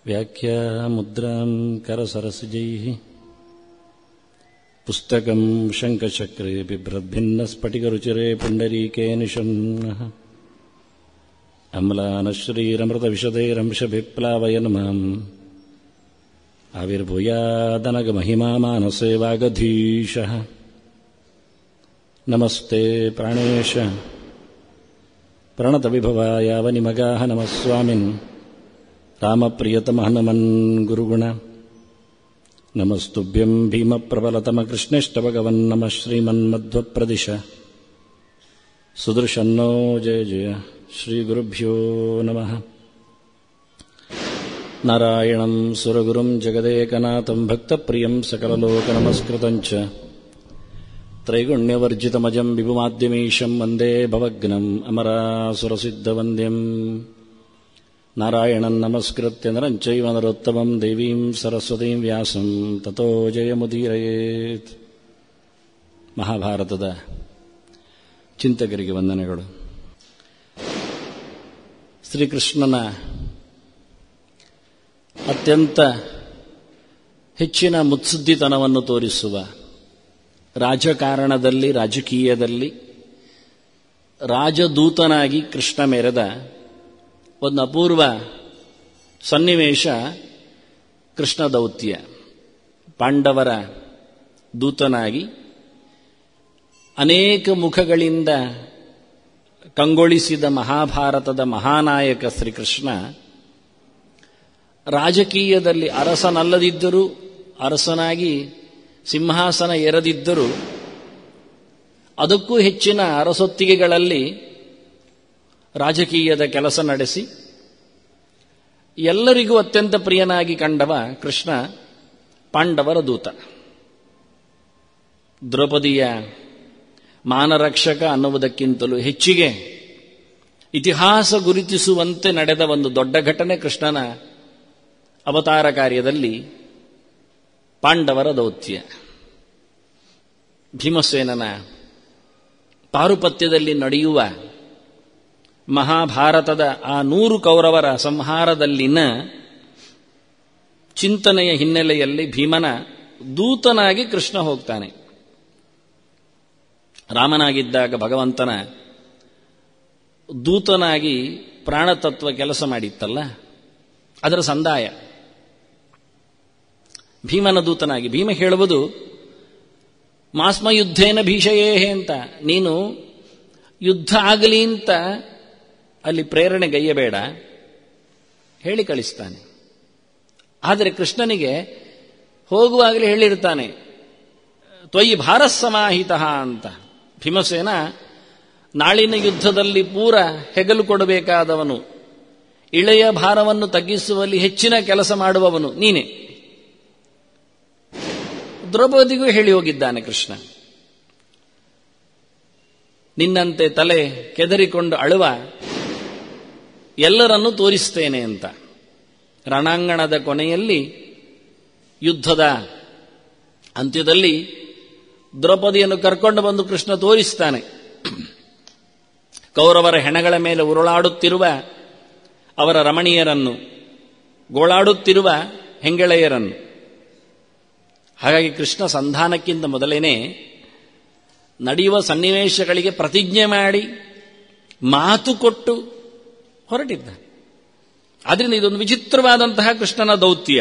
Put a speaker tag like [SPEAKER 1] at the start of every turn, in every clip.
[SPEAKER 1] व्याख्यामुद्रां करसरसिजैः पुस्तकं शङ्खचक्रे बिभ्रद्भिन्नस्फटिकरुचिरे पुण्डरीके निषण्णः अम्लानश्रीरमृतविशदैरंशभिप्लावयन् माम् आविर्भूयादनगमहिमा मानसे वागधीशः नमस्ते प्राणेश प्रणतविभवायावनिमगाः नमः स्वामिन् रामप्रियतमः नमन् गुरुगुण नमस्तुभ्यम् भीमप्रबलतमकृष्णेष्टभगवन्नमः श्रीमन्मध्वप्रदिश सुदृशन्नो जय जय श्रीगुरुभ्यो नमः नारायणम् सुरगुरुम् जगदेकनाथम् भक्तप्रियम् सकललोकनमस्कृतम् च त्रैगुण्यवर्जितमजम् विभुमाद्यमीशम् वन्दे भवग्नम् अमरासुरसिद्धवन्द्यम् नारायणम् नमस्कृत्य नरम् चैव नरोत्तमम् देवीम् सरस्वतीम् व्यासम् ततो ಜಯಮುದೀರಯೇತ್ ಮಹಾಭಾರತದ ಚಿಂತಕರಿಗೆ ವಂದನೆಗಳು ಶ್ರೀಕೃಷ್ಣನ ಅತ್ಯಂತ ಹೆಚ್ಚಿನ ಮುತ್ಸುದ್ದಿತನವನ್ನು ತೋರಿಸುವ ರಾಜಕಾರಣದಲ್ಲಿ ರಾಜಕೀಯದಲ್ಲಿ ರಾಜದೂತನಾಗಿ ಕೃಷ್ಣ ಮೆರೆದ ಒಂದು ಅಪೂರ್ವ ಸನ್ನಿವೇಶ ಕೃಷ್ಣ ದೌತ್ಯ ಪಾಂಡವರ ದೂತನಾಗಿ ಅನೇಕ ಮುಖಗಳಿಂದ ಕಂಗೊಳಿಸಿದ ಮಹಾಭಾರತದ ಮಹಾನಾಯಕ ಶ್ರೀಕೃಷ್ಣ ರಾಜಕೀಯದಲ್ಲಿ ಅರಸನಲ್ಲದಿದ್ದರೂ ಅರಸನಾಗಿ ಸಿಂಹಾಸನ ಏರದಿದ್ದರೂ ಅದಕ್ಕೂ ಹೆಚ್ಚಿನ ಅರಸೊತ್ತಿಗೆಗಳಲ್ಲಿ ರಾಜಕೀಯದ ಕೆಲಸ ನಡೆಸಿ ಎಲ್ಲರಿಗೂ ಅತ್ಯಂತ ಪ್ರಿಯನಾಗಿ ಕಂಡವ ಕೃಷ್ಣ ಪಾಂಡವರ ದೂತ ದ್ರೌಪದಿಯ ಮಾನರಕ್ಷಕ ಅನ್ನುವುದಕ್ಕಿಂತಲೂ ಹೆಚ್ಚಿಗೆ ಇತಿಹಾಸ ಗುರುತಿಸುವಂತೆ ನಡೆದ ಒಂದು ದೊಡ್ಡ ಘಟನೆ ಕೃಷ್ಣನ ಅವತಾರ ಕಾರ್ಯದಲ್ಲಿ ಪಾಂಡವರ ದೌತ್ಯ ಭೀಮಸೇನನ ಪಾರುಪತ್ಯದಲ್ಲಿ ನಡೆಯುವ ಮಹಾಭಾರತದ ಆ ನೂರು ಕೌರವರ ಸಂಹಾರದಲ್ಲಿನ ಚಿಂತನೆಯ ಹಿನ್ನೆಲೆಯಲ್ಲಿ ಭೀಮನ ದೂತನಾಗಿ ಕೃಷ್ಣ ಹೋಗ್ತಾನೆ ರಾಮನಾಗಿದ್ದಾಗ ಭಗವಂತನ ದೂತನಾಗಿ ಪ್ರಾಣತತ್ವ ಕೆಲಸ ಮಾಡಿತ್ತಲ್ಲ ಅದರ ಸಂದಾಯ ಭೀಮನ ದೂತನಾಗಿ ಭೀಮ ಹೇಳುವುದು ಮಾಸ್ಮ ಯುದ್ಧೇನ ಭೀಷಯೇಹೆ ಅಂತ ನೀನು ಯುದ್ಧ ಆಗಲಿ ಅಂತ ಅಲ್ಲಿ ಪ್ರೇರಣೆ ಗೈಯಬೇಡ ಹೇಳಿ ಕಳಿಸ್ತಾನೆ ಆದರೆ ಕೃಷ್ಣನಿಗೆ ಹೋಗುವಾಗಲೇ ಹೇಳಿರ್ತಾನೆ ತ್ವಯಿ ಭಾರಸಮಾಹಿತ ಅಂತ ಭೀಮಸೇನ ನಾಳಿನ ಯುದ್ಧದಲ್ಲಿ ಪೂರ ಹೆಗಲು ಕೊಡಬೇಕಾದವನು ಇಳೆಯ ಭಾರವನ್ನು ತಗ್ಗಿಸುವಲ್ಲಿ ಹೆಚ್ಚಿನ ಕೆಲಸ ಮಾಡುವವನು ನೀನೆ ದ್ರೌಪದಿಗೂ ಹೇಳಿ ಹೋಗಿದ್ದಾನೆ ಕೃಷ್ಣ ನಿನ್ನಂತೆ ತಲೆ ಕೆದರಿಕೊಂಡು ಅಳುವ ಎಲ್ಲರನ್ನೂ ತೋರಿಸ್ತೇನೆ ಅಂತ ರಣಾಂಗಣದ ಕೊನೆಯಲ್ಲಿ ಯುದ್ಧದ ಅಂತ್ಯದಲ್ಲಿ ದ್ರೌಪದಿಯನ್ನು ಕರ್ಕೊಂಡು ಬಂದು ಕೃಷ್ಣ ತೋರಿಸ್ತಾನೆ ಕೌರವರ ಹೆಣಗಳ ಮೇಲೆ ಉರುಳಾಡುತ್ತಿರುವ ಅವರ ರಮಣೀಯರನ್ನು ಗೋಳಾಡುತ್ತಿರುವ ಹೆಂಗೆಳೆಯರನ್ನು ಹಾಗಾಗಿ ಕೃಷ್ಣ ಸಂಧಾನಕ್ಕಿಂತ ಮೊದಲೇನೆ ನಡೆಯುವ ಸನ್ನಿವೇಶಗಳಿಗೆ ಪ್ರತಿಜ್ಞೆ ಮಾಡಿ ಮಾತು ಕೊಟ್ಟು ಹೊರಟಿದ್ದ ಆದ್ರಿಂದ ಇದೊಂದು ವಿಚಿತ್ರವಾದಂತಹ ಕೃಷ್ಣನ ದೌತ್ಯ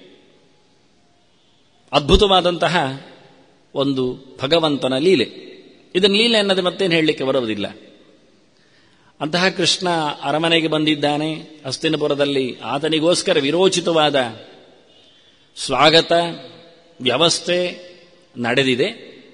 [SPEAKER 1] ಅದ್ಭುತವಾದಂತಹ ಒಂದು ಭಗವಂತನ ಲೀಲೆ ಇದನ್ನು ಲೀಲೆ ಅನ್ನೋದು ಮತ್ತೇನು ಹೇಳಲಿಕ್ಕೆ ಬರೋದಿಲ್ಲ ಅಂತಹ ಕೃಷ್ಣ ಅರಮನೆಗೆ ಬಂದಿದ್ದಾನೆ ಹಸ್ತಿನಪುರದಲ್ಲಿ ಆತನಿಗೋಸ್ಕರ ವಿರೋಚಿತವಾದ ಸ್ವಾಗತ ವ್ಯವಸ್ಥೆ ನಡೆದಿದೆ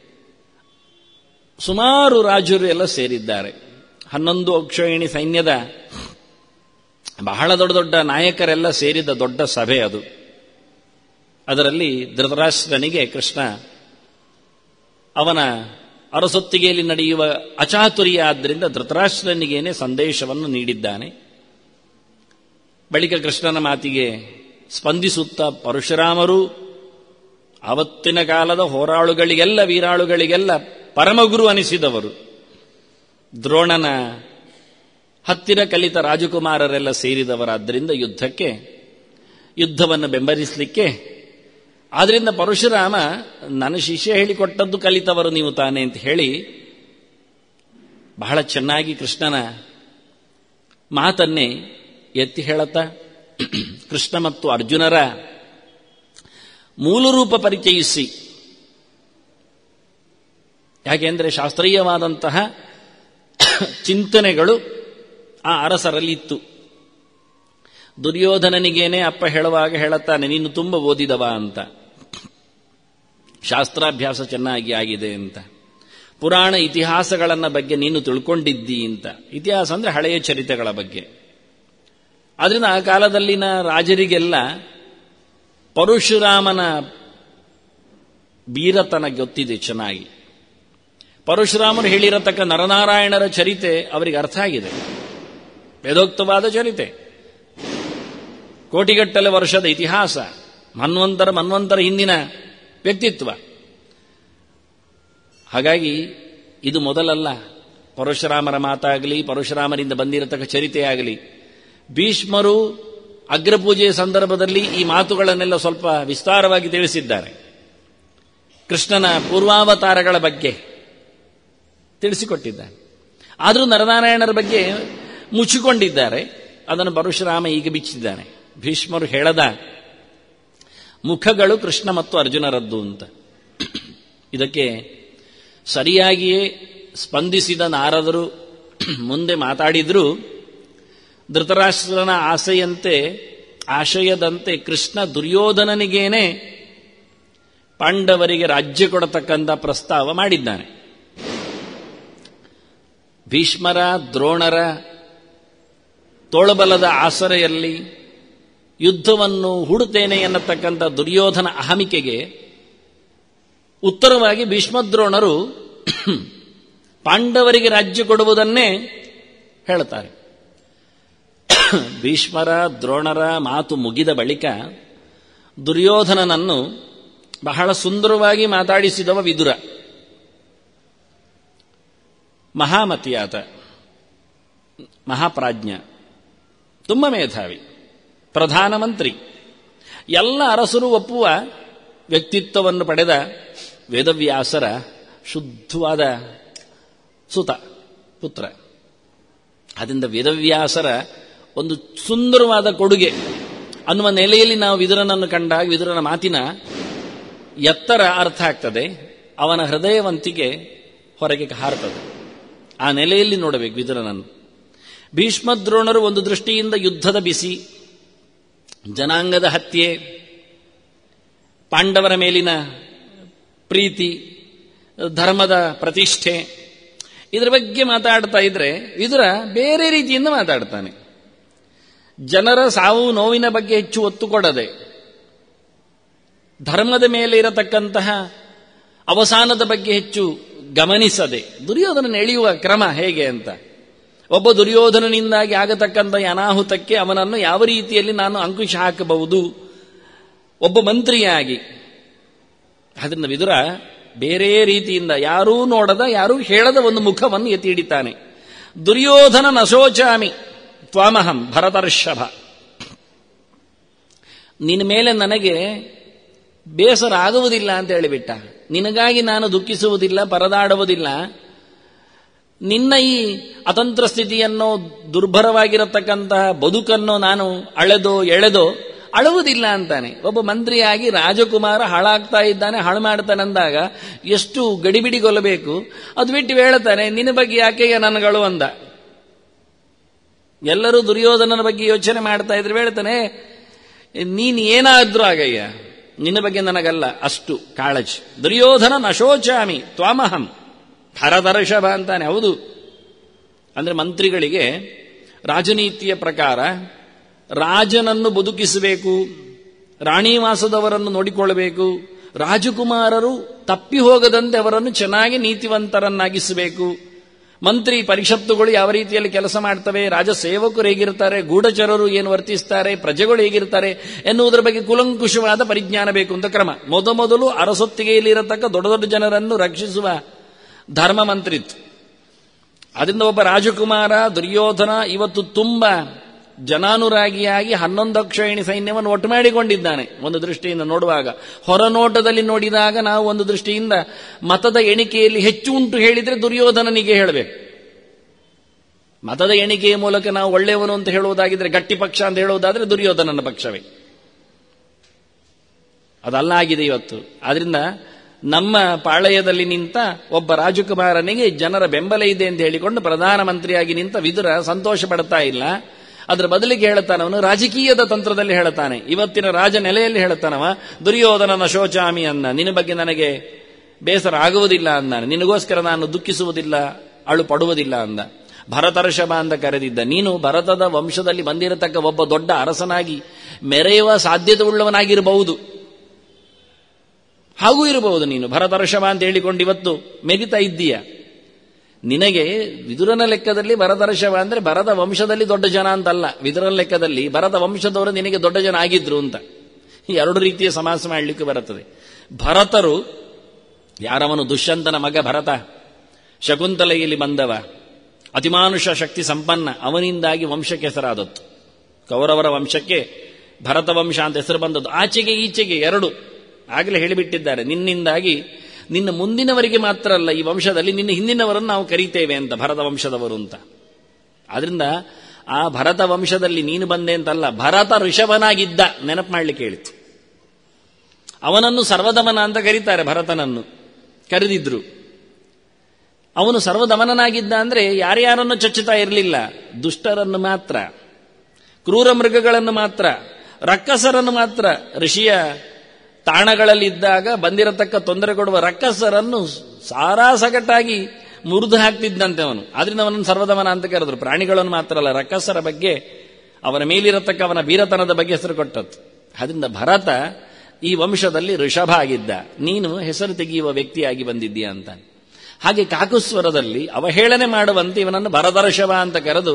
[SPEAKER 1] ಸುಮಾರು ರಾಜರು ಎಲ್ಲ ಸೇರಿದ್ದಾರೆ ಹನ್ನೊಂದು ಅಕ್ಷೋಹಿಣಿ ಸೈನ್ಯದ ಬಹಳ ದೊಡ್ಡ ದೊಡ್ಡ ನಾಯಕರೆಲ್ಲ ಸೇರಿದ ದೊಡ್ಡ ಸಭೆ ಅದು ಅದರಲ್ಲಿ ಧೃತರಾಷ್ಟ್ರನಿಗೆ ಕೃಷ್ಣ ಅವನ ಅರಸೊತ್ತಿಗೆಯಲ್ಲಿ ನಡೆಯುವ ಅಚಾತುರ್ಯ ಆದ್ದರಿಂದ ಧೃತರಾಷ್ಟ್ರನಿಗೇನೆ ಸಂದೇಶವನ್ನು ನೀಡಿದ್ದಾನೆ ಬಳಿಕ ಕೃಷ್ಣನ ಮಾತಿಗೆ ಸ್ಪಂದಿಸುತ್ತಾ ಪರಶುರಾಮರು ಆವತ್ತಿನ ಕಾಲದ ಹೋರಾಳುಗಳಿಗೆಲ್ಲ ವೀರಾಳುಗಳಿಗೆಲ್ಲ ಪರಮಗುರು ಅನಿಸಿದವರು ದ್ರೋಣನ ಹತ್ತಿರ ಕಲಿತ ರಾಜಕುಮಾರರೆಲ್ಲ ಸೇರಿದವರಾದ್ದರಿಂದ ಯುದ್ಧಕ್ಕೆ ಯುದ್ಧವನ್ನು ಬೆಂಬಲಿಸಲಿಕ್ಕೆ ಆದ್ರಿಂದ ಪರಶುರಾಮ ನನ್ನ ಶಿಷ್ಯ ಹೇಳಿಕೊಟ್ಟದ್ದು ಕಲಿತವರು ನೀವು ತಾನೆ ಅಂತ ಹೇಳಿ ಬಹಳ ಚೆನ್ನಾಗಿ ಕೃಷ್ಣನ ಮಾತನ್ನೇ ಎತ್ತಿ ಹೇಳುತ್ತಾ ಕೃಷ್ಣ ಮತ್ತು ಅರ್ಜುನರ ಮೂಲರೂಪ ಪರಿಚಯಿಸಿ ಯಾಕೆಂದರೆ ಶಾಸ್ತ್ರೀಯವಾದಂತಹ ಚಿಂತನೆಗಳು ಆ ಅರಸರಲ್ಲಿ ಇತ್ತು ದುರ್ಯೋಧನನಿಗೇನೆ ಅಪ್ಪ ಹೇಳುವಾಗ ಹೇಳುತ್ತಾನೆ ನೀನು ತುಂಬ ಓದಿದವ ಅಂತ ಶಾಸ್ತ್ರಾಭ್ಯಾಸ ಚೆನ್ನಾಗಿ ಆಗಿದೆ ಅಂತ ಪುರಾಣ ಇತಿಹಾಸಗಳನ್ನ ಬಗ್ಗೆ ನೀನು ತಿಳ್ಕೊಂಡಿದ್ದಿ ಅಂತ ಇತಿಹಾಸ ಅಂದ್ರೆ ಹಳೆಯ ಚರಿತೆಗಳ ಬಗ್ಗೆ ಆದ್ರಿಂದ ಆ ಕಾಲದಲ್ಲಿನ ರಾಜರಿಗೆಲ್ಲ ಪರಶುರಾಮನ ಬೀರತನ ಗೊತ್ತಿದೆ ಚೆನ್ನಾಗಿ ಪರಶುರಾಮರು ಹೇಳಿರತಕ್ಕ ನರನಾರಾಯಣರ ಚರಿತೆ ಅವರಿಗೆ ಅರ್ಥ ಆಗಿದೆ ವೇದೋಕ್ತವಾದ ಚರಿತೆ ಕೋಟಿಗಟ್ಟಲೆ ವರ್ಷದ ಇತಿಹಾಸ ಮನ್ವಂತರ ಮನ್ವಂತರ ಹಿಂದಿನ ವ್ಯಕ್ತಿತ್ವ ಹಾಗಾಗಿ ಇದು ಮೊದಲಲ್ಲ ಪರಶುರಾಮರ ಮಾತಾಗಲಿ ಪರಶುರಾಮರಿಂದ ಬಂದಿರತಕ್ಕ ಚರಿತೆಯಾಗಲಿ ಭೀಷ್ಮರು ಅಗ್ರಪೂಜೆಯ ಸಂದರ್ಭದಲ್ಲಿ ಈ ಮಾತುಗಳನ್ನೆಲ್ಲ ಸ್ವಲ್ಪ ವಿಸ್ತಾರವಾಗಿ ತಿಳಿಸಿದ್ದಾರೆ ಕೃಷ್ಣನ ಪೂರ್ವಾವತಾರಗಳ ಬಗ್ಗೆ ತಿಳಿಸಿಕೊಟ್ಟಿದ್ದಾರೆ ಆದರೂ ನರನಾರಾಯಣರ ಬಗ್ಗೆ ಮುಚ್ಚಿಕೊಂಡಿದ್ದಾರೆ ಅದನ್ನು ಪರಶುರಾಮ ಈಗ ಬಿಚ್ಚಿದ್ದಾನೆ ಭೀಷ್ಮರು ಹೇಳದ ಮುಖಗಳು ಕೃಷ್ಣ ಮತ್ತು ಅರ್ಜುನರದ್ದು ಅಂತ ಇದಕ್ಕೆ ಸರಿಯಾಗಿಯೇ ಸ್ಪಂದಿಸಿದ ನಾರದರು ಮುಂದೆ ಮಾತಾಡಿದ್ರು ಧೃತರಾಷ್ಟ್ರನ ಆಸೆಯಂತೆ ಆಶಯದಂತೆ ಕೃಷ್ಣ ದುರ್ಯೋಧನನಿಗೇನೆ ಪಾಂಡವರಿಗೆ ರಾಜ್ಯ ಕೊಡತಕ್ಕಂಥ ಪ್ರಸ್ತಾವ ಮಾಡಿದ್ದಾನೆ ಭೀಷ್ಮರ ದ್ರೋಣರ ತೋಳಬಲದ ಆಸರೆಯಲ್ಲಿ ಯುದ್ಧವನ್ನು ಹೂಡುತ್ತೇನೆ ಎನ್ನತಕ್ಕಂಥ ದುರ್ಯೋಧನ ಅಹಮಿಕೆಗೆ ಉತ್ತರವಾಗಿ ಭೀಷ್ಮದ್ರೋಣರು ಪಾಂಡವರಿಗೆ ರಾಜ್ಯ ಕೊಡುವುದನ್ನೇ ಹೇಳುತ್ತಾರೆ ಭೀಷ್ಮರ ದ್ರೋಣರ ಮಾತು ಮುಗಿದ ಬಳಿಕ ದುರ್ಯೋಧನನನ್ನು ಬಹಳ ಸುಂದರವಾಗಿ ಮಾತಾಡಿಸಿದವ ವಿದುರ ಮಹಾಮತಿಯಾತ ಮಹಾಪ್ರಾಜ್ಞ ತುಂಬ ಮೇಧಾವಿ ಪ್ರಧಾನಮಂತ್ರಿ ಎಲ್ಲ ಅರಸರು ಒಪ್ಪುವ ವ್ಯಕ್ತಿತ್ವವನ್ನು ಪಡೆದ ವೇದವ್ಯಾಸರ ಶುದ್ಧವಾದ ಸುತ ಪುತ್ರ ಅದರಿಂದ ವೇದವ್ಯಾಸರ ಒಂದು ಸುಂದರವಾದ ಕೊಡುಗೆ ಅನ್ನುವ ನೆಲೆಯಲ್ಲಿ ನಾವು ವಿದುರನನ್ನು ಕಂಡಾಗ ವಿದುರನ ಮಾತಿನ ಎತ್ತರ ಅರ್ಥ ಆಗ್ತದೆ ಅವನ ಹೃದಯವಂತಿಕೆ ಹೊರಗೆ ಹಾರುತ್ತದೆ ಆ ನೆಲೆಯಲ್ಲಿ ನೋಡಬೇಕು ವಿದುರನನ್ನು ಭೀಷ್ಮದ್ರೋಣರು ಒಂದು ದೃಷ್ಟಿಯಿಂದ ಯುದ್ಧದ ಬಿಸಿ ಜನಾಂಗದ ಹತ್ಯೆ ಪಾಂಡವರ ಮೇಲಿನ ಪ್ರೀತಿ ಧರ್ಮದ ಪ್ರತಿಷ್ಠೆ ಇದರ ಬಗ್ಗೆ ಮಾತಾಡ್ತಾ ಇದ್ರೆ ವಿದುರ ಬೇರೆ ರೀತಿಯಿಂದ ಮಾತಾಡ್ತಾನೆ ಜನರ ಸಾವು ನೋವಿನ ಬಗ್ಗೆ ಹೆಚ್ಚು ಒತ್ತು ಕೊಡದೆ ಧರ್ಮದ ಮೇಲೆ ಇರತಕ್ಕಂತಹ ಅವಸಾನದ ಬಗ್ಗೆ ಹೆಚ್ಚು ಗಮನಿಸದೆ ದುರ್ಯೋಧನ ಎಳೆಯುವ ಕ್ರಮ ಹೇಗೆ ಅಂತ ಒಬ್ಬ ದುರ್ಯೋಧನನಿಂದಾಗಿ ಆಗತಕ್ಕಂಥ ಅನಾಹುತಕ್ಕೆ ಅವನನ್ನು ಯಾವ ರೀತಿಯಲ್ಲಿ ನಾನು ಅಂಕುಶ ಹಾಕಬಹುದು ಒಬ್ಬ ಮಂತ್ರಿಯಾಗಿ ಅದರಿಂದ ವಿದುರ ಬೇರೆ ರೀತಿಯಿಂದ ಯಾರೂ ನೋಡದ ಯಾರೂ ಹೇಳದ ಒಂದು ಮುಖವನ್ನು ಎತ್ತಿ ಹಿಡಿತಾನೆ ದುರ್ಯೋಧನ ನಶೋಚಾಮಿ ತ್ವಾಮಹಂ ಭರತರ್ಷಭ ನಿನ್ನ ಮೇಲೆ ನನಗೆ ಬೇಸರ ಆಗುವುದಿಲ್ಲ ಅಂತ ಹೇಳಿಬಿಟ್ಟ ನಿನಗಾಗಿ ನಾನು ದುಃಖಿಸುವುದಿಲ್ಲ ಪರದಾಡುವುದಿಲ್ಲ ನಿನ್ನ ಈ ಅತಂತ್ರ ಸ್ಥಿತಿಯನ್ನು ದುರ್ಭರವಾಗಿರತಕ್ಕಂತಹ ಬದುಕನ್ನು ನಾನು ಅಳೆದೋ ಎಳೆದೋ ಅಳುವುದಿಲ್ಲ ಅಂತಾನೆ ಒಬ್ಬ ಮಂತ್ರಿಯಾಗಿ ರಾಜಕುಮಾರ ಹಾಳಾಗ್ತಾ ಇದ್ದಾನೆ ಹಾಳು ಮಾಡ್ತಾನೆ ಅಂದಾಗ ಎಷ್ಟು ಗಡಿಬಿಡಿಗೊಲ್ಲಬೇಕು ಅದು ಬಿಟ್ಟು ಹೇಳ್ತಾನೆ ನಿನ್ನ ಬಗ್ಗೆ ಯಾಕೆಯ ನನಗಳು ಅಂದ ಎಲ್ಲರೂ ದುರ್ಯೋಧನನ ಬಗ್ಗೆ ಯೋಚನೆ ಮಾಡ್ತಾ ಇದ್ರೆ ಹೇಳ್ತಾನೆ ನೀನು ಏನಾದ್ರೂ ಆಗಯ್ಯ ನಿನ್ನ ಬಗ್ಗೆ ನನಗಲ್ಲ ಅಷ್ಟು ಕಾಳಜಿ ದುರ್ಯೋಧನ ನಶೋಚಾಮಿ ತ್ವಾಮಹಂ ಹರದರ್ಶಭ ಅಂತಾನೆ ಹೌದು ಅಂದ್ರೆ ಮಂತ್ರಿಗಳಿಗೆ ರಾಜನೀತಿಯ ಪ್ರಕಾರ ರಾಜನನ್ನು ಬದುಕಿಸಬೇಕು ರಾಣಿವಾಸದವರನ್ನು ನೋಡಿಕೊಳ್ಳಬೇಕು ರಾಜಕುಮಾರರು ತಪ್ಪಿ ಹೋಗದಂತೆ ಅವರನ್ನು ಚೆನ್ನಾಗಿ ನೀತಿವಂತರನ್ನಾಗಿಸಬೇಕು ಮಂತ್ರಿ ಪರಿಷತ್ತುಗಳು ಯಾವ ರೀತಿಯಲ್ಲಿ ಕೆಲಸ ಮಾಡ್ತವೆ ರಾಜ ಸೇವಕರು ಹೇಗಿರ್ತಾರೆ ಗೂಢಚರರು ಏನು ವರ್ತಿಸ್ತಾರೆ ಪ್ರಜೆಗಳು ಹೇಗಿರ್ತಾರೆ ಎನ್ನುವುದರ ಬಗ್ಗೆ ಕುಲಂಕುಷವಾದ ಪರಿಜ್ಞಾನ ಬೇಕು ಅಂತ ಕ್ರಮ ಮೊದಮೊದಲು ಅರಸೊತ್ತಿಗೆಯಲ್ಲಿರತಕ್ಕ ದೊಡ್ಡ ದೊಡ್ಡ ಜನರನ್ನು ರಕ್ಷಿಸುವ ಧರ್ಮ ಮಂತ್ರಿತ್ತು ಅದರಿಂದ ಒಬ್ಬ ರಾಜಕುಮಾರ ದುರ್ಯೋಧನ ಇವತ್ತು ತುಂಬ ಜನಾನುರಾಗಿಯಾಗಿ ಹನ್ನೊಂದು ಅಕ್ಷೋಹಿಣಿ ಸೈನ್ಯವನ್ನು ಒಟ್ಟು ಮಾಡಿಕೊಂಡಿದ್ದಾನೆ ಒಂದು ದೃಷ್ಟಿಯಿಂದ ನೋಡುವಾಗ ಹೊರನೋಟದಲ್ಲಿ ನೋಡಿದಾಗ ನಾವು ಒಂದು ದೃಷ್ಟಿಯಿಂದ ಮತದ ಎಣಿಕೆಯಲ್ಲಿ ಹೆಚ್ಚು ಉಂಟು ಹೇಳಿದ್ರೆ ದುರ್ಯೋಧನನಿಗೆ ಹೇಳಬೇಕು ಮತದ ಎಣಿಕೆಯ ಮೂಲಕ ನಾವು ಒಳ್ಳೆಯವನು ಅಂತ ಹೇಳುವುದಾಗಿದ್ರೆ ಗಟ್ಟಿ ಪಕ್ಷ ಅಂತ ಹೇಳುವುದಾದ್ರೆ ದುರ್ಯೋಧನನ ಪಕ್ಷವೇ ಅದಲ್ಲಾಗಿದೆ ಇವತ್ತು ಆದ್ರಿಂದ ನಮ್ಮ ಪಾಳಯದಲ್ಲಿ ನಿಂತ ಒಬ್ಬ ರಾಜಕುಮಾರನಿಗೆ ಜನರ ಬೆಂಬಲ ಇದೆ ಅಂತ ಹೇಳಿಕೊಂಡು ಪ್ರಧಾನಮಂತ್ರಿಯಾಗಿ ನಿಂತ ವಿದುರ ಸಂತೋಷ ಪಡ್ತಾ ಇಲ್ಲ ಅದರ ಬದಲಿಗೆ ಹೇಳ್ತಾನೆ ಅವನು ರಾಜಕೀಯದ ತಂತ್ರದಲ್ಲಿ ಹೇಳ್ತಾನೆ ಇವತ್ತಿನ ರಾಜ ನೆಲೆಯಲ್ಲಿ ಹೇಳ್ತಾನವ ದುರ್ಯೋಧನನ ಶೋಚಾಮಿ ಅನ್ನ ನಿನ್ನ ಬಗ್ಗೆ ನನಗೆ ಬೇಸರ ಆಗುವುದಿಲ್ಲ ಅಂದಾನೆ ನಿನಗೋಸ್ಕರ ನಾನು ದುಃಖಿಸುವುದಿಲ್ಲ ಅಳು ಪಡುವುದಿಲ್ಲ ಅಂದ ಭರತರ್ಷಭ ಅಂತ ಕರೆದಿದ್ದ ನೀನು ಭರತದ ವಂಶದಲ್ಲಿ ಬಂದಿರತಕ್ಕ ಒಬ್ಬ ದೊಡ್ಡ ಅರಸನಾಗಿ ಮೆರೆಯುವ ಸಾಧ್ಯತೆ ಉಳ್ಳವನಾಗಿರಬಹುದು ಹಾಗೂ ಇರಬಹುದು ನೀನು ಭರತರ್ಷಭ ಅಂತ ಹೇಳಿಕೊಂಡು ಇವತ್ತು ಮೆರಿತಾ ಇದ್ದೀಯ ನಿನಗೆ ವಿದುರನ ಲೆಕ್ಕದಲ್ಲಿ ಭರತರ್ಷಭ ಅಂದ್ರೆ ಭರತ ವಂಶದಲ್ಲಿ ದೊಡ್ಡ ಜನ ಅಂತಲ್ಲ ವಿದುರನ ಲೆಕ್ಕದಲ್ಲಿ ಭರತ ವಂಶದವರು ನಿನಗೆ ದೊಡ್ಡ ಜನ ಆಗಿದ್ರು ಅಂತ ಈ ಎರಡು ರೀತಿಯ ಸಮಾಸ ಮಾಡಲಿಕ್ಕೆ ಬರುತ್ತದೆ ಭರತರು ಯಾರವನು ದುಷ್ಯಂತನ ಮಗ ಭರತ ಶಕುಂತಲೆಯಲ್ಲಿ ಬಂದವ ಅತಿಮಾನುಷ ಶಕ್ತಿ ಸಂಪನ್ನ ಅವನಿಂದಾಗಿ ವಂಶಕ್ಕೆ ಹೆಸರಾದದ್ದು ಕೌರವರ ವಂಶಕ್ಕೆ ಭರತ ವಂಶ ಅಂತ ಹೆಸರು ಬಂದದ್ದು ಆಚೆಗೆ ಈಚೆಗೆ ಎರಡು ಆಗಲೇ ಹೇಳಿಬಿಟ್ಟಿದ್ದಾರೆ ನಿನ್ನಿಂದಾಗಿ ನಿನ್ನ ಮುಂದಿನವರಿಗೆ ಮಾತ್ರ ಅಲ್ಲ ಈ ವಂಶದಲ್ಲಿ ನಿನ್ನ ಹಿಂದಿನವರನ್ನು ನಾವು ಕರೀತೇವೆ ಅಂತ ಭರತ ವಂಶದವರು ಅಂತ ಆದ್ರಿಂದ ಆ ಭರತ ವಂಶದಲ್ಲಿ ನೀನು ಬಂದೆ ಅಂತಲ್ಲ ಭರತ ಋಷಭನಾಗಿದ್ದ ನೆನಪು ಮಾಡ್ಲಿಕ್ಕೆ ಹೇಳಿತು ಅವನನ್ನು ಸರ್ವದಮನ ಅಂತ ಕರೀತಾರೆ ಭರತನನ್ನು ಕರೆದಿದ್ರು ಅವನು ಸರ್ವದಮನನಾಗಿದ್ದ ಅಂದ್ರೆ ಯಾರ್ಯಾರನ್ನು ಚಚ್ಚುತ್ತಾ ಇರಲಿಲ್ಲ ದುಷ್ಟರನ್ನು ಮಾತ್ರ ಕ್ರೂರ ಮೃಗಗಳನ್ನು ಮಾತ್ರ ರಕ್ಕಸರನ್ನು ಮಾತ್ರ ಋಷಿಯ ತಾಣಗಳಲ್ಲಿದ್ದಾಗ ಬಂದಿರತಕ್ಕ ತೊಂದರೆ ಕೊಡುವ ರಕ್ಕಸರನ್ನು ಸಾರಾಸಗಟಾಗಿ ಮುರಿದು ಹಾಕ್ತಿದ್ದಂತೆ ಅವನು ಆದ್ರಿಂದ ಅವನನ್ನು ಸರ್ವದಮನ ಅಂತ ಕರೆದ್ರು ಪ್ರಾಣಿಗಳನ್ನು ಮಾತ್ರ ಅಲ್ಲ ರಕ್ಕಸರ ಬಗ್ಗೆ ಅವನ ಮೇಲಿರತಕ್ಕ ಅವನ ಬೀರತನದ ಬಗ್ಗೆ ಹೆಸರು ಕೊಟ್ಟದ್ದು ಅದರಿಂದ ಭರತ ಈ ವಂಶದಲ್ಲಿ ಋಷಭ ಆಗಿದ್ದ ನೀನು ಹೆಸರು ತೆಗೆಯುವ ವ್ಯಕ್ತಿಯಾಗಿ ಬಂದಿದ್ದೀಯ ಅಂತ ಹಾಗೆ ಕಾಕುಸ್ವರದಲ್ಲಿ ಅವಹೇಳನೆ ಮಾಡುವಂತೆ ಇವನನ್ನು ಭರತರ್ಷಭ ಅಂತ ಕರೆದು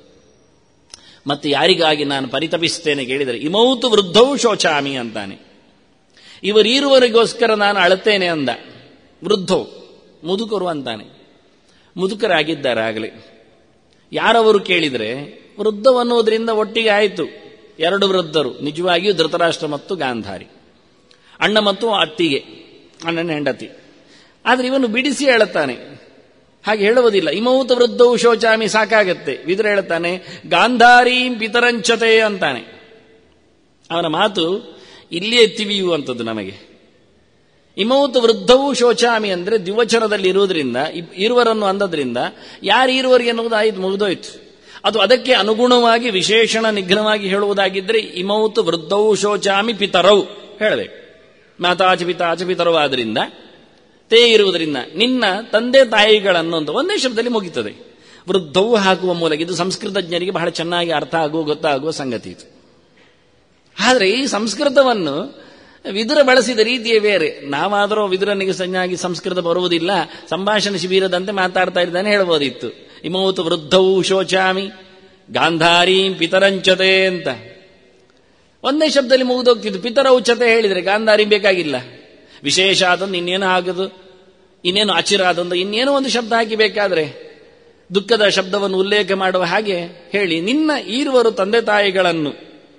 [SPEAKER 1] ಮತ್ತೆ ಯಾರಿಗಾಗಿ ನಾನು ಪರಿತಪಿಸ್ತೇನೆ ಕೇಳಿದರೆ ಇಮೌತು ವೃದ್ಧವು ಶೋಚಾಮಿ ಅಂತಾನೆ ಇವರೀರುವರಿಗೋಸ್ಕರ ನಾನು ಅಳುತ್ತೇನೆ ಅಂದ ವೃದ್ಧೋ ಮುದುಕರು ಅಂತಾನೆ ಮುದುಕರಾಗಿದ್ದಾರೆ ಆಗಲೇ ಯಾರವರು ಕೇಳಿದರೆ ವೃದ್ಧವನ್ನುವುದರಿಂದ ಒಟ್ಟಿಗೆ ಆಯಿತು ಎರಡು ವೃದ್ಧರು ನಿಜವಾಗಿಯೂ ಧೃತರಾಷ್ಟ್ರ ಮತ್ತು ಗಾಂಧಾರಿ ಅಣ್ಣ ಮತ್ತು ಅತ್ತಿಗೆ ಅಣ್ಣನ ಹೆಂಡತಿ ಆದರೆ ಇವನು ಬಿಡಿಸಿ ಹೇಳುತ್ತಾನೆ ಹಾಗೆ ಹೇಳುವುದಿಲ್ಲ ಇಮೌತ ವೃದ್ಧವು ಶೋಚಾಮಿ ಸಾಕಾಗತ್ತೆ ವಿದುರ ಹೇಳುತ್ತಾನೆ ಗಾಂಧಾರಿ ಪಿತರಂಚತೆ ಅಂತಾನೆ ಅವನ ಮಾತು ಇಲ್ಲಿಯೇ ತಿವಿಯುವಂಥದ್ದು ನಮಗೆ ಇಮೌತ ವೃದ್ಧವು ಶೋಚಾಮಿ ಅಂದ್ರೆ ದ್ವಿವಚನದಲ್ಲಿ ಇರುವುದರಿಂದ ಇರುವರನ್ನು ಅಂದದ್ರಿಂದ ಯಾರು ಇರುವರಿಗೆ ಎನ್ನುವುದು ಆಯ್ತು ಮುಗಿದೋಯ್ತು ಅದು ಅದಕ್ಕೆ ಅನುಗುಣವಾಗಿ ವಿಶೇಷಣ ನಿಘ್ನವಾಗಿ ಹೇಳುವುದಾಗಿದ್ದರೆ ಇಮೌತು ವೃದ್ಧವು ಶೋಚಾಮಿ ಪಿತರವು ಹೇಳಬೇಕು ಮಾತಾಚ ಪಿತಾಚ ಪಿತರವು ಆದ್ರಿಂದ ತೇ ಇರುವುದರಿಂದ ನಿನ್ನ ತಂದೆ ತಾಯಿಗಳನ್ನು ಅಂತ ಒಂದೇ ಶಬ್ದದಲ್ಲಿ ಮುಗಿತದೆ ವೃದ್ಧವು ಹಾಕುವ ಮೂಲಕ ಇದು ಸಂಸ್ಕೃತಜ್ಞರಿಗೆ ಬಹಳ ಚೆನ್ನಾಗಿ ಅರ್ಥ ಆಗುವ ಗೊತ್ತಾಗುವ ಸಂಗತಿ ಇದು ಆದರೆ ಈ ಸಂಸ್ಕೃತವನ್ನು ವಿದುರ ಬಳಸಿದ ರೀತಿಯೇ ಬೇರೆ ನಾವಾದರೂ ವಿದುರನಿಗೆ ಸರಿಯಾಗಿ ಸಂಸ್ಕೃತ ಬರುವುದಿಲ್ಲ ಸಂಭಾಷಣೆ ಶಿಬಿರದಂತೆ ಮಾತಾಡ್ತಾ ಇದ್ದಾನೆ ಹೇಳ್ಬೋದಿತ್ತು ಇಮೌತು ವೃದ್ಧವು ಶೋಚಾಮಿ ಗಾಂಧಾರಿ ಪಿತರಂಚತೆ ಅಂತ ಒಂದೇ ಶಬ್ದದಲ್ಲಿ ಮುಗಿದೋಗ್ತಿದ್ದು ಪಿತರ ಉಚ್ಚತೆ ಹೇಳಿದರೆ ಗಾಂಧಾರಿ ಬೇಕಾಗಿಲ್ಲ ವಿಶೇಷ ಆದೊಂದು ಇನ್ನೇನು ಆಗದು ಇನ್ನೇನು ಅಚಿರ ಆದೊಂದು ಇನ್ನೇನೋ ಒಂದು ಶಬ್ದ ಹಾಕಿ ಬೇಕಾದ್ರೆ ದುಃಖದ ಶಬ್ದವನ್ನು ಉಲ್ಲೇಖ ಮಾಡುವ ಹಾಗೆ ಹೇಳಿ ನಿನ್ನ ಈರುವರು ತಂದೆ ತಾಯಿಗಳನ್ನು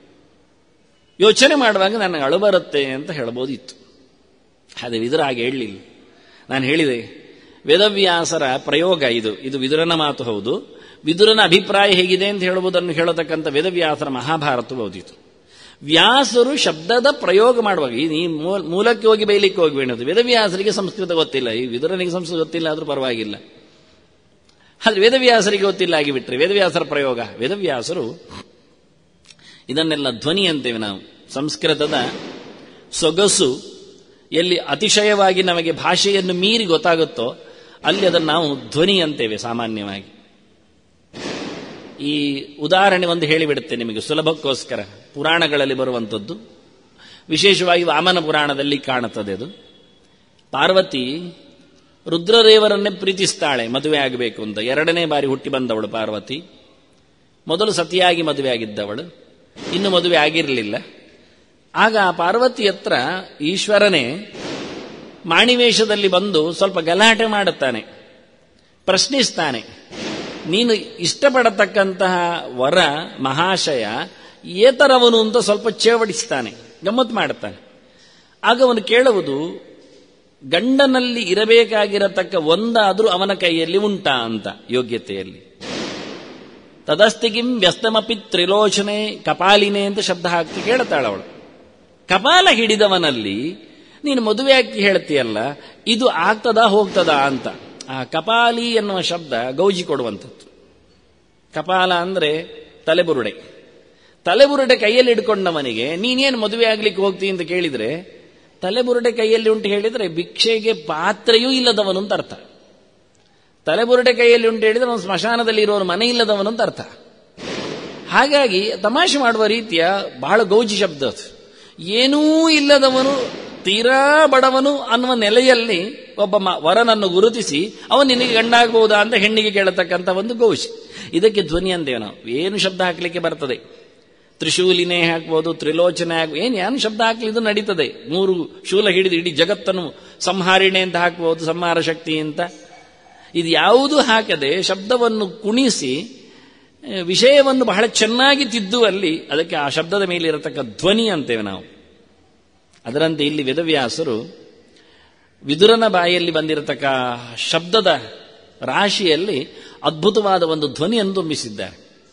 [SPEAKER 1] ಯೋಚನೆ ಮಾಡುವಾಗ ನನಗೆ ಅಳು ಬರುತ್ತೆ ಅಂತ ಹೇಳಬಹುದಿತ್ತು ಅದೇ ವಿದುರ ಹಾಗೆ ಹೇಳಲಿಲ್ಲ ನಾನು ಹೇಳಿದೆ ವೇದವ್ಯಾಸರ ಪ್ರಯೋಗ ಇದು ಇದು ವಿದುರನ ಮಾತು ಹೌದು ವಿದುರನ ಅಭಿಪ್ರಾಯ ಹೇಗಿದೆ ಅಂತ ಹೇಳುವುದನ್ನು ಹೇಳತಕ್ಕಂಥ ವೇದವ್ಯಾಸರ ಮಹಾಭಾರತವು ಹೌದಿತ್ತು ವ್ಯಾಸರು ಶಬ್ದದ ಪ್ರಯೋಗ ಮಾಡುವಾಗ ಈ ನೀ ಮೂಲಕ್ಕೆ ಹೋಗಿ ಬೈಲಿಕ್ಕೆ ಹೋಗಬೇಡದು ವೇದವ್ಯಾಸರಿಗೆ ಸಂಸ್ಕೃತ ಗೊತ್ತಿಲ್ಲ ಈ ವಿದುರನಿಗೆ ಸಂಸ್ಕೃತ ಗೊತ್ತಿಲ್ಲ ಆದ್ರೂ ಪರವಾಗಿಲ್ಲ ಆದ್ರೆ ವೇದವ್ಯಾಸರಿಗೆ ಗೊತ್ತಿಲ್ಲ ಆಗಿಬಿಟ್ರೆ ವೇದವ್ಯಾಸರ ಪ್ರಯೋಗ ವೇದವ್ಯಾಸರು ಇದನ್ನೆಲ್ಲ ಧ್ವನಿ ಅಂತೇವೆ ನಾವು ಸಂಸ್ಕೃತದ ಸೊಗಸು ಎಲ್ಲಿ ಅತಿಶಯವಾಗಿ ನಮಗೆ ಭಾಷೆಯನ್ನು ಮೀರಿ ಗೊತ್ತಾಗುತ್ತೋ ಅಲ್ಲಿ ಅದನ್ನು ನಾವು ಧ್ವನಿ ಅಂತೇವೆ ಸಾಮಾನ್ಯವಾಗಿ ಈ ಉದಾಹರಣೆ ಒಂದು ಹೇಳಿಬಿಡುತ್ತೆ ನಿಮಗೆ ಸುಲಭಕ್ಕೋಸ್ಕರ ಪುರಾಣಗಳಲ್ಲಿ ಬರುವಂಥದ್ದು ವಿಶೇಷವಾಗಿ ವಾಮನ ಪುರಾಣದಲ್ಲಿ ಕಾಣುತ್ತದೆ ಅದು ಪಾರ್ವತಿ ರುದ್ರದೇವರನ್ನೇ ಪ್ರೀತಿಸ್ತಾಳೆ ಮದುವೆ ಆಗಬೇಕು ಅಂತ ಎರಡನೇ ಬಾರಿ ಹುಟ್ಟಿ ಬಂದವಳು ಪಾರ್ವತಿ ಮೊದಲು ಸತಿಯಾಗಿ ಮದುವೆ ಆಗಿದ್ದವಳು ಇನ್ನು ಮದುವೆ ಆಗಿರಲಿಲ್ಲ ಆಗ ಆ ಪಾರ್ವತಿ ಹತ್ರ ಈಶ್ವರನೇ ಮಾಣಿವೇಶದಲ್ಲಿ ಬಂದು ಸ್ವಲ್ಪ ಗಲಾಟೆ ಮಾಡುತ್ತಾನೆ ಪ್ರಶ್ನಿಸ್ತಾನೆ ನೀನು ಇಷ್ಟಪಡತಕ್ಕಂತಹ ವರ ಮಹಾಶಯ ಏತರವನು ಅಂತ ಸ್ವಲ್ಪ ಚೇವಡಿಸ್ತಾನೆ ಗಮ್ಮತ್ತು ಮಾಡುತ್ತಾನೆ ಆಗ ಅವನು ಕೇಳುವುದು ಗಂಡನಲ್ಲಿ ಇರಬೇಕಾಗಿರತಕ್ಕ ಒಂದಾದರೂ ಅವನ ಕೈಯಲ್ಲಿ ಉಂಟಾ ಅಂತ ಯೋಗ್ಯತೆಯಲ್ಲಿ ತದಸ್ತಿಗಿಂ ವ್ಯಸ್ತಮಪಿ ತ್ರಿಲೋಚನೆ ಕಪಾಲಿನೇ ಅಂತ ಶಬ್ದ ಹಾಕಿ ಕೇಳ್ತಾಳವಳು ಕಪಾಲ ಹಿಡಿದವನಲ್ಲಿ ನೀನು ಮದುವೆ ಹಾಕಿ ಹೇಳ್ತೀಯಲ್ಲ ಇದು ಆಗ್ತದಾ ಹೋಗ್ತದಾ ಅಂತ ಆ ಕಪಾಲಿ ಎನ್ನುವ ಶಬ್ದ ಗೌಜಿ ಕೊಡುವಂಥದ್ದು ಕಪಾಲ ಅಂದ್ರೆ ತಲೆಬುರುಡೆ ತಲೆಬುರುಡೆ ಕೈಯಲ್ಲಿ ಹಿಡ್ಕೊಂಡವನಿಗೆ ನೀನೇನು ಮದುವೆ ಆಗ್ಲಿಕ್ಕೆ ಹೋಗ್ತಿ ಅಂತ ಕೇಳಿದ್ರೆ ತಲೆಬುರುಡೆ ಕೈಯಲ್ಲಿ ಉಂಟು ಹೇಳಿದ್ರೆ ಭಿಕ್ಷೆಗೆ ಪಾತ್ರೆಯೂ ಇಲ್ಲದವನು ಅಂತ ಅರ್ಥ ತಲೆಬುರುಡೆ ಕೈಯಲ್ಲಿ ಉಂಟು ಹೇಳಿದ್ರೆ ಅವನು ಸ್ಮಶಾನದಲ್ಲಿ ಇರೋನು ಮನೆ ಇಲ್ಲದವನು ಅಂತ ಅರ್ಥ ಹಾಗಾಗಿ ತಮಾಷೆ ಮಾಡುವ ರೀತಿಯ ಬಹಳ ಗೌಜಿ ಶಬ್ದ ಅದು ಏನೂ ಇಲ್ಲದವನು ತೀರಾ ಬಡವನು ಅನ್ನುವ ನೆಲೆಯಲ್ಲಿ ಒಬ್ಬ ವರನನ್ನು ಗುರುತಿಸಿ ಅವನು ನಿನಗೆ ಗಂಡಾಗಬಹುದಾ ಅಂತ ಹೆಣ್ಣಿಗೆ ಕೇಳತಕ್ಕಂಥ ಒಂದು ಗೌಜಿ ಇದಕ್ಕೆ ಧ್ವನಿ ಅಂತೇವೆ ನಾವು ಏನು ಶಬ್ದ ಹಾಕಲಿಕ್ಕೆ ಬರ್ತದೆ ತ್ರಿಶೂಲಿನೇ ಹಾಕ್ಬೋದು ತ್ರಿಲೋಚನೆ ಹಾಕ್ ಏನು ಏನು ಶಬ್ದ ಹಾಕ್ಲಿದ್ದು ನಡೀತದೆ ಮೂರು ಶೂಲ ಹಿಡಿದು ಇಡೀ ಜಗತ್ತನ್ನು ಸಂಹಾರಿಣೆ ಅಂತ ಹಾಕ್ಬೋದು ಸಂಹಾರ ಶಕ್ತಿ ಅಂತ ಇದು ಯಾವುದೂ ಹಾಕದೆ ಶಬ್ದವನ್ನು ಕುಣಿಸಿ ವಿಷಯವನ್ನು ಬಹಳ ಚೆನ್ನಾಗಿ ತಿದ್ದುವಲ್ಲಿ ಅದಕ್ಕೆ ಆ ಶಬ್ದದ ಮೇಲೆ ಇರತಕ್ಕ ಧ್ವನಿ ಅಂತೇವೆ ನಾವು ಅದರಂತೆ ಇಲ್ಲಿ ವೇದವ್ಯಾಸರು ವಿದುರನ ಬಾಯಲ್ಲಿ ಬಂದಿರತಕ್ಕ ಶಬ್ದದ ರಾಶಿಯಲ್ಲಿ ಅದ್ಭುತವಾದ ಒಂದು ಧ್ವನಿಯನ್ನು ತುಂಬಿಸಿದ್ದಾರೆ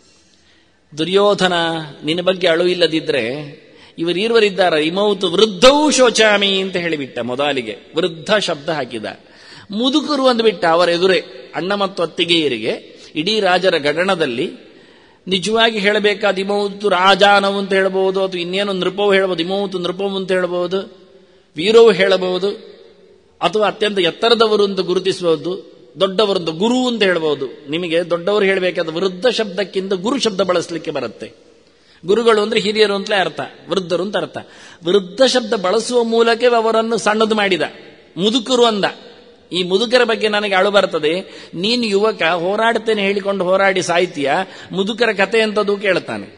[SPEAKER 1] ದುರ್ಯೋಧನ ನಿನ್ನ ಬಗ್ಗೆ ಅಳುವಿಲ್ಲದಿದ್ರೆ ಇವರೀರ್ವರಿದ್ದಾರ ಇಮೌತು ವೃದ್ಧವೂ ಶೋಚಾಮಿ ಅಂತ ಹೇಳಿಬಿಟ್ಟ ಮೊದಲಿಗೆ ವೃದ್ಧ ಶಬ್ದ ಹಾಕಿದ ಮುದುಕರು ಅಂದ್ಬಿಟ್ಟ ಅವರ ಎದುರೇ ಅಣ್ಣ ಮತ್ತು ಅತ್ತಿಗೆಯರಿಗೆ ಇಡೀ ರಾಜರ ಗಗನದಲ್ಲಿ ನಿಜವಾಗಿ ಹೇಳಬೇಕಾದ ಇಮೌತು ರಾಜಾನವು ಅಂತ ಹೇಳಬಹುದು ಅಥವಾ ಇನ್ನೇನು ನೃಪವು ಹೇಳಬಹುದು ಇಮೌತು ನೃಪವು ಅಂತ ಹೇಳಬಹುದು ವೀರವು ಹೇಳಬಹುದು ಅಥವಾ ಅತ್ಯಂತ ಎತ್ತರದವರು ಅಂತ ಗುರುತಿಸಬಹುದು ದೊಡ್ಡವರೊಂದು ಗುರು ಅಂತ ಹೇಳಬಹುದು ನಿಮಗೆ ದೊಡ್ಡವರು ಹೇಳಬೇಕಾದ ವೃದ್ಧ ಶಬ್ದಕ್ಕಿಂತ ಗುರು ಶಬ್ದ ಬಳಸಲಿಕ್ಕೆ ಬರುತ್ತೆ ಗುರುಗಳು ಅಂದ್ರೆ ಹಿರಿಯರು ಅಂತಲೇ ಅರ್ಥ ವೃದ್ಧರು ಅಂತ ಅರ್ಥ ವೃದ್ಧ ಶಬ್ದ ಬಳಸುವ ಮೂಲಕವೇ ಅವರನ್ನು ಸಣ್ಣದು ಮಾಡಿದ ಮುದುಕರು ಅಂದ ಈ ಮುದುಕರ ಬಗ್ಗೆ ನನಗೆ ಅಳು ಬರ್ತದೆ ನೀನು ಯುವಕ ಹೋರಾಡ್ತೇನೆ ಹೇಳಿಕೊಂಡು ಹೋರಾಡಿ ಸಾಯ್ತೀಯ ಮುದುಕರ ಕತೆ ಅಂತದ್ದು ಕೇಳ್ತಾನೆ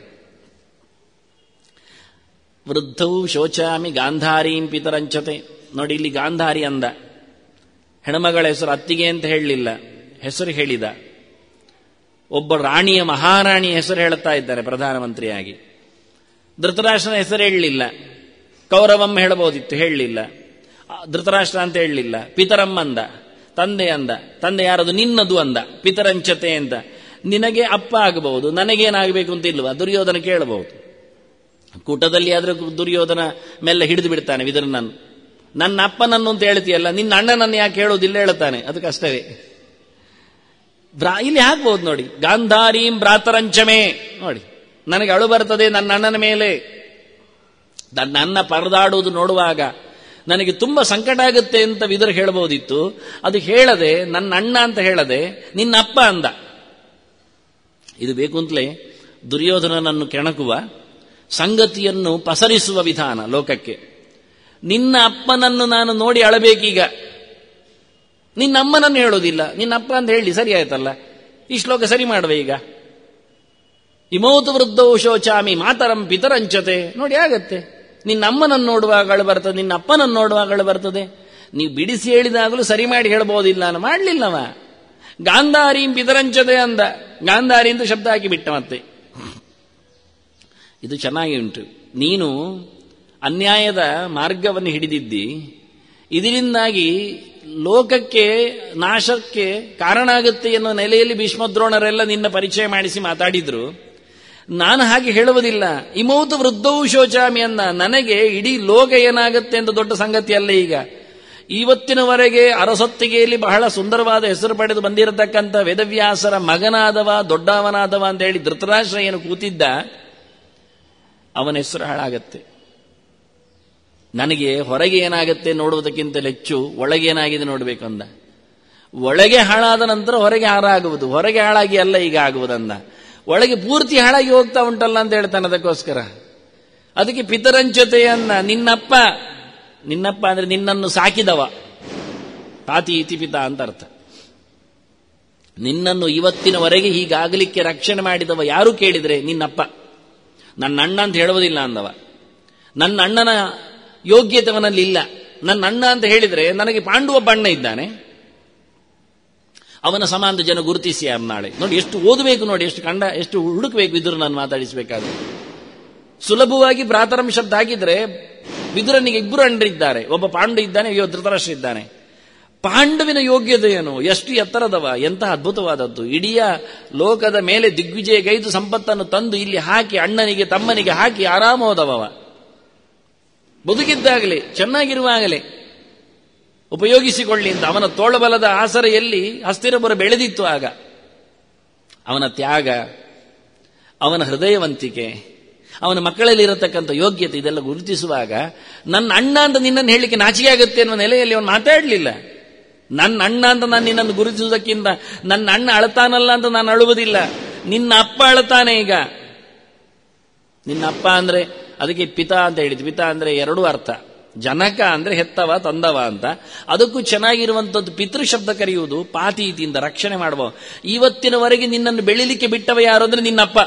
[SPEAKER 1] ವೃದ್ಧವು ಶೋಚಾಮಿ ಗಾಂಧಾರೀಂ ಪಿತರಂಚತೆ ನೋಡಿ ಇಲ್ಲಿ ಗಾಂಧಾರಿ ಅಂದ ಹೆಣ್ಮಗಳ ಹೆಸರು ಅತ್ತಿಗೆ ಅಂತ ಹೇಳಲಿಲ್ಲ ಹೆಸರು ಹೇಳಿದ ಒಬ್ಬ ರಾಣಿಯ ಮಹಾರಾಣಿಯ ಹೆಸರು ಹೇಳುತ್ತಾ ಇದ್ದಾರೆ ಪ್ರಧಾನಮಂತ್ರಿಯಾಗಿ ಧೃತರಾಷ್ಟ್ರನ ಹೆಸರು ಹೇಳಲಿಲ್ಲ ಕೌರವಂ ಹೇಳಬಹುದಿತ್ತು ಹೇಳಲಿಲ್ಲ ಧೃತರಾಷ್ಟ್ರ ಅಂತ ಹೇಳಲಿಲ್ಲ ಪಿತರಂ ಅಂದ ತಂದೆ ಅಂದ ತಂದೆ ಯಾರದು ನಿನ್ನದು ಅಂದ ಪಿತರಂಚತೆ ಅಂತ ನಿನಗೆ ಅಪ್ಪ ಆಗಬಹುದು ನನಗೇನಾಗಬೇಕು ಅಂತ ಇಲ್ವಾ ದುರ್ಯೋಧನ ಕೇಳಬಹುದು ಕೂಟದಲ್ಲಿ ಆದ್ರೆ ದುರ್ಯೋಧನ ಮೆಲ್ಲ ಹಿಡಿದು ಬಿಡ್ತಾನೆ ವಿದುರನನ್ನು ನನ್ನ ಅಪ್ಪನನ್ನು ಅಂತ ಹೇಳ್ತೀಯಲ್ಲ ನಿನ್ನ ಅಣ್ಣನನ್ನು ಯಾಕೆ ಹೇಳೋದಿಲ್ಲ ಹೇಳ್ತಾನೆ ಅದು ಕಷ್ಟವೇ ಇಲ್ಲಿ ಹಾಕ್ಬಹುದು ನೋಡಿ ಗಾಂಧಾರೀಂ ಭ್ರಾತರಂಚಮೇ ನೋಡಿ ನನಗೆ ಅಳು ಬರ್ತದೆ ನನ್ನ ಅಣ್ಣನ ಮೇಲೆ ನನ್ನ ಅಣ್ಣ ಪರದಾಡುವುದು ನೋಡುವಾಗ ನನಗೆ ತುಂಬಾ ಸಂಕಟ ಆಗುತ್ತೆ ಅಂತ ವಿದುರ ಹೇಳಬಹುದಿತ್ತು ಅದು ಹೇಳದೆ ನನ್ನ ಅಣ್ಣ ಅಂತ ಹೇಳದೆ ನಿನ್ನ ಅಪ್ಪ ಅಂದ ಇದು ಬೇಕು ಅಂತಲೇ ದುರ್ಯೋಧನನನ್ನು ಕೆಣಕುವ ಸಂಗತಿಯನ್ನು ಪಸರಿಸುವ ವಿಧಾನ ಲೋಕಕ್ಕೆ ನಿನ್ನ ಅಪ್ಪನನ್ನು ನಾನು ನೋಡಿ ಅಳಬೇಕೀಗ ನಿನ್ನ ಅಮ್ಮನನ್ನು ಹೇಳೋದಿಲ್ಲ ನಿನ್ನ ಅಪ್ಪ ಅಂತ ಹೇಳಿ ಸರಿ ಆಯ್ತಲ್ಲ ಈ ಶ್ಲೋಕ ಸರಿ ಮಾಡುವ ಈಗ ಇಮೋತು ವೃದ್ಧವು ಶೋಚಾಮಿ ಮಾತರಂ ಪಿತರಂಚತೆ ನೋಡಿ ಆಗತ್ತೆ ನಿನ್ನ ಅಮ್ಮನನ್ನು ನೋಡುವಾಗ ಅಳು ಬರ್ತದೆ ನಿನ್ನ ಅಪ್ಪನನ್ನು ನೋಡುವಾಗ ಅಳು ಬರ್ತದೆ ನೀವು ಬಿಡಿಸಿ ಹೇಳಿದಾಗಲೂ ಸರಿ ಮಾಡಿ ಹೇಳ್ಬೋದಿಲ್ಲ ನಾನು ಮಾಡಲಿಲ್ಲವ ಗಾಂಧಾರಿಂ ಪಿತರಂಚತೆ ಅಂದ ಗಾಂಧಾರಿ ಅಂತ ಶಬ್ದ ಹಾಕಿ ಬಿಟ್ಟ ಮತ್ತೆ ಇದು ಚೆನ್ನಾಗಿ ಉಂಟು ನೀನು ಅನ್ಯಾಯದ ಮಾರ್ಗವನ್ನು ಹಿಡಿದಿದ್ದಿ ಇದರಿಂದಾಗಿ ಲೋಕಕ್ಕೆ ನಾಶಕ್ಕೆ ಕಾರಣ ಆಗುತ್ತೆ ಎನ್ನುವ ನೆಲೆಯಲ್ಲಿ ಭೀಷ್ಮದ್ರೋಣರೆಲ್ಲ ನಿನ್ನ ಪರಿಚಯ ಮಾಡಿಸಿ ಮಾತಾಡಿದ್ರು ನಾನು ಹಾಗೆ ಹೇಳುವುದಿಲ್ಲ ಇಮೌತು ವೃದ್ಧವು ಶೋಚಾಮಿ ಅನ್ನ ನನಗೆ ಇಡೀ ಲೋಕ ಏನಾಗುತ್ತೆ ಅಂತ ದೊಡ್ಡ ಸಂಗತಿ ಅಲ್ಲ ಈಗ ಇವತ್ತಿನವರೆಗೆ ಅರಸೊತ್ತಿಗೆಯಲ್ಲಿ ಬಹಳ ಸುಂದರವಾದ ಹೆಸರು ಪಡೆದು ಬಂದಿರತಕ್ಕಂಥ ವೇದವ್ಯಾಸರ ಮಗನಾದವ ದೊಡ್ಡವನಾದವ ಅಂತ ಹೇಳಿ ಧೃತರಾಷ್ಟ್ರ ಏನು ಕೂತಿದ್ದ ಅವನ ಹೆಸರು ಹಾಳಾಗತ್ತೆ ನನಗೆ ಹೊರಗೆ ಏನಾಗುತ್ತೆ ನೋಡುವುದಕ್ಕಿಂತ ಹೆಚ್ಚು ಒಳಗೆ ಏನಾಗಿದೆ ನೋಡಬೇಕಂದ ಒಳಗೆ ಹಾಳಾದ ನಂತರ ಹೊರಗೆ ಹಾರಾಗುವುದು ಹೊರಗೆ ಹಾಳಾಗಿ ಅಲ್ಲ ಈಗ ಆಗುವುದಂದ ಒಳಗೆ ಪೂರ್ತಿ ಹಾಳಾಗಿ ಹೋಗ್ತಾ ಉಂಟಲ್ಲ ಅಂತ ಹೇಳ್ತಾನೆ ಅದಕ್ಕೋಸ್ಕರ ಅದಕ್ಕೆ ಪಿತರಂಚತೆಯನ್ನ ನಿನ್ನಪ್ಪ ನಿನ್ನಪ್ಪ ಅಂದ್ರೆ ನಿನ್ನನ್ನು ಸಾಕಿದವ ತಾತಿ ಇತಿ ಪಿತ ಅಂತ ಅರ್ಥ ನಿನ್ನನ್ನು ಇವತ್ತಿನವರೆಗೆ ಹೀಗಾಗಲಿಕ್ಕೆ ರಕ್ಷಣೆ ಮಾಡಿದವ ಯಾರು ಕೇಳಿದ್ರೆ ನಿನ್ನಪ್ಪ ನನ್ನ ಅಣ್ಣ ಅಂತ ಹೇಳುವುದಿಲ್ಲ ಅಂದವ ನನ್ನ ಅಣ್ಣನ ಯೋಗ್ಯತೆವನಲ್ಲಿ ಇಲ್ಲ ನನ್ನ ಅಣ್ಣ ಅಂತ ಹೇಳಿದ್ರೆ ನನಗೆ ಪಾಂಡುವ ಬಣ್ಣ ಇದ್ದಾನೆ ಅವನ ಸಮಾನ ಜನ ಗುರುತಿಸಿ ನಾಳೆ ನೋಡಿ ಎಷ್ಟು ಓದಬೇಕು ನೋಡಿ ಎಷ್ಟು ಕಂಡ ಎಷ್ಟು ಹುಡುಕಬೇಕು ವಿದುರ ನಾನು ಮಾತಾಡಿಸಬೇಕಾದ್ರೆ ಸುಲಭವಾಗಿ ಭ್ರಾತರಂ ಶಬ್ದ ಆಗಿದ್ರೆ ವಿದುರನಿಗೆ ಇಬ್ಬರು ಅಣ್ಣರಿದ್ದಾರೆ ಒಬ್ಬ ಪಾಂಡು ಇದ್ದಾನೆ ಅಯ್ಯೋ ಧೃತರಾಷ್ಟ್ರ ಇದ್ದಾನೆ ಪಾಂಡವಿನ ಯೋಗ್ಯತೆ ಏನು ಎಷ್ಟು ಎತ್ತರದವ ಎಂತಹ ಅದ್ಭುತವಾದದ್ದು ಇಡೀ ಲೋಕದ ಮೇಲೆ ದಿಗ್ವಿಜಯಗೈದು ಸಂಪತ್ತನ್ನು ತಂದು ಇಲ್ಲಿ ಹಾಕಿ ಅಣ್ಣನಿಗೆ ತಮ್ಮನಿಗೆ ಹಾಕಿ ಆರಾಮ ಹೋದವ ಬದುಕಿದ್ದಾಗಲೇ ಚೆನ್ನಾಗಿರುವಾಗಲೇ ಉಪಯೋಗಿಸಿಕೊಳ್ಳಿ ಅಂತ ಅವನ ತೋಳಬಲದ ಆಸರೆಯಲ್ಲಿ ಹಸ್ತಿರಪುರ ಬೆಳೆದಿತ್ತು ಆಗ ಅವನ ತ್ಯಾಗ ಅವನ ಹೃದಯವಂತಿಕೆ ಅವನ ಮಕ್ಕಳಲ್ಲಿ ಇರತಕ್ಕಂಥ ಯೋಗ್ಯತೆ ಇದೆಲ್ಲ ಗುರುತಿಸುವಾಗ ನನ್ನ ಅಣ್ಣ ಅಂತ ನಿನ್ನನ್ನು ಹೇಳಲಿಕ್ಕೆ ನಾಚಿಕೆ ಆಗುತ್ತೆ ಅನ್ನುವ ನೆಲೆಯಲ್ಲಿ ಅವನು ಮಾತಾಡಲಿಲ್ಲ ನನ್ನ ಅಣ್ಣ ಅಂತ ನಾನು ನಿನ್ನನ್ನು ಗುರುತಿಸುವುದಕ್ಕಿಂತ ನನ್ನ ಅಣ್ಣ ಅಳತಾನಲ್ಲ ಅಂತ ನಾನು ಅಳುವುದಿಲ್ಲ ನಿನ್ನ ಅಪ್ಪ ಅಳತಾನೆ ಈಗ ನಿನ್ನ ಅಪ್ಪ ಅಂದ್ರೆ ಅದಕ್ಕೆ ಪಿತಾ ಅಂತ ಹೇಳಿದ್ದು ಪಿತಾ ಅಂದ್ರೆ ಎರಡೂ ಅರ್ಥ ಜನಕ ಅಂದ್ರೆ ಹೆತ್ತವ ತಂದವ ಅಂತ ಅದಕ್ಕೂ ಚೆನ್ನಾಗಿರುವಂತದ್ದು ಪಿತೃ ಶಬ್ದ ಕರೆಯುವುದು ಪಾತೀತಿಯಿಂದ ರಕ್ಷಣೆ ಮಾಡುವ ಇವತ್ತಿನವರೆಗೆ ನಿನ್ನನ್ನು ಬೆಳಿಲಿಕ್ಕೆ ಬಿಟ್ಟವ ಯಾರು ಅಂದ್ರೆ ನಿನ್ನಪ್ಪ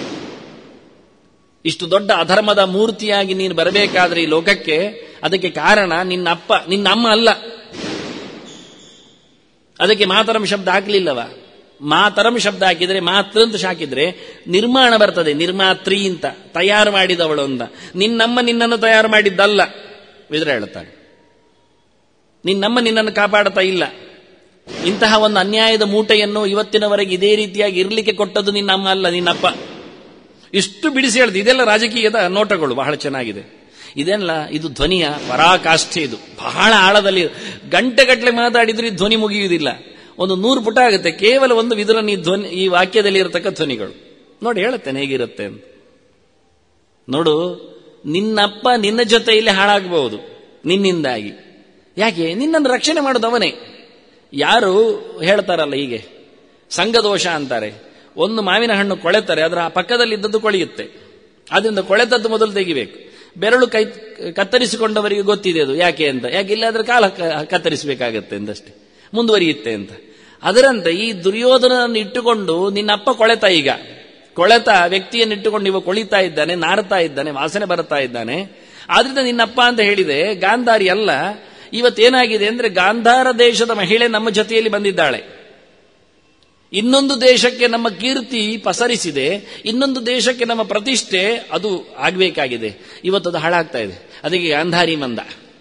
[SPEAKER 1] ಇಷ್ಟು ದೊಡ್ಡ ಅಧರ್ಮದ ಮೂರ್ತಿಯಾಗಿ ನೀನು ಬರಬೇಕಾದ್ರೆ ಈ ಲೋಕಕ್ಕೆ ಅದಕ್ಕೆ ಕಾರಣ ನಿನ್ನ ಅಪ್ಪ ನಿನ್ನ ಅಮ್ಮ ಅಲ್ಲ ಅದಕ್ಕೆ ಮಾತರಂ ಶಬ್ದ ಹಾಕಲಿಲ್ಲವ ಮಾತರಂ ಶಬ್ದ ಹಾಕಿದ್ರೆ ಮಾತೃ ಅಂತ ಹಾಕಿದ್ರೆ ನಿರ್ಮಾಣ ಬರ್ತದೆ ನಿರ್ಮಾತ್ರಿ ಅಂತ ತಯಾರು ಮಾಡಿದವಳು ಅಂತ ನಿನ್ನಮ್ಮ ನಿನ್ನನ್ನು ತಯಾರು ಮಾಡಿದ್ದಲ್ಲ ವಿದ್ರ ಹೇಳ್ತಾಳೆ ನಿನ್ನಮ್ಮ ನಿನ್ನನ್ನು ಕಾಪಾಡ್ತಾ ಇಲ್ಲ ಇಂತಹ ಒಂದು ಅನ್ಯಾಯದ ಮೂಟೆಯನ್ನು ಇವತ್ತಿನವರೆಗೆ ಇದೇ ರೀತಿಯಾಗಿ ಇರಲಿಕ್ಕೆ ಕೊಟ್ಟದ್ದು ನಿನ್ನ ಅಮ್ಮ ಅಲ್ಲ ನಿನ್ನಪ್ಪ ಇಷ್ಟು ಬಿಡಿಸಿ ಹೇಳ್ದು ಇದೆಲ್ಲ ರಾಜಕೀಯದ ನೋಟಗಳು ಬಹಳ ಚೆನ್ನಾಗಿದೆ ಇದೆಲ್ಲ ಇದು ಧ್ವನಿಯ ಪರಾಕಾಷ್ಠೆ ಇದು ಬಹಳ ಆಳದಲ್ಲಿ ಗಂಟೆಗಟ್ಟಲೆ ಮಾತಾಡಿದ್ರೆ ಧ್ವನಿ ಮುಗಿಯುವುದಿಲ್ಲ ಒಂದು ನೂರು ಪುಟ ಆಗುತ್ತೆ ಕೇವಲ ಒಂದು ವಿದುರನ್ ಈ ಧ್ವನಿ ಈ ವಾಕ್ಯದಲ್ಲಿ ಇರತಕ್ಕ ಧ್ವನಿಗಳು ನೋಡಿ ಹೇಳುತ್ತೇನೆ ಹೇಗಿರುತ್ತೆ ಅಂತ ನೋಡು ನಿನ್ನಪ್ಪ ನಿನ್ನ ಜೊತೆಯಲ್ಲಿ ಹಾಳಾಗಬಹುದು ನಿನ್ನಿಂದಾಗಿ ಯಾಕೆ ನಿನ್ನನ್ನು ರಕ್ಷಣೆ ಮಾಡೋದು ಅವನೇ ಯಾರು ಹೇಳ್ತಾರಲ್ಲ ಹೀಗೆ ಸಂಘದೋಷ ಅಂತಾರೆ ಒಂದು ಮಾವಿನ ಹಣ್ಣು ಕೊಳೆತಾರೆ ಅದರ ಪಕ್ಕದಲ್ಲಿದ್ದದ್ದು ಕೊಳೆಯುತ್ತೆ ಅದರಿಂದ ಕೊಳೆತದ್ದು ಮೊದಲು ತೆಗಿಬೇಕು ಬೆರಳು ಕೈ ಕತ್ತರಿಸಿಕೊಂಡವರಿಗೆ ಗೊತ್ತಿದೆ ಅದು ಯಾಕೆ ಅಂತ ಯಾಕೆ ಇಲ್ಲಾದ್ರೆ ಕಾಲ ಕತ್ತರಿಸಬೇಕಾಗತ್ತೆ ಎಂದಷ್ಟೇ ಮುಂದುವರಿಯುತ್ತೆ ಅಂತ ಅದರಂತೆ ಈ ದುರ್ಯೋಧನನ್ನು ಇಟ್ಟುಕೊಂಡು ನಿನ್ನಪ್ಪ ಕೊಳೆತ ಈಗ ಕೊಳೆತ ವ್ಯಕ್ತಿಯನ್ನು ಇಟ್ಟುಕೊಂಡು ಇವ ಕೊಳಿತಾ ಇದ್ದಾನೆ ನಾರ್ತಾ ಇದ್ದಾನೆ ವಾಸನೆ ಬರುತ್ತಾ ಇದ್ದಾನೆ ಆದ್ರಿಂದ ನಿನ್ನಪ್ಪ ಅಂತ ಹೇಳಿದೆ ಗಾಂಧಾರಿ ಅಲ್ಲ ಇವತ್ತೇನಾಗಿದೆ ಅಂದ್ರೆ ಗಾಂಧಾರ ದೇಶದ ಮಹಿಳೆ ನಮ್ಮ ಜೊತೆಯಲ್ಲಿ ಬಂದಿದ್ದಾಳೆ ಇನ್ನೊಂದು ದೇಶಕ್ಕೆ ನಮ್ಮ ಕೀರ್ತಿ ಪಸರಿಸಿದೆ ಇನ್ನೊಂದು ದೇಶಕ್ಕೆ ನಮ್ಮ ಪ್ರತಿಷ್ಠೆ ಅದು ಆಗಬೇಕಾಗಿದೆ ಇವತ್ತು ಅದು ಹಾಳಾಗ್ತಾ ಇದೆ ಅದಕ್ಕೆ ಗಾಂಧಾರಿ ಮಂದ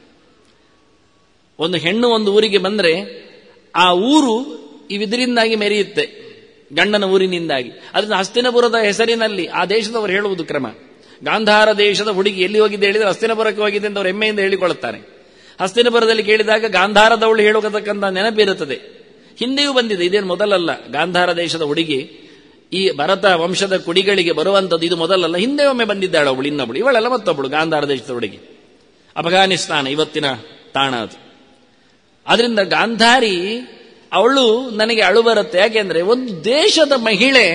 [SPEAKER 1] ಒಂದು ಹೆಣ್ಣು ಒಂದು ಊರಿಗೆ ಬಂದ್ರೆ ಆ ಊರು ಇವಿದರಿಂದಾಗಿ ಮೆರೆಯುತ್ತೆ ಗಂಡನ ಊರಿನಿಂದಾಗಿ ಅದರಿಂದ ಹಸ್ತಿನಪುರದ ಹೆಸರಿನಲ್ಲಿ ಆ ದೇಶದವರು ಹೇಳುವುದು ಕ್ರಮ ಗಾಂಧಾರ ದೇಶದ ಹುಡುಗಿ ಎಲ್ಲಿ ಹೋಗಿದ್ದೆ ಹೇಳಿದ್ರೆ ಹಸ್ತಿನಪುರಕ್ಕೆ ಹೋಗಿದೆ ಅಂತ ಅವರು ಹೆಮ್ಮೆಯಿಂದ ಹೇಳಿಕೊಳ್ಳುತ್ತಾರೆ ಹಸ್ತಿನಪುರದಲ್ಲಿ ಕೇಳಿದಾಗ ಗಾಂಧಾರದವಳು ಹೇಳತಕ್ಕಂಥ ನೆನಪಿರುತ್ತದೆ ಹಿಂದೆಯೂ ಬಂದಿದೆ ಇದೇನು ಮೊದಲಲ್ಲ ಗಾಂಧಾರ ದೇಶದ ಹುಡುಗಿ ಈ ಭರತ ವಂಶದ ಕುಡಿಗಳಿಗೆ ಬರುವಂಥದ್ದು ಇದು ಮೊದಲಲ್ಲ ಹಿಂದೆ ಒಮ್ಮೆ ಬಂದಿದ್ದಾಳೆ ಅವಳು ಇನ್ನೊಬ್ಳು ಇವಳೆಲ್ಲ ಮತ್ತೊಬ್ಬಳು ಗಾಂಧಾರ ದೇಶದ ಹುಡುಗಿ ಅಫಘಾನಿಸ್ತಾನ ಇವತ್ತಿನ ತಾಣ ಅದು ಆದ್ರಿಂದ ಗಾಂಧಾರಿ ಅವಳು ನನಗೆ ಅಳು ಬರುತ್ತೆ ಯಾಕೆಂದ್ರೆ ಒಂದು ದೇಶದ ಮಹಿಳೆ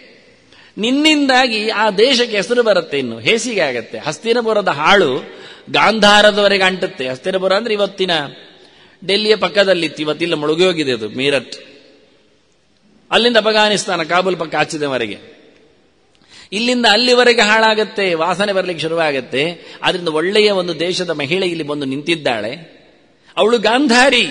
[SPEAKER 1] ನಿನ್ನಿಂದಾಗಿ ಆ ದೇಶಕ್ಕೆ ಹೆಸರು ಬರುತ್ತೆ ಇನ್ನು ಹೇಸಿಗೆ ಆಗತ್ತೆ ಹಸ್ತಿನಪುರದ ಹಾಳು ಗಾಂಧಾರದವರೆಗೆ ಅಂಟುತ್ತೆ ಹಸ್ತಿನಪುರ ಅಂದ್ರೆ ಇವತ್ತಿನ ಡೆಲ್ಲಿಯ ಪಕ್ಕದಲ್ಲಿತ್ತು ಇವತ್ತಿಲ್ಲ ಮುಳುಗಿ ಹೋಗಿದೆ ಅದು ಮೀರಟ್ ಅಲ್ಲಿಂದ ಅಫಘಾನಿಸ್ತಾನ ಕಾಬೂಲ್ ಪಕ್ಕ ಆಚಿದವರೆಗೆ ಇಲ್ಲಿಂದ ಅಲ್ಲಿವರೆಗೆ ಹಾಳಾಗತ್ತೆ ವಾಸನೆ ಬರಲಿಕ್ಕೆ ಶುರುವಾಗತ್ತೆ ಆದ್ರಿಂದ ಒಳ್ಳೆಯ ಒಂದು ದೇಶದ ಮಹಿಳೆ ಇಲ್ಲಿ ಬಂದು ನಿಂತಿದ್ದಾಳೆ ಅವಳು ಗಾಂಧಾರಿ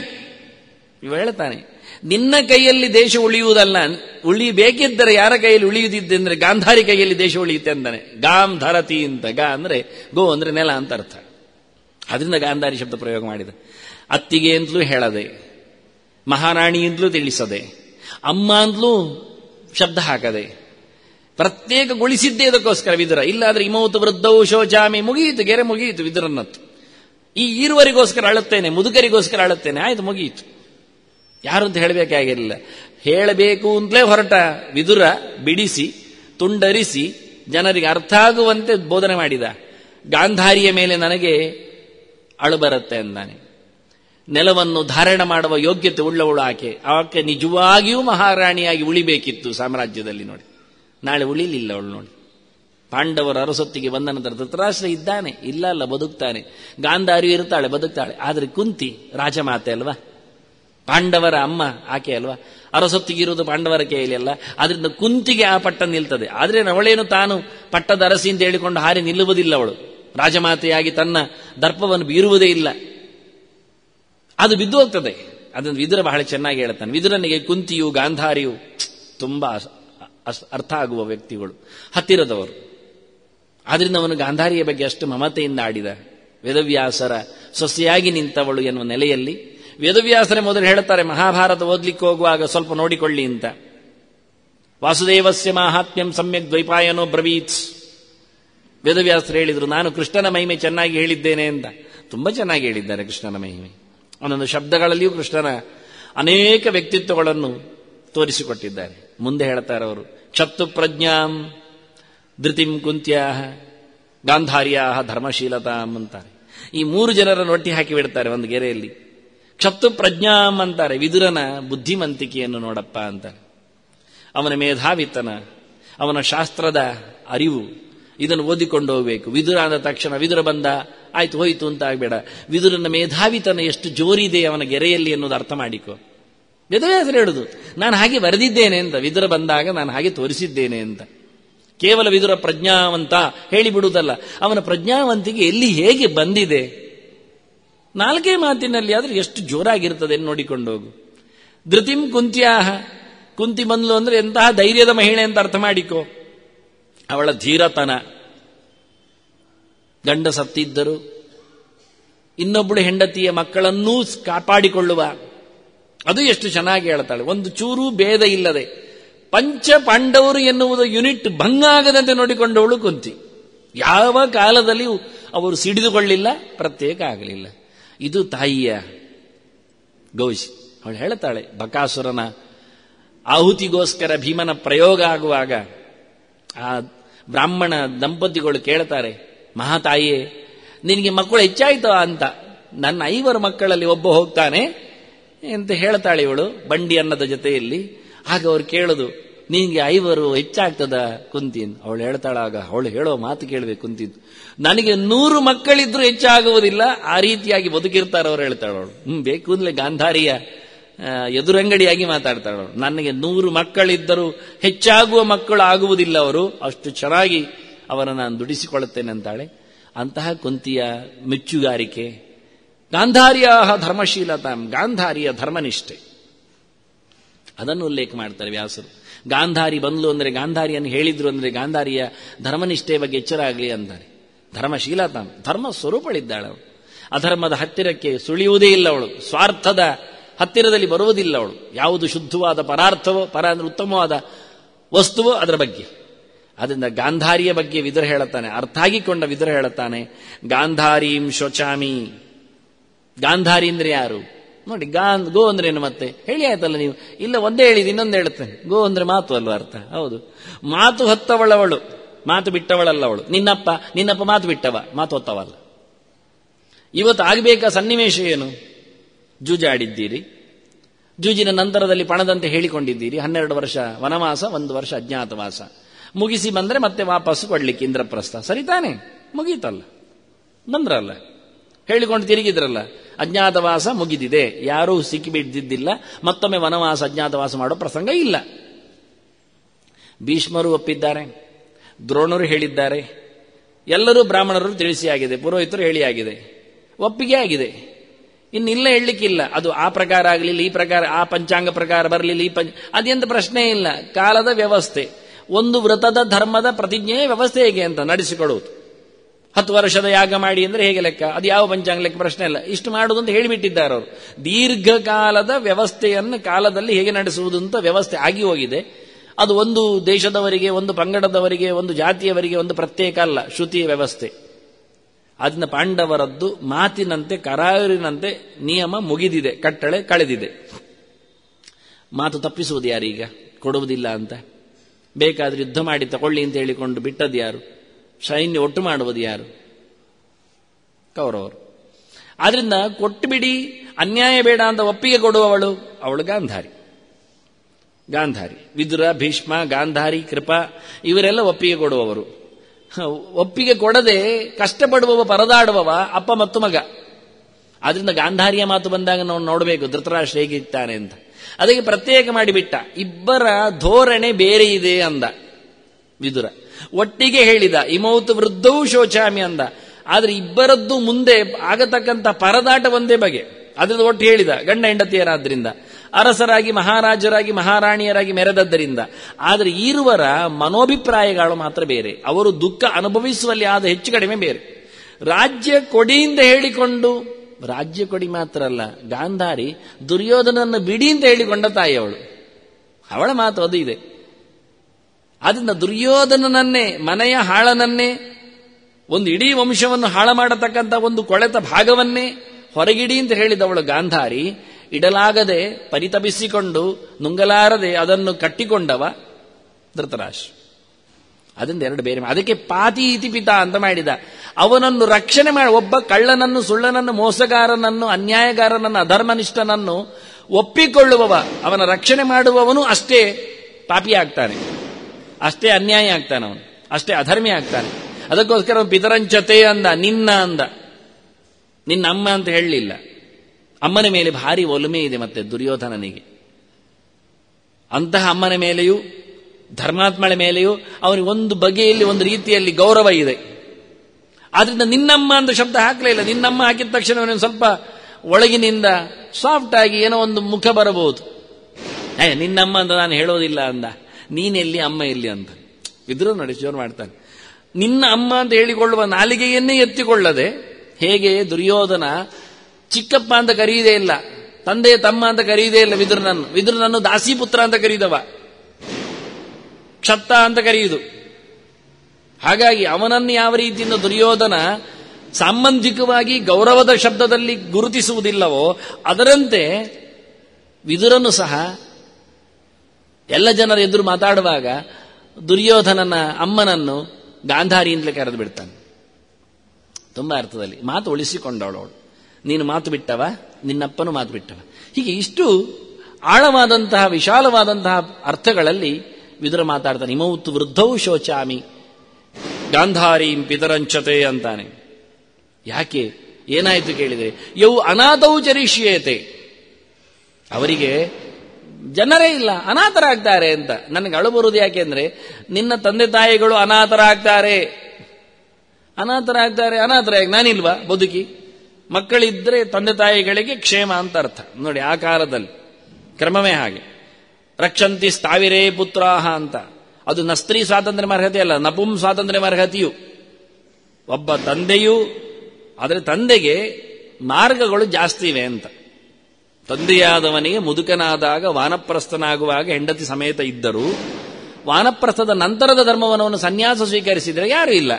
[SPEAKER 1] ಇವ ಹೇಳ್ತಾನೆ ನಿನ್ನ ಕೈಯಲ್ಲಿ ದೇಶ ಉಳಿಯುವುದಲ್ಲ ಉಳಿಬೇಕಿದ್ದರೆ ಯಾರ ಕೈಯಲ್ಲಿ ಉಳಿಯುವುದಿದ್ದರೆ ಗಾಂಧಾರಿ ಕೈಯಲ್ಲಿ ದೇಶ ಉಳಿಯುತ್ತೆ ಅಂತಾನೆ ಗಾಮ್ ಧರತಿ ಅಂತ ಗಾ ಅಂದ್ರೆ ಗೋ ಅಂದ್ರೆ ನೆಲ ಅಂತ ಅರ್ಥ ಅದರಿಂದ ಗಾಂಧಾರಿ ಶಬ್ದ ಪ್ರಯೋಗ ಮಾಡಿದೆ ಅತ್ತಿಗೆ ಅಂತಲೂ ಹೇಳದೆ ಮಹಾರಾಣಿ ಅಂತಲೂ ತಿಳಿಸದೆ ಅಮ್ಮ ಅಂತಲೂ ಶಬ್ದ ಹಾಕದೆ ಪ್ರತ್ಯೇಕಗೊಳಿಸಿದ್ದೇ ಇದಕ್ಕೋಸ್ಕರ ವಿದುರ ಇಲ್ಲಾದ್ರೆ ಇಮೌತು ವೃದ್ಧವು ಶೋಚಾಮಿ ಮುಗಿಯಿತು ಗೆರೆ ಮುಗಿಯಿತು ವಿದುರನ್ನತ್ತು ಈ ಈರುವರಿಗೋಸ್ಕರ ಅಳುತ್ತೇನೆ ಮುದುಕರಿಗೋಸ್ಕರ ಅಳುತ್ತೇನೆ ಆಯ್ತು ಮುಗಿಯಿತು ಯಾರು ಅಂತ ಹೇಳಬೇಕಾಗಿರಲಿಲ್ಲ ಹೇಳಬೇಕು ಅಂತಲೇ ಹೊರಟ ವಿದುರ ಬಿಡಿಸಿ ತುಂಡರಿಸಿ ಜನರಿಗೆ ಅರ್ಥ ಆಗುವಂತೆ ಬೋಧನೆ ಮಾಡಿದ ಗಾಂಧಾರಿಯ ಮೇಲೆ ನನಗೆ ಅಳು ಬರುತ್ತೆ ಅಂದಾನೆ ನೆಲವನ್ನು ಧಾರಣ ಮಾಡುವ ಯೋಗ್ಯತೆ ಉಳ್ಳವಳು ಆಕೆ ಆಕೆ ನಿಜವಾಗಿಯೂ ಮಹಾರಾಣಿಯಾಗಿ ಉಳಿಬೇಕಿತ್ತು ಸಾಮ್ರಾಜ್ಯದಲ್ಲಿ ನೋಡಿ ನಾಳೆ ಉಳಿಲಿಲ್ಲ ಅವಳು ನೋಡಿ ಪಾಂಡವರ ಅರಸೊತ್ತಿಗೆ ಬಂದ ನಂತರ ಧೃತರಾಷ್ಟ್ರ ಇದ್ದಾನೆ ಇಲ್ಲ ಅಲ್ಲ ಬದುಕ್ತಾನೆ ಗಾಂಧಾರಿಯು ಇರ್ತಾಳೆ ಬದುಕ್ತಾಳೆ ಆದರೆ ಕುಂತಿ ರಾಜಮಾತೆ ಅಲ್ವಾ ಪಾಂಡವರ ಅಮ್ಮ ಆಕೆ ಅಲ್ವಾ ಅರಸೊತ್ತಿಗಿರುವುದು ಪಾಂಡವರ ಕೈಯಲ್ಲಿ ಅಲ್ಲ ಅದರಿಂದ ಕುಂತಿಗೆ ಆ ಪಟ್ಟ ನಿಲ್ತದೆ ಆದ್ರೆ ಅವಳೇನು ತಾನು ಪಟ್ಟದ ಅರಸಿ ಅಂತ ಹೇಳಿಕೊಂಡು ಹಾರಿ ನಿಲ್ಲುವುದಿಲ್ಲ ಅವಳು ರಾಜಮಾತೆಯಾಗಿ ತನ್ನ ದರ್ಪವನ್ನು ಬೀರುವುದೇ ಇಲ್ಲ ಅದು ಬಿದ್ದು ಹೋಗ್ತದೆ ಅದನ್ನು ವಿದುರ ಬಹಳ ಚೆನ್ನಾಗಿ ಹೇಳ್ತಾನೆ ವಿದುರನಿಗೆ ಕುಂತಿಯು ಗಾಂಧಾರಿಯು ತುಂಬಾ ಅರ್ಥ ಆಗುವ ವ್ಯಕ್ತಿಗಳು ಹತ್ತಿರದವರು ಆದ್ರಿಂದ ಅವನು ಗಾಂಧಾರಿಯ ಬಗ್ಗೆ ಅಷ್ಟು ಮಮತೆಯಿಂದ ಆಡಿದ ವೇದವ್ಯಾಸರ ಸೊಸೆಯಾಗಿ ನಿಂತವಳು ಎನ್ನುವ ನೆಲೆಯಲ್ಲಿ ವೇದವ್ಯಾಸರೇ ಮೊದಲು ಹೇಳ್ತಾರೆ ಮಹಾಭಾರತ ಓದ್ಲಿಕ್ಕೆ ಹೋಗುವಾಗ ಸ್ವಲ್ಪ ನೋಡಿಕೊಳ್ಳಿ ಅಂತ ವಾಸುದೇವಸ್ಯ ಮಾಹಾತ್ಮ್ಯಂ ಸಮ್ಯಕ್ ದ್ವೈಪಾಯನೋ ಬ್ರವೀತ್ ವೇದವ್ಯಾಸರು ಹೇಳಿದ್ರು ನಾನು ಕೃಷ್ಣನ ಮಹಿಮೆ ಚೆನ್ನಾಗಿ ಹೇಳಿದ್ದೇನೆ ಅಂತ ತುಂಬಾ ಚೆನ್ನಾಗಿ ಹೇಳಿದ್ದಾರೆ ಕೃಷ್ಣನ ಮಹಿಮೆ ಒಂದೊಂದು ಶಬ್ದಗಳಲ್ಲಿಯೂ ಕೃಷ್ಣನ ಅನೇಕ ವ್ಯಕ್ತಿತ್ವಗಳನ್ನು ತೋರಿಸಿಕೊಟ್ಟಿದ್ದಾರೆ ಮುಂದೆ ಹೇಳ್ತಾರೆ ಅವರು ಕ್ಷತ್ತು ಪ್ರಜ್ಞಾಂ ಧೃತಿಂ ಕುಂತ್ಯಾ ಗಾಂಧಾರ್ಯಾ ಧರ್ಮಶೀಲತಾಂ ಅಂತಾರೆ ಈ ಮೂರು ಜನರನ್ನು ಒಟ್ಟಿ ಹಾಕಿ ಬಿಡ್ತಾರೆ ಒಂದು ಗೆರೆಯಲ್ಲಿ ಕ್ಷತ್ತು ಪ್ರಜ್ಞಾಂ ಅಂತಾರೆ ವಿದುರನ ಬುದ್ಧಿಮಂತಿಕೆಯನ್ನು ನೋಡಪ್ಪ ಅಂತಾರೆ ಅವನ ಮೇಧಾವಿತನ ಅವನ ಶಾಸ್ತ್ರದ ಅರಿವು ಇದನ್ನು ಓದಿಕೊಂಡು ಹೋಗಬೇಕು ವಿದುರ ಅಂದ ತಕ್ಷಣ ವಿದುರ ಬಂದ ಆಯ್ತು ಹೋಯ್ತು ಅಂತ ಆಗ್ಬೇಡ ವಿದುರನ ಮೇಧಾವಿತನ ಎಷ್ಟು ಜೋರಿದೆ ಅವನ ಗೆರೆಯಲ್ಲಿ ಎನ್ನುವುದು ಅರ್ಥ ಮಾಡಿಕೊ ವೇದವ್ಯಾಸರು ಹೇಳುದು ನಾನು ಹಾಗೆ ಬರೆದಿದ್ದೇನೆ ಅಂತ ವಿದುರ ಬಂದಾಗ ನಾನು ಹಾಗೆ ತೋರಿಸಿದ್ದೇನೆ ಅಂತ ಕೇವಲ ವಿದುರ ಪ್ರಜ್ಞಾವಂತ ಹೇಳಿಬಿಡುವುದಲ್ಲ ಅವನ ಪ್ರಜ್ಞಾವಂತಿಗೆ ಎಲ್ಲಿ ಹೇಗೆ ಬಂದಿದೆ ನಾಲ್ಕೇ ಮಾತಿನಲ್ಲಿ ಆದ್ರೆ ಎಷ್ಟು ಜೋರಾಗಿರ್ತದೆ ನೋಡಿಕೊಂಡು ಹೋಗು ಧೃತಿಂ ಕುಂತ್ಯಾಹ ಕುಂತಿ ಬಂದ್ಲು ಅಂದ್ರೆ ಎಂತಹ ಧೈರ್ಯದ ಮಹಿಳೆ ಅಂತ ಅರ್ಥ ಮಾಡಿಕೋ ಅವಳ ಧೀರತನ ಗಂಡ ಸತ್ತಿದ್ದರು ಇನ್ನೊಬ್ಬಳು ಹೆಂಡತಿಯ ಮಕ್ಕಳನ್ನೂ ಕಾಪಾಡಿಕೊಳ್ಳುವ ಅದು ಎಷ್ಟು ಚೆನ್ನಾಗಿ ಹೇಳ್ತಾಳೆ ಒಂದು ಚೂರು ಭೇದ ಇಲ್ಲದೆ ಪಂಚ ಪಾಂಡವರು ಎನ್ನುವುದು ಯೂನಿಟ್ ಭಂಗಾಗದಂತೆ ನೋಡಿಕೊಂಡವಳು ಕುಂತಿ ಯಾವ ಕಾಲದಲ್ಲಿಯೂ ಅವರು ಸಿಡಿದುಕೊಳ್ಳಿಲ್ಲ ಪ್ರತ್ಯೇಕ ಆಗಲಿಲ್ಲ ಇದು ತಾಯಿಯ ಗೌಶಿ ಅವಳು ಹೇಳ್ತಾಳೆ ಬಕಾಸುರನ ಆಹುತಿಗೋಸ್ಕರ ಭೀಮನ ಪ್ರಯೋಗ ಆಗುವಾಗ ಆ ಬ್ರಾಹ್ಮಣ ದಂಪತಿಗಳು ಕೇಳ್ತಾರೆ ಮಹಾತಾಯಿಯೇ ನಿನಗೆ ಮಕ್ಕಳು ಹೆಚ್ಚಾಯ್ತು ಅಂತ ನನ್ನ ಐವರು ಮಕ್ಕಳಲ್ಲಿ ಒಬ್ಬ ಹೋಗ್ತಾನೆ ಅಂತ ಹೇಳ್ತಾಳೆ ಇವಳು ಬಂಡಿ ಅನ್ನದ ಜೊತೆಯಲ್ಲಿ ಆಗ ಅವ್ರು ಕೇಳೋದು ನಿನ್ಗೆ ಐವರು ಹೆಚ್ಚಾಗ್ತದ ಕುಂತಿನ್ ಅವಳು ಹೇಳ್ತಾಳಾಗ ಅವಳು ಹೇಳೋ ಮಾತು ಕೇಳಬೇಕು ಕುಂತಿದ್ದು ನನಗೆ ನೂರು ಮಕ್ಕಳಿದ್ರು ಹೆಚ್ಚಾಗುವುದಿಲ್ಲ ಆ ರೀತಿಯಾಗಿ ಬದುಕಿರ್ತಾರೆ ಅವ್ರು ಹೇಳ್ತಾಳೆ ಅವಳು ಹ್ಮ್ ಬೇಕು ಅಂದ್ರೆ ಗಾಂಧಾರಿಯ ಎದುರಂಗಡಿಯಾಗಿ ಮಾತಾಡ್ತಾಳು ನನಗೆ ನೂರು ಮಕ್ಕಳಿದ್ದರೂ ಹೆಚ್ಚಾಗುವ ಮಕ್ಕಳು ಆಗುವುದಿಲ್ಲ ಅವರು ಅಷ್ಟು ಚೆನ್ನಾಗಿ ಅವರನ್ನು ನಾನು ದುಡಿಸಿಕೊಳ್ಳುತ್ತೇನೆ ಅಂತಾಳೆ ಅಂತಹ ಕುಂತಿಯ ಮೆಚ್ಚುಗಾರಿಕೆ ಗಾಂಧಾರ್ಯ ಧರ್ಮಶೀಲತಾ ಗಾಂಧಾರಿಯ ಧರ್ಮನಿಷ್ಠೆ ಅದನ್ನು ಉಲ್ಲೇಖ ಮಾಡ್ತಾರೆ ವ್ಯಾಸರು ಗಾಂಧಾರಿ ಬಂದ್ಲು ಅಂದ್ರೆ ಗಾಂಧಾರಿಯನ್ನು ಹೇಳಿದ್ರು ಅಂದ್ರೆ ಗಾಂಧಾರಿಯ ಧರ್ಮನಿಷ್ಠೆಯ ಬಗ್ಗೆ ಎಚ್ಚರ ಆಗಲಿ ಅಂತಾರೆ ಧರ್ಮಶೀಲತಾಂ ಧರ್ಮ ಸ್ವರೂಪಳಿದ್ದಾಳೆ ಅವಳು ಅಧರ್ಮದ ಹತ್ತಿರಕ್ಕೆ ಸುಳಿಯುವುದೇ ಇಲ್ಲ ಅವಳು ಸ್ವಾರ್ಥದ ಹತ್ತಿರದಲ್ಲಿ ಬರುವುದಿಲ್ಲ ಅವಳು ಯಾವುದು ಶುದ್ಧವಾದ ಪದಾರ್ಥವೋ ಪರ ಅಂದ್ರೆ ಉತ್ತಮವಾದ ವಸ್ತುವೋ ಅದರ ಬಗ್ಗೆ ಅದರಿಂದ ಗಾಂಧಾರಿಯ ಬಗ್ಗೆ ವಿದುರ ಹೇಳುತ್ತಾನೆ ಅರ್ಥ ಆಗಿಕೊಂಡ ವಿದುರ ಹೇಳುತ್ತಾನೆ ಗಾಂಧಾರೀಂ ಶೋಚಾಮಿ ಗಾಂಧಾರಿ ಅಂದ್ರೆ ಯಾರು ನೋಡಿ ಗಾನ್ ಗೋ ಅಂದ್ರೆ ಏನು ಮತ್ತೆ ಹೇಳಿ ಆಯ್ತಲ್ಲ ನೀವು ಇಲ್ಲ ಒಂದೇ ಹೇಳಿದ ಇನ್ನೊಂದು ಹೇಳುತ್ತೇನೆ ಗೋ ಅಂದ್ರೆ ಮಾತು ಅಲ್ವಾ ಅರ್ಥ ಹೌದು ಮಾತು ಹೊತ್ತವಳವಳು ಮಾತು ಬಿಟ್ಟವಳಲ್ಲ ಅವಳು ನಿನ್ನಪ್ಪ ನಿನ್ನಪ್ಪ ಮಾತು ಬಿಟ್ಟವ ಮಾತು ಹೊತ್ತವಲ್ಲ ಇವತ್ತು ಆಗಬೇಕಾ ಸನ್ನಿವೇಶ ಏನು ಜೂಜಾಡಿದ್ದೀರಿ ಜೂಜಿನ ನಂತರದಲ್ಲಿ ಪಣದಂತೆ ಹೇಳಿಕೊಂಡಿದ್ದೀರಿ ಹನ್ನೆರಡು ವರ್ಷ ವನವಾಸ ಒಂದು ವರ್ಷ ಅಜ್ಞಾತವಾಸ ಮುಗಿಸಿ ಬಂದ್ರೆ ಮತ್ತೆ ವಾಪಸ್ಸು ಕೊಡ್ಲಿಕ್ಕೆ ಇಂದ್ರಪ್ರಸ್ಥ ಸರಿ ತಾನೆ ಮುಗೀತಲ್ಲ ಬಂದ್ರಲ್ಲ ಹೇಳಿಕೊಂಡು ತಿರುಗಿದ್ರಲ್ಲ ಅಜ್ಞಾತವಾಸ ಮುಗಿದಿದೆ ಯಾರೂ ಸಿಕ್ಕಿಬಿದ್ದಿದ್ದಿಲ್ಲ ಮತ್ತೊಮ್ಮೆ ವನವಾಸ ಅಜ್ಞಾತವಾಸ ಮಾಡೋ ಪ್ರಸಂಗ ಇಲ್ಲ ಭೀಷ್ಮರು ಒಪ್ಪಿದ್ದಾರೆ ದ್ರೋಣರು ಹೇಳಿದ್ದಾರೆ ಎಲ್ಲರೂ ಬ್ರಾಹ್ಮಣರು ತಿಳಿಸಿ ಆಗಿದೆ ಪುರೋಹಿತರು ಹೇಳಿ ಆಗಿದೆ ಒಪ್ಪಿಗೆ ಆಗಿದೆ ಇನ್ನಿಲ್ಲ ಹೇಳಲಿಕ್ಕಿಲ್ಲ ಅದು ಆ ಪ್ರಕಾರ ಆಗಲಿಲ್ಲ ಈ ಪ್ರಕಾರ ಆ ಪಂಚಾಂಗ ಪ್ರಕಾರ ಬರಲಿಲ್ಲ ಈ ಪಂಚ ಅದೆಂತ ಪ್ರಶ್ನೆ ಇಲ್ಲ ಕಾಲದ ವ್ಯವಸ್ಥೆ ಒಂದು ವ್ರತದ ಧರ್ಮದ ಪ್ರತಿಜ್ಞೆಯ ವ್ಯವಸ್ಥೆ ಹೇಗೆ ಅಂತ ನಡೆಸಿಕೊಡುವುದು ಹತ್ತು ವರ್ಷದ ಯಾಗ ಮಾಡಿ ಅಂದ್ರೆ ಹೇಗೆ ಲೆಕ್ಕ ಅದು ಯಾವ ಪಂಚಾಂಗ ಲೆಕ್ಕ ಪ್ರಶ್ನೆ ಇಲ್ಲ ಇಷ್ಟು ಮಾಡುವುದು ಅಂತ ಹೇಳಿಬಿಟ್ಟಿದ್ದಾರೆ ಅವರು ದೀರ್ಘಕಾಲದ ವ್ಯವಸ್ಥೆಯನ್ನು ಕಾಲದಲ್ಲಿ ಹೇಗೆ ನಡೆಸುವುದು ಅಂತ ವ್ಯವಸ್ಥೆ ಆಗಿ ಹೋಗಿದೆ ಅದು ಒಂದು ದೇಶದವರಿಗೆ ಒಂದು ಪಂಗಡದವರಿಗೆ ಒಂದು ಜಾತಿಯವರಿಗೆ ಒಂದು ಪ್ರತ್ಯೇಕ ಅಲ್ಲ ಶ್ರುತಿಯ ವ್ಯವಸ್ಥೆ ಅದನ್ನ ಪಾಂಡವರದ್ದು ಮಾತಿನಂತೆ ಕರಾರಿನಂತೆ ನಿಯಮ ಮುಗಿದಿದೆ ಕಟ್ಟಳೆ ಕಳೆದಿದೆ ಮಾತು ತಪ್ಪಿಸುವುದು ಯಾರೀಗ ಕೊಡುವುದಿಲ್ಲ ಅಂತ ಬೇಕಾದ್ರೆ ಯುದ್ಧ ಮಾಡಿ ತಗೊಳ್ಳಿ ಅಂತ ಹೇಳಿಕೊಂಡು ಬಿಟ್ಟದ್ದು ಯಾರು ಸೈನ್ಯ ಒಟ್ಟು ಮಾಡುವುದು ಯಾರು ಕೌರವರು ಆದ್ರಿಂದ ಕೊಟ್ಟು ಬಿಡಿ ಅನ್ಯಾಯ ಬೇಡ ಅಂತ ಒಪ್ಪಿಗೆ ಕೊಡುವವಳು ಅವಳು ಗಾಂಧಾರಿ ಗಾಂಧಾರಿ ವಿದುರ ಭೀಷ್ಮ ಗಾಂಧಾರಿ ಕೃಪಾ ಇವರೆಲ್ಲ ಒಪ್ಪಿಗೆ ಕೊಡುವವರು ಒಪ್ಪಿಗೆ ಕೊಡದೆ ಕಷ್ಟಪಡುವವ ಪರದಾಡುವವ ಅಪ್ಪ ಮತ್ತು ಮಗ ಆದ್ರಿಂದ ಗಾಂಧಾರಿಯ ಮಾತು ಬಂದಾಗ ನಾವು ನೋಡಬೇಕು ಧೃತರಾಷ್ಟ್ರ ಹೇಗಿರ್ತಾನೆ ಅಂತ ಅದಕ್ಕೆ ಪ್ರತ್ಯೇಕ ಮಾಡಿಬಿಟ್ಟ ಇಬ್ಬರ ಧೋರಣೆ ಬೇರೆ ಇದೆ ಅಂದ ವಿದುರ ಒಟ್ಟಿಗೆ ಹೇಳಿದ ಇಮೌತು ವೃದ್ಧವು ಶೋಚಾಮಿ ಅಂದ ಆದ್ರೆ ಇಬ್ಬರದ್ದು ಮುಂದೆ ಆಗತಕ್ಕಂಥ ಪರದಾಟ ಒಂದೇ ಬಗೆ ಅದ್ರದ್ದು ಒಟ್ಟು ಹೇಳಿದ ಗಂಡ ಹೆಂಡತಿಯರಾದ್ರಿಂದ ಅರಸರಾಗಿ ಮಹಾರಾಜರಾಗಿ ಮಹಾರಾಣಿಯರಾಗಿ ಮೆರೆದದ್ದರಿಂದ ಆದರೆ ಈರುವರ ಮನೋಭಿಪ್ರಾಯಗಳು ಮಾತ್ರ ಬೇರೆ ಅವರು ದುಃಖ ಅನುಭವಿಸುವಲ್ಲಿ ಆದ ಹೆಚ್ಚು ಕಡಿಮೆ ಬೇರೆ ರಾಜ್ಯ ಕೊಡಿಯಿಂದ ಹೇಳಿಕೊಂಡು ರಾಜ್ಯ ಕೊಡಿ ಮಾತ್ರ ಅಲ್ಲ ಗಾಂಧಾರಿ ದುರ್ಯೋಧನನ್ನು ಬಿಡಿ ಅಂತ ಹೇಳಿಕೊಂಡ ತಾಯಿ ಅವಳು ಅವಳ ಮಾತು ಅದು ಇದೆ ಆದ್ರಿಂದ ದುರ್ಯೋಧನನನ್ನೇ ಮನೆಯ ಹಾಳನನ್ನೇ ಒಂದು ಇಡೀ ವಂಶವನ್ನು ಹಾಳ ಮಾಡತಕ್ಕಂಥ ಒಂದು ಕೊಳೆತ ಭಾಗವನ್ನೇ ಹೊರಗಿಡಿ ಅಂತ ಹೇಳಿದವಳು ಗಾಂಧಾರಿ ಇಡಲಾಗದೆ ಪರಿತಪಿಸಿಕೊಂಡು ನುಂಗಲಾರದೆ ಅದನ್ನು ಕಟ್ಟಿಕೊಂಡವ ಧೃತರಾಶ್ ಅದರಿಂದ ಎರಡು ಬೇರೆ ಅದಕ್ಕೆ ಪಾತಿ ಇತಿಪಿತ ಅಂತ ಮಾಡಿದ ಅವನನ್ನು ರಕ್ಷಣೆ ಮಾಡಿ ಒಬ್ಬ ಕಳ್ಳನನ್ನು ಸುಳ್ಳನನ್ನು ಮೋಸಗಾರನನ್ನು ಅನ್ಯಾಯಗಾರನನ್ನು ಅಧರ್ಮನಿಷ್ಠನನ್ನು ಒಪ್ಪಿಕೊಳ್ಳುವವ ಅವನ ರಕ್ಷಣೆ ಮಾಡುವವನು ಅಷ್ಟೇ ಪಾಪಿ ಆಗ್ತಾನೆ ಅಷ್ಟೇ ಅನ್ಯಾಯ ಆಗ್ತಾನೆ ಅವನು ಅಷ್ಟೇ ಅಧರ್ಮಿ ಆಗ್ತಾನೆ ಅದಕ್ಕೋಸ್ಕರ ಪಿತರಂಚತೆ ಅಂದ ನಿನ್ನ ಅಂದ ನಿನ್ನ ಅಮ್ಮ ಅಂತ ಹೇಳಲಿಲ್ಲ ಅಮ್ಮನ ಮೇಲೆ ಭಾರಿ ಒಲುಮೆ ಇದೆ ಮತ್ತೆ ದುರ್ಯೋಧನನಿಗೆ ಅಂತಹ ಅಮ್ಮನ ಮೇಲೆಯೂ ಧರ್ಮಾತ್ಮಳ ಮೇಲೆಯೂ ಅವನಿಗೆ ಒಂದು ಬಗೆಯಲ್ಲಿ ಒಂದು ರೀತಿಯಲ್ಲಿ ಗೌರವ ಇದೆ ಆದ್ರಿಂದ ನಿನ್ನಮ್ಮ ಅಂತ ಶಬ್ದ ಹಾಕಲೇ ಇಲ್ಲ ನಿನ್ನಮ್ಮ ಹಾಕಿದ ತಕ್ಷಣ ಅವನಿಗೆ ಸ್ವಲ್ಪ ಒಳಗಿನಿಂದ ಸಾಫ್ಟ್ ಆಗಿ ಏನೋ ಒಂದು ಮುಖ ಬರಬಹುದು ಏ ನಿನ್ನಮ್ಮ ಅಂತ ನಾನು ಹೇಳೋದಿಲ್ಲ ಅಂದ ನೀನೆಲ್ಲಿ ಅಮ್ಮ ಎಲ್ಲಿ ಅಂತ ಇದ್ರು ನೋಡಿ ಜೋರು ಮಾಡ್ತಾನೆ ನಿನ್ನ ಅಮ್ಮ ಅಂತ ಹೇಳಿಕೊಳ್ಳುವ ನಾಲಿಗೆಯನ್ನೇ ಎತ್ತಿಕೊಳ್ಳದೆ ಹೇಗೆ ದುರ್ಯೋಧನ ಚಿಕ್ಕಪ್ಪ ಅಂತ ಕರೆಯುವುದೇ ಇಲ್ಲ ತಂದೆ ತಮ್ಮ ಅಂತ ಕರೆಯುವುದೇ ಇಲ್ಲ ವಿದುರನನ್ನು ವಿದುರನನ್ನು ದಾಸಿಪುತ್ರ ಅಂತ ಕರೀದವ ಕ್ಷತ್ತ ಅಂತ ಕರೆಯುವುದು ಹಾಗಾಗಿ ಅವನನ್ನು ಯಾವ ರೀತಿಯಿಂದ ದುರ್ಯೋಧನ ಸಾಂಬಂಧಿಕವಾಗಿ ಗೌರವದ ಶಬ್ದದಲ್ಲಿ ಗುರುತಿಸುವುದಿಲ್ಲವೋ ಅದರಂತೆ ವಿದುರನು ಸಹ ಎಲ್ಲ ಜನರ ಎದುರು ಮಾತಾಡುವಾಗ ದುರ್ಯೋಧನನ ಅಮ್ಮನನ್ನು ಗಾಂಧಾರಿಯಿಂದಲೇ ಕರೆದು ಬಿಡ್ತಾನೆ ತುಂಬಾ ಅರ್ಥದಲ್ಲಿ ಮಾತು ಉಳಿಸಿಕೊಂಡವಳು ಅವಳು ನೀನು ಮಾತು ಬಿಟ್ಟವ ನಿನ್ನಪ್ಪನು ಮಾತು ಬಿಟ್ಟವ ಹೀಗೆ ಇಷ್ಟು ಆಳವಾದಂತಹ ವಿಶಾಲವಾದಂತಹ ಅರ್ಥಗಳಲ್ಲಿ ವಿದುರ ಮಾತಾಡ್ತಾನೆ ಇಮೌತ್ತು ವೃದ್ಧವು ಶೋಚಾಮಿ ಗಾಂಧಾರೀಂ ಪಿತರಂಚತೆ ಅಂತಾನೆ ಯಾಕೆ ಏನಾಯ್ತು ಕೇಳಿದರೆ ಯವು ಅನಾಥವು ಚರಿಷ್ಯೇತೆ ಅವರಿಗೆ ಜನರೇ ಇಲ್ಲ ಅನಾಥರಾಗ್ತಾರೆ ಅಂತ ನನಗೆ ಅಳು ಬರುವುದು ಯಾಕೆಂದ್ರೆ ನಿನ್ನ ತಂದೆ ತಾಯಿಗಳು ಅನಾಥರಾಗ್ತಾರೆ ಅನಾಥರಾಗ್ತಾರೆ ಅನಾಥರಾಗಿ ನಾನಿಲ್ವಾ ಬದುಕಿ ಮಕ್ಕಳಿದ್ರೆ ತಂದೆ ತಾಯಿಗಳಿಗೆ ಕ್ಷೇಮ ಅಂತ ಅರ್ಥ ನೋಡಿ ಆ ಕಾಲದಲ್ಲಿ ಕ್ರಮವೇ ಹಾಗೆ ರಕ್ಷಂತಿ ಸ್ಥಾವಿರೇ ಪುತ್ರಾಹ ಅಂತ ಅದು ನ ಸ್ತ್ರೀ ಸ್ವಾತಂತ್ರ್ಯ ಅರ್ಹತೆ ಅಲ್ಲ ನಪುಂ ಸ್ವಾತಂತ್ರ್ಯ ಅರ್ಹತೆಯು ಒಬ್ಬ ತಂದೆಯು ಆದರೆ ತಂದೆಗೆ ಮಾರ್ಗಗಳು ಜಾಸ್ತಿ ಇವೆ ಅಂತ ತಂದೆಯಾದವನಿಗೆ ಮುದುಕನಾದಾಗ ವಾನಪ್ರಸ್ಥನಾಗುವಾಗ ಹೆಂಡತಿ ಸಮೇತ ಇದ್ದರೂ ವಾನಪ್ರಸ್ಥದ ನಂತರದ ಧರ್ಮವನ್ನು ಸನ್ಯಾಸ ಸ್ವೀಕರಿಸಿದರೆ ಯಾರೂ ಇಲ್ಲ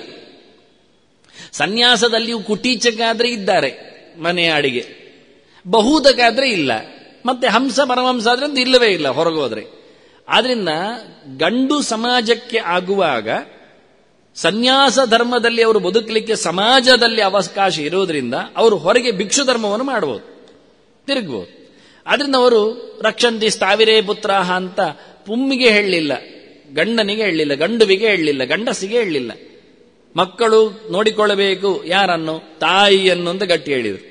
[SPEAKER 1] ಸನ್ಯಾಸದಲ್ಲಿಯೂ ಕುಟೀಚಕ್ಕಾದ್ರೆ ಇದ್ದಾರೆ ಮನೆಯ ಅಡಿಗೆ ಬಹುದಕ್ಕಾದ್ರೆ ಇಲ್ಲ ಮತ್ತೆ ಹಂಸ ಪರಮಹಂಸ ಆದ್ರೆ ಅಂತ ಇಲ್ಲವೇ ಇಲ್ಲ ಹೊರಗೋದ್ರೆ ಆದ್ರಿಂದ ಗಂಡು ಸಮಾಜಕ್ಕೆ ಆಗುವಾಗ ಸನ್ಯಾಸ ಧರ್ಮದಲ್ಲಿ ಅವರು ಬದುಕಲಿಕ್ಕೆ ಸಮಾಜದಲ್ಲಿ ಅವಕಾಶ ಇರೋದ್ರಿಂದ ಅವರು ಹೊರಗೆ ಭಿಕ್ಷು ಧರ್ಮವನ್ನು ಮಾಡಬಹುದು ತಿರುಗ್ಬೋದು ಆದ್ರಿಂದ ಅವರು ರಕ್ಷಂತಿ ಸ್ಥಾವಿರೇ ಪುತ್ರಾಹ ಅಂತ ಪುಮ್ಮಿಗೆ ಹೇಳಲಿಲ್ಲ ಗಂಡನಿಗೆ ಹೇಳಲಿಲ್ಲ ಗಂಡುವಿಗೆ ಹೇಳಲಿಲ್ಲ ಗಂಡಸಿಗೆ ಹೇಳಲಿಲ್ಲ ಮಕ್ಕಳು ನೋಡಿಕೊಳ್ಳಬೇಕು ಯಾರನ್ನು ತಾಯಿಯನ್ನು ಅಂತ ಗಟ್ಟಿ ಹೇಳಿದರು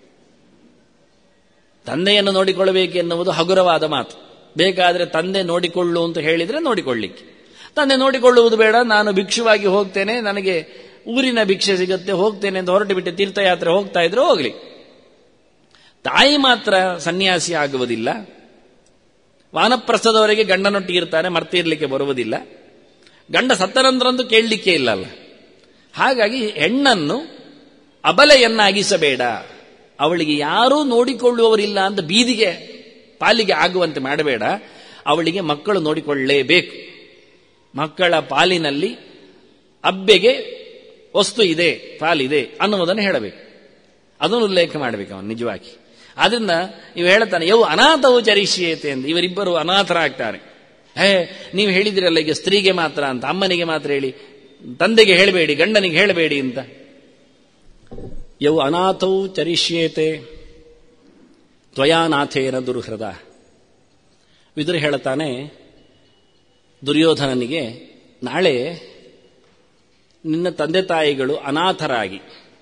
[SPEAKER 1] ತಂದೆಯನ್ನು ನೋಡಿಕೊಳ್ಳಬೇಕು ಎನ್ನುವುದು ಹಗುರವಾದ ಮಾತು ಬೇಕಾದರೆ ತಂದೆ ನೋಡಿಕೊಳ್ಳು ಅಂತ ಹೇಳಿದ್ರೆ ನೋಡಿಕೊಳ್ಳಿಕ್ಕೆ ತಂದೆ ನೋಡಿಕೊಳ್ಳುವುದು ಬೇಡ ನಾನು ಭಿಕ್ಷುವಾಗಿ ಹೋಗ್ತೇನೆ ನನಗೆ ಊರಿನ ಭಿಕ್ಷೆ ಸಿಗುತ್ತೆ ಹೋಗ್ತೇನೆ ಅಂತ ಹೊರಟು ಬಿಟ್ಟು ತೀರ್ಥಯಾತ್ರೆ ಹೋಗ್ತಾ ಇದ್ರೆ ಹೋಗ್ಲಿ ತಾಯಿ ಮಾತ್ರ ಸನ್ಯಾಸಿ ಆಗುವುದಿಲ್ಲ ವಾನಪ್ರಸ್ಥದವರೆಗೆ ಗಂಡನೊಟ್ಟಿಗೆ ಇರ್ತಾನೆ ಮರ್ತಿರ್ಲಿಕ್ಕೆ ಬರುವುದಿಲ್ಲ ಗಂಡ ಸತ್ತರಂದ್ರಂತೂ ಕೇಳಲಿಕ್ಕೆ ಇಲ್ಲಲ್ಲ ಹಾಗಾಗಿ ಹೆಣ್ಣನ್ನು ಅಬಲೆಯನ್ನಾಗಿಸಬೇಡ ಅವಳಿಗೆ ಯಾರೂ ನೋಡಿಕೊಳ್ಳುವವರಿಲ್ಲ ಅಂತ ಬೀದಿಗೆ ಪಾಲಿಗೆ ಆಗುವಂತೆ ಮಾಡಬೇಡ ಅವಳಿಗೆ ಮಕ್ಕಳು ನೋಡಿಕೊಳ್ಳಲೇಬೇಕು ಮಕ್ಕಳ ಪಾಲಿನಲ್ಲಿ ಅಬ್ಬೆಗೆ ವಸ್ತು ಇದೆ ಪಾಲಿದೆ ಅನ್ನುವುದನ್ನು ಹೇಳಬೇಕು ಅದನ್ನು ಉಲ್ಲೇಖ ಮಾಡಬೇಕು ಅವನು ನಿಜವಾಗಿ ಆದ್ರಿಂದ ಇವು ಹೇಳ್ತಾನೆ ಯವು ಅನಾಥವು ಚರಿಷ್ಯೇತೆ ಅಂತ ಇವರಿಬ್ಬರು ಅನಾಥರಾಗ್ತಾರೆ ಹೇ ನೀವು ಹೇಳಿದಿರಲ್ಲ ಈಗ ಸ್ತ್ರೀಗೆ ಮಾತ್ರ ಅಂತ ಅಮ್ಮನಿಗೆ ಮಾತ್ರ ಹೇಳಿ ತಂದೆಗೆ ಹೇಳಬೇಡಿ ಗಂಡನಿಗೆ ಹೇಳಬೇಡಿ ಅಂತ ಯವು ಅನಾಥವು ಚರಿಷ್ಯೇತೆ ತ್ವಯಾನಾಥೇನ ದುರ್ಹೃದ ವಿದುರು ಹೇಳುತ್ತಾನೆ ದುರ್ಯೋಧನನಿಗೆ ನಾಳೆ ನಿನ್ನ ತಂದೆ ತಾಯಿಗಳು ಅನಾಥರಾಗಿ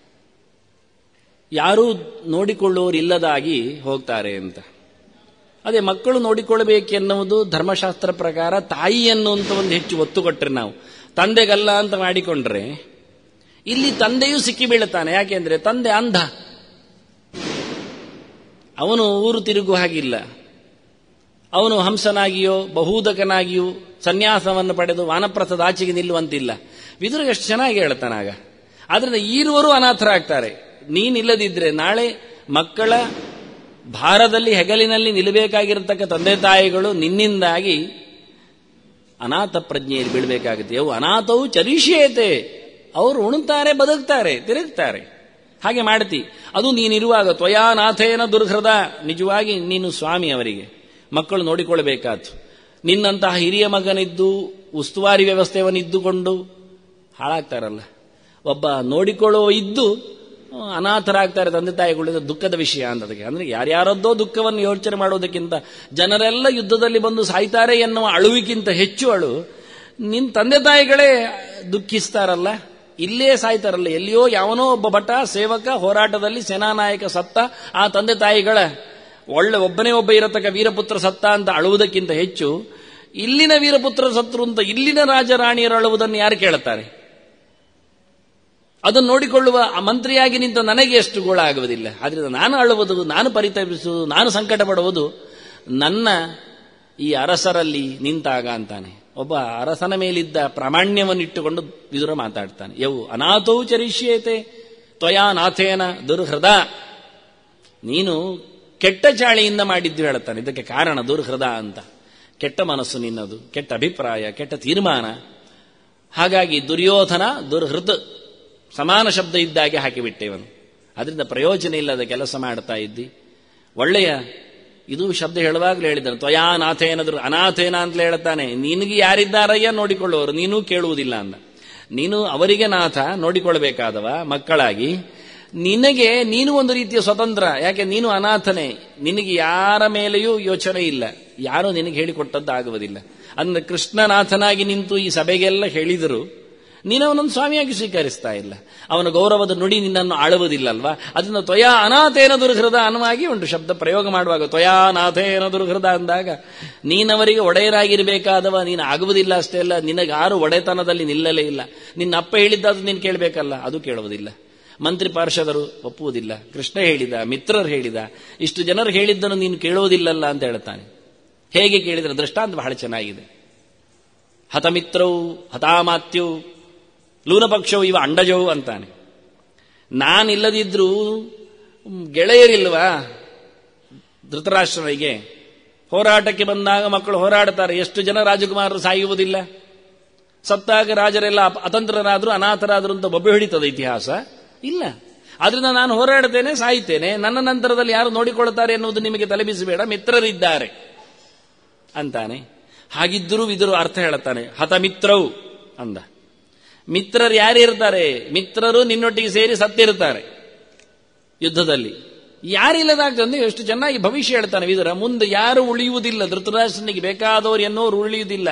[SPEAKER 1] ಯಾರೂ ನೋಡಿಕೊಳ್ಳುವರಿಲ್ಲದಾಗಿ ಹೋಗ್ತಾರೆ ಅಂತ ಅದೇ ಮಕ್ಕಳು ನೋಡಿಕೊಳ್ಳಬೇಕೆನ್ನುವುದು ಧರ್ಮಶಾಸ್ತ್ರ ಪ್ರಕಾರ ತಾಯಿ ಅನ್ನುವಂಥ ಒಂದು ಹೆಚ್ಚು ಒತ್ತು ಕೊಟ್ಟರೆ ನಾವು ತಂದೆಗಲ್ಲ ಅಂತ ಮಾಡಿಕೊಂಡ್ರೆ ಇಲ್ಲಿ ತಂದೆಯೂ ಸಿಕ್ಕಿ ಬೀಳುತ್ತಾನೆ ಯಾಕೆಂದ್ರೆ ತಂದೆ ಅಂಧ ಅವನು ಊರು ತಿರುಗುವ ಹಾಗಿಲ್ಲ ಅವನು ಹಂಸನಾಗಿಯೋ ಬಹುದಕನಾಗಿಯೋ ಸನ್ಯಾಸವನ್ನು ಪಡೆದು ವಾನಪ್ರಸ್ಥದ ಆಚೆಗೆ ನಿಲ್ಲುವಂತಿಲ್ಲ ವಿದುರ ಎಷ್ಟು ಚೆನ್ನಾಗಿ ಹೇಳ್ತಾನಾಗ ಆದ್ರಿಂದ ಈರುವರು ಅನಾಥರಾಗ್ತಾರೆ ನೀನಿಲ್ಲದಿದ್ರೆ ನಾಳೆ ಮಕ್ಕಳ ಭಾರದಲ್ಲಿ ಹೆಗಲಿನಲ್ಲಿ ನಿಲ್ಲಬೇಕಾಗಿರತಕ್ಕ ತಂದೆ ತಾಯಿಗಳು ನಿನ್ನಿಂದಾಗಿ ಅನಾಥ ಪ್ರಜ್ಞೆಯಲ್ಲಿ ಬೀಳಬೇಕಾಗುತ್ತೆ ಅವು ಅನಾಥವು ಚರಿಷ್ಯೇತೆ ಅವರು ಉಣ್ತಾರೆ ಬದುಕ್ತಾರೆ ತಿರುಗ್ತಾರೆ ಹಾಗೆ ಮಾಡ್ತಿ ಅದು ನೀನಿರುವಾಗ ತ್ವಯಾನಾಥೇನ ದುರ್ಹೃದ ನಿಜವಾಗಿ ನೀನು ಸ್ವಾಮಿ ಅವರಿಗೆ ಮಕ್ಕಳು ನೋಡಿಕೊಳ್ಬೇಕಾತು ನಿನ್ನಂತಹ ಹಿರಿಯ ಮಗನಿದ್ದು ಉಸ್ತುವಾರಿ ವ್ಯವಸ್ಥೆಯವನ್ನಿದ್ದುಕೊಂಡು ಹಾಳಾಗ್ತಾರಲ್ಲ ಒಬ್ಬ ನೋಡಿಕೊಳ್ಳುವ ಇದ್ದು ಅನಾಥರಾಗ್ತಾರೆ ತಂದೆ ತಾಯಿಗಳಿಂದ ದುಃಖದ ವಿಷಯ ಅಂತದಕ್ಕೆ ಅಂದ್ರೆ ಯಾರ್ಯಾರದ್ದೋ ದುಃಖವನ್ನು ಯೋಚನೆ ಮಾಡೋದಕ್ಕಿಂತ ಜನರೆಲ್ಲ ಯುದ್ಧದಲ್ಲಿ ಬಂದು ಸಾಯ್ತಾರೆ ಎನ್ನುವ ಅಳುವಿಗಿಂತ ಹೆಚ್ಚು ಅಳು ನಿನ್ ತಂದೆ ತಾಯಿಗಳೇ ದುಃಖಿಸ್ತಾರಲ್ಲ ಇಲ್ಲೇ ಸಾಯ್ತಾರಲ್ಲ ಎಲ್ಲಿಯೋ ಯಾವನೋ ಒಬ್ಬ ಭಟ ಸೇವಕ ಹೋರಾಟದಲ್ಲಿ ಸೇನಾನಾಯಕ ಸತ್ತ ಆ ತಂದೆ ತಾಯಿಗಳ ಒಳ್ಳೆ ಒಬ್ಬನೇ ಒಬ್ಬ ಇರತಕ್ಕ ವೀರಪುತ್ರ ಸತ್ತ ಅಂತ ಅಳುವುದಕ್ಕಿಂತ ಹೆಚ್ಚು ಇಲ್ಲಿನ ವೀರಪುತ್ರ ಸತ್ರು ಅಂತ ಇಲ್ಲಿನ ರಾಜರಾಣಿಯರು ಅಳುವುದನ್ನು ಯಾರು ಕೇಳುತ್ತಾರೆ ಅದನ್ನು ನೋಡಿಕೊಳ್ಳುವ ಆ ಮಂತ್ರಿಯಾಗಿ ನಿಂತ ನನಗೆ ಎಷ್ಟು ಗೋಳ ಆಗುವುದಿಲ್ಲ ಆದ್ರಿಂದ ನಾನು ಅಳುವುದು ನಾನು ಪರಿತಪಿಸುವುದು ನಾನು ಸಂಕಟ ಪಡುವುದು ನನ್ನ ಈ ಅರಸರಲ್ಲಿ ನಿಂತಾಗ ಅಂತಾನೆ ಒಬ್ಬ ಅರಸನ ಮೇಲಿದ್ದ ಪ್ರಾಮಾಣ್ಯವನ್ನಿಟ್ಟುಕೊಂಡು ವಿದುರ ಮಾತಾಡ್ತಾನೆ ಯವು ಅನಾಥೌ ಚರಿಷ್ಯೇತೆ ತ್ವಯಾ ನಾಥೇನ ದುರ್ಹೃದ ನೀನು ಕೆಟ್ಟ ಚಾಳಿಯಿಂದ ಮಾಡಿದ್ದು ಹೇಳುತ್ತಾನೆ ಇದಕ್ಕೆ ಕಾರಣ ದುರ್ಹೃದ ಅಂತ ಕೆಟ್ಟ ಮನಸ್ಸು ನಿನ್ನದು ಕೆಟ್ಟ ಅಭಿಪ್ರಾಯ ಕೆಟ್ಟ ತೀರ್ಮಾನ ಹಾಗಾಗಿ ದುರ್ಯೋಧನ ದುರ್ಹೃತ್ ಸಮಾನ ಶಬ್ದ ಇದ್ದಾಗೆ ಹಾಕಿಬಿಟ್ಟೆವನು ಅದರಿಂದ ಪ್ರಯೋಜನ ಇಲ್ಲದ ಕೆಲಸ ಮಾಡ್ತಾ ಇದ್ದಿ ಒಳ್ಳೆಯ ಇದು ಶಬ್ದ ಹೇಳುವಾಗಲೂ ಹೇಳಿದ್ದಾನೆ ತ್ವಯಾ ನಾಥೇನದ್ರು ಅನಾಥೇನ ಅಂತಲೇ ಹೇಳ್ತಾನೆ ನಿನಗೆ ಯಾರಿದ್ದಾರಯ್ಯ ನೋಡಿಕೊಳ್ಳುವವರು ನೀನು ಕೇಳುವುದಿಲ್ಲ ಅಂದ ನೀನು ಅವರಿಗೆ ನಾಥ ನೋಡಿಕೊಳ್ಬೇಕಾದವ ಮಕ್ಕಳಾಗಿ ನಿನಗೆ ನೀನು ಒಂದು ರೀತಿಯ ಸ್ವತಂತ್ರ ಯಾಕೆ ನೀನು ಅನಾಥನೇ ನಿನಗೆ ಯಾರ ಮೇಲೆಯೂ ಯೋಚನೆ ಇಲ್ಲ ಯಾರೂ ನಿನಗೆ ಹೇಳಿಕೊಟ್ಟದ್ದು ಆಗುವುದಿಲ್ಲ ಅಂದ್ರೆ ಕೃಷ್ಣನಾಥನಾಗಿ ನಿಂತು ಈ ಸಭೆಗೆಲ್ಲ ಹೇಳಿದರು ನೀನು ಅವನನ್ನು ಸ್ವಾಮಿಯಾಗಿ ಸ್ವೀಕರಿಸ್ತಾ ಇಲ್ಲ ಅವನ ಗೌರವದ ನುಡಿ ನಿನ್ನನ್ನು ಆಳುವುದಿಲ್ಲ ಅಲ್ವಾ ಅದರಿಂದ ತ್ವಯಾ ಅನಾಥೇನ ದುರ್ಹೃದ ಅನ್ನುವಾಗಿ ಒಂದು ಶಬ್ದ ಪ್ರಯೋಗ ಮಾಡುವಾಗ ತ್ವಯಾ ನಾಥೇನ ದುರ್ಹೃದ ಅಂದಾಗ ನೀನವರಿಗೆ ಒಡೆಯರಾಗಿರಬೇಕಾದವ ನೀನು ಆಗುವುದಿಲ್ಲ ಅಷ್ಟೇ ಅಲ್ಲ ನಿನಗಾರು ಒಡೆತನದಲ್ಲಿ ನಿಲ್ಲಲೇ ಇಲ್ಲ ನಿನ್ನ ಅಪ್ಪ ಹೇಳಿದ್ದಾದ್ರು ನೀನು ಕೇಳಬೇಕಲ್ಲ ಅದು ಕೇಳುವುದಿಲ್ಲ ಮಂತ್ರಿ ಪಾರ್ಷದರು ಒಪ್ಪುವುದಿಲ್ಲ ಕೃಷ್ಣ ಹೇಳಿದ ಮಿತ್ರರು ಹೇಳಿದ ಇಷ್ಟು ಜನರು ಹೇಳಿದ್ದನ್ನು ನೀನು ಕೇಳುವುದಿಲ್ಲಲ್ಲ ಅಂತ ಹೇಳ್ತಾನೆ ಹೇಗೆ ಕೇಳಿದ್ರೆ ದೃಷ್ಟಾಂತ ಬಹಳ ಚೆನ್ನಾಗಿದೆ ಹತಮಿತ್ರವು ಹತಾಮಾತ್ಯವು ಲೂನಪಕ್ಷವು ಇವ ಅಂಡಜವು ಅಂತಾನೆ ನಾನಿಲ್ಲದಿದ್ರೂ ಗೆಳೆಯರಿಲ್ವಾ ಧೃತರಾಷ್ಟ್ರರಿಗೆ ಹೋರಾಟಕ್ಕೆ ಬಂದಾಗ ಮಕ್ಕಳು ಹೋರಾಡ್ತಾರೆ ಎಷ್ಟು ಜನ ರಾಜಕುಮಾರರು ಸಾಯುವುದಿಲ್ಲ ಸತ್ತಾಗ ರಾಜರೆಲ್ಲ ಅತಂತ್ರರಾದ್ರು ಅನಾಥರಾದ್ರು ಅಂತ ಬೊಬ್ಬೆ ಹಿಡಿತದ ಇತಿಹಾಸ ಇಲ್ಲ ಆದ್ರಿಂದ ನಾನು ಹೋರಾಡ್ತೇನೆ ಸಾಯ್ತೇನೆ ನನ್ನ ನಂತರದಲ್ಲಿ ಯಾರು ನೋಡಿಕೊಳ್ತಾರೆ ಎನ್ನುವುದು ನಿಮಗೆ ತಲೆಬಿಸಬೇಡ ಮಿತ್ರರಿದ್ದಾರೆ ಅಂತಾನೆ ಹಾಗಿದ್ದರೂ ಇದ್ರು ಅರ್ಥ ಹೇಳುತ್ತಾನೆ ಹತಮಿತ್ರವು ಅಂದ ಮಿತ್ರರು ಯಾರಿರ್ತಾರೆ ಮಿತ್ರರು ನಿನ್ನೊಟ್ಟಿಗೆ ಸೇರಿ ಸತ್ತಿರ್ತಾರೆ ಯುದ್ಧದಲ್ಲಿ ಯಾರಿಲ್ಲದಾಗ್ತದೆ ಎಷ್ಟು ಚೆನ್ನಾಗಿ ಭವಿಷ್ಯ ಹೇಳ್ತಾನೆ ವಿದುರ ಮುಂದೆ ಯಾರು ಉಳಿಯುವುದಿಲ್ಲ ಧೃತರಾಷ್ಟ್ರನಿಗೆ ಬೇಕಾದವರು ಎನ್ನುವರು ಉಳಿಯುವುದಿಲ್ಲ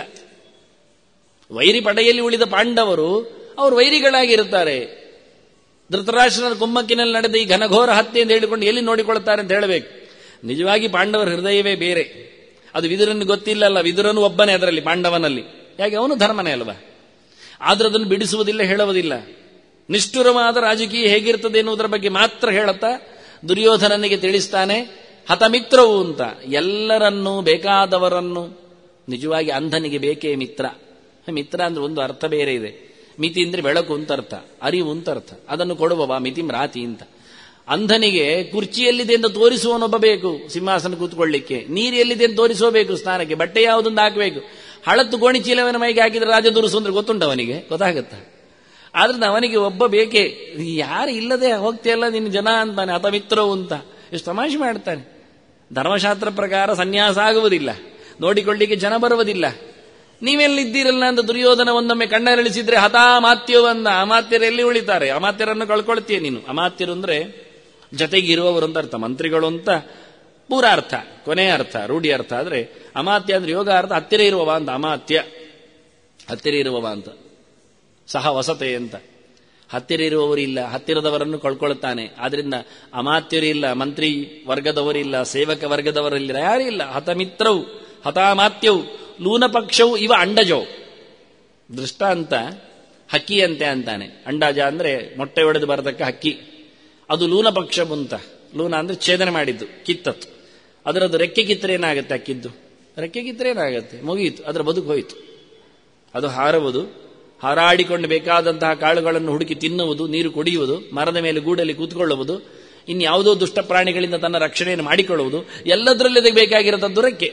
[SPEAKER 1] ವೈರಿ ಪಡೆಯಲ್ಲಿ ಉಳಿದ ಪಾಂಡವರು ಅವರು ವೈರಿಗಳಾಗಿರುತ್ತಾರೆ ಧೃತರಾಷ್ಟ್ರನ ಕುಮ್ಮಕ್ಕಿನಲ್ಲಿ ನಡೆದ ಈ ಘನಘೋರ ಹತ್ಯೆ ಎಂದು ಹೇಳಿಕೊಂಡು ಎಲ್ಲಿ ನೋಡಿಕೊಳ್ತಾರೆ ಅಂತ ಹೇಳಬೇಕು ನಿಜವಾಗಿ ಪಾಂಡವರ ಹೃದಯವೇ ಬೇರೆ ಅದು ವಿದುರನ್ನು ಗೊತ್ತಿಲ್ಲಲ್ಲ ವಿದುರನು ಒಬ್ಬನೇ ಅದರಲ್ಲಿ ಪಾಂಡವನಲ್ಲಿ ಯಾಕೆ ಅವನು ಧರ್ಮನೇ ಅಲ್ವಾ ಆದ್ರೆ ಅದನ್ನು ಬಿಡಿಸುವುದಿಲ್ಲ ಹೇಳುವುದಿಲ್ಲ ನಿಷ್ಠುರವಾದ ರಾಜಕೀಯ ಹೇಗಿರ್ತದೆ ಎನ್ನುವುದರ ಬಗ್ಗೆ ಮಾತ್ರ ಹೇಳುತ್ತಾ ದುರ್ಯೋಧನನಿಗೆ ತಿಳಿಸ್ತಾನೆ ಹತಮಿತ್ರವು ಅಂತ ಎಲ್ಲರನ್ನೂ ಬೇಕಾದವರನ್ನು ನಿಜವಾಗಿ ಅಂಧನಿಗೆ ಬೇಕೇ ಮಿತ್ರ ಮಿತ್ರ ಅಂದ್ರೆ ಒಂದು ಅರ್ಥ ಬೇರೆ ಇದೆ ಮಿತಿ ಅಂದ್ರೆ ಬೆಳಕು ಅಂತ ಅರ್ಥ ಅರಿವು ಅಂತ ಅರ್ಥ ಅದನ್ನು ಕೊಡುವವ ಮಿತಿ ರಾತಿ ಅಂತ ಅಂಧನಿಗೆ ಕುರ್ಚಿಯಲ್ಲಿದೆ ಅಂತ ತೋರಿಸುವನೊಬ್ಬ ಬೇಕು ಸಿಂಹಾಸನ ಕೂತ್ಕೊಳ್ಳಿಕ್ಕೆ ನೀರು ಎಲ್ಲಿದೆ ಅಂತ ತೋರಿಸೋಬೇಕು ಸ್ನಾನಕ್ಕೆ ಬಟ್ಟೆ ಯಾವುದೊಂದು ಹಾಕಬೇಕು ಹಳತ್ತು ಗೋಣಿ ಚೀಲವನ ಮೈಗೆ ಹಾಕಿದ್ರೆ ರಾಜ ದುರುಸು ಅಂದ್ರೆ ಗೊತ್ತುಂಟು ಅವನಿಗೆ ಗೊತ್ತಾಗತ್ತ ಆದ್ರಿಂದ ಅವನಿಗೆ ಒಬ್ಬ ಬೇಕೇ ಯಾರು ಇಲ್ಲದೆ ಹೋಗ್ತಿಯಲ್ಲ ನಿನ್ನ ಜನ ಅಂತಾನೆ ಅತ ಮಿತ್ರವು ಅಂತ ಎಷ್ಟು ತಮಾಷೆ ಮಾಡ್ತಾನೆ ಧರ್ಮಶಾಸ್ತ್ರ ಪ್ರಕಾರ ಸನ್ಯಾಸ ಆಗುವುದಿಲ್ಲ ನೋಡಿಕೊಳ್ಳಿಕ್ಕೆ ಜನ ಬರುವುದಿಲ್ಲ ನೀವೆಲ್ಲಿದ್ದೀರಲ್ಲ ಅಂತ ದುರ್ಯೋಧನ ಒಂದೊಮ್ಮೆ ಕಣ್ಣರಳಿಸಿದ್ರೆ ಹತಾಮಾತ್ಯವನ್ನ ಅಮಾತ್ಯರು ಎಲ್ಲಿ ಉಳಿತಾರೆ ಅಮಾತ್ಯರನ್ನು ಕಳ್ಕೊಳ್ತೀಯ ನೀನು ಅಮಾತ್ಯರು ಅಂದ್ರೆ ಜೊತೆಗಿರುವವರು ಅಂತ ಅರ್ಥ ಮಂತ್ರಿಗಳು ಅಂತ ಪೂರ ಅರ್ಥ ಕೊನೆಯ ಅರ್ಥ ರೂಢಿ ಅರ್ಥ ಆದ್ರೆ ಅಮಾತ್ಯ ಅಂದ್ರೆ ಯೋಗ ಅರ್ಥ ಹತ್ತಿರ ಇರುವವ ಅಂತ ಅಮಾತ್ಯ ಹತ್ತಿರ ಇರುವವ ಅಂತ ಸಹ ವಸತೆ ಅಂತ ಹತ್ತಿರ ಇರುವವರಿಲ್ಲ ಹತ್ತಿರದವರನ್ನು ಕಳ್ಕೊಳ್ತಾನೆ ಆದ್ರಿಂದ ಅಮಾತ್ಯರಿಲ್ಲ ಮಂತ್ರಿ ವರ್ಗದವರಿಲ್ಲ ಸೇವಕ ವರ್ಗದವರಿಲ್ಲ ಯಾರಿಲ್ಲ ಹತಮಿತ್ರವು ಹತಾಮಾತ್ಯವು ಲೂನಪಕ್ಷವು ಇವ ಅಂಡಜವು ದೃಷ್ಟಾಂತ ಹಕ್ಕಿಯಂತೆ ಅಂತಾನೆ ಅಂಡಾಜ ಅಂದ್ರೆ ಮೊಟ್ಟೆ ಒಡೆದು ಬರತಕ್ಕ ಹಕ್ಕಿ ಅದು ಲೂನಪಕ್ಷ ಅಂತ ಲೂನ ಅಂದ್ರೆ ಛೇದನೆ ಮಾಡಿದ್ದು ಕಿತ್ತತ್ತು ಅದರದ್ದು ರೆಕ್ಕೆ ಕಿತ್ತರೆ ಏನಾಗುತ್ತೆ ಅಕ್ಕಿದ್ದು ರೆಕ್ಕೆ ಕಿತ್ತರೆ ಏನಾಗುತ್ತೆ ಮುಗಿಯಿತು ಅದರ ಬದುಕು ಹೋಯಿತು ಅದು ಹಾರುವುದು ಹಾರಾಡಿಕೊಂಡು ಬೇಕಾದಂತಹ ಕಾಳುಗಳನ್ನು ಹುಡುಕಿ ತಿನ್ನುವುದು ನೀರು ಕುಡಿಯುವುದು ಮರದ ಮೇಲೆ ಗೂಡಲ್ಲಿ ಕೂತ್ಕೊಳ್ಳುವುದು ಇನ್ಯಾವುದೋ ದುಷ್ಟ ಪ್ರಾಣಿಗಳಿಂದ ತನ್ನ ರಕ್ಷಣೆಯನ್ನು ಮಾಡಿಕೊಳ್ಳುವುದು ಎಲ್ಲದರಲ್ಲಿ ಅದಕ್ಕೆ ಬೇಕಾಗಿರತದ್ದು ರೆಕ್ಕೆ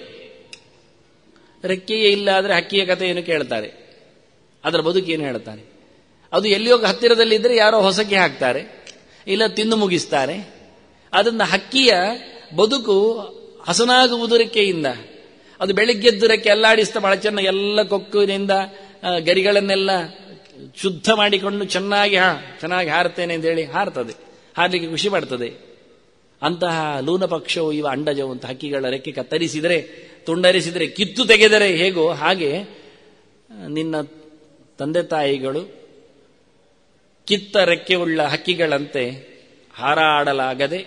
[SPEAKER 1] ರೆಕ್ಕೆಯೇ ಇಲ್ಲ ಆದರೆ ಹಕ್ಕಿಯ ಕಥೆಯನ್ನು ಕೇಳ್ತಾರೆ ಅದರ ಬದುಕೇನು ಹೇಳ್ತಾರೆ ಅದು ಎಲ್ಲಿಯೋ ಹತ್ತಿರದಲ್ಲಿದ್ದರೆ ಯಾರೋ ಹೊಸಕ್ಕೆ ಹಾಕ್ತಾರೆ ಇಲ್ಲ ತಿಂದು ಮುಗಿಸ್ತಾರೆ ಅದನ್ನ ಹಕ್ಕಿಯ ಬದುಕು ಹಸನಾಗುವುದು ರೆಕ್ಕೆಯಿಂದ ಅದು ಬೆಳಿಗ್ಗೆದ್ದು ರೆಕ್ಕೆ ಅಲ್ಲಾಡಿಸ್ತಾ ಬಹಳ ಚೆನ್ನಾಗಿ ಎಲ್ಲ ಕೊಕ್ಕಿನಿಂದ ಆ, ಗರಿಗಳನ್ನೆಲ್ಲ ಶುದ್ಧ ಮಾಡಿಕೊಂಡು ಚೆನ್ನಾಗಿ ಹಾ ಚೆನ್ನಾಗಿ ಹಾರ್ತೇನೆ ಅಂತ ಹೇಳಿ ಹಾರ್ತದೆ ಹಾರಲಿಕ್ಕೆ ಖುಷಿ ಪಡ್ತದೆ ಅಂತಹ ಲೂನ ಪಕ್ಷವು ಇವ ಅಂಡಜವು ಅಂತ ಹಕ್ಕಿಗಳ ರೆಕ್ಕೆ ಕತ್ತರಿಸಿದರೆ ತುಂಡರಿಸಿದರೆ ಕಿತ್ತು ತೆಗೆದರೆ ಹೇಗೋ ಹಾಗೆ ಆ, ನಿನ್ನ ತಂದೆ ತಾಯಿಗಳು ಕಿತ್ತ ರೆಕ್ಕೆ ಉಳ್ಳ ಹಕ್ಕಿಗಳಂತೆ ಹಾರಾಡಲಾಗದೆ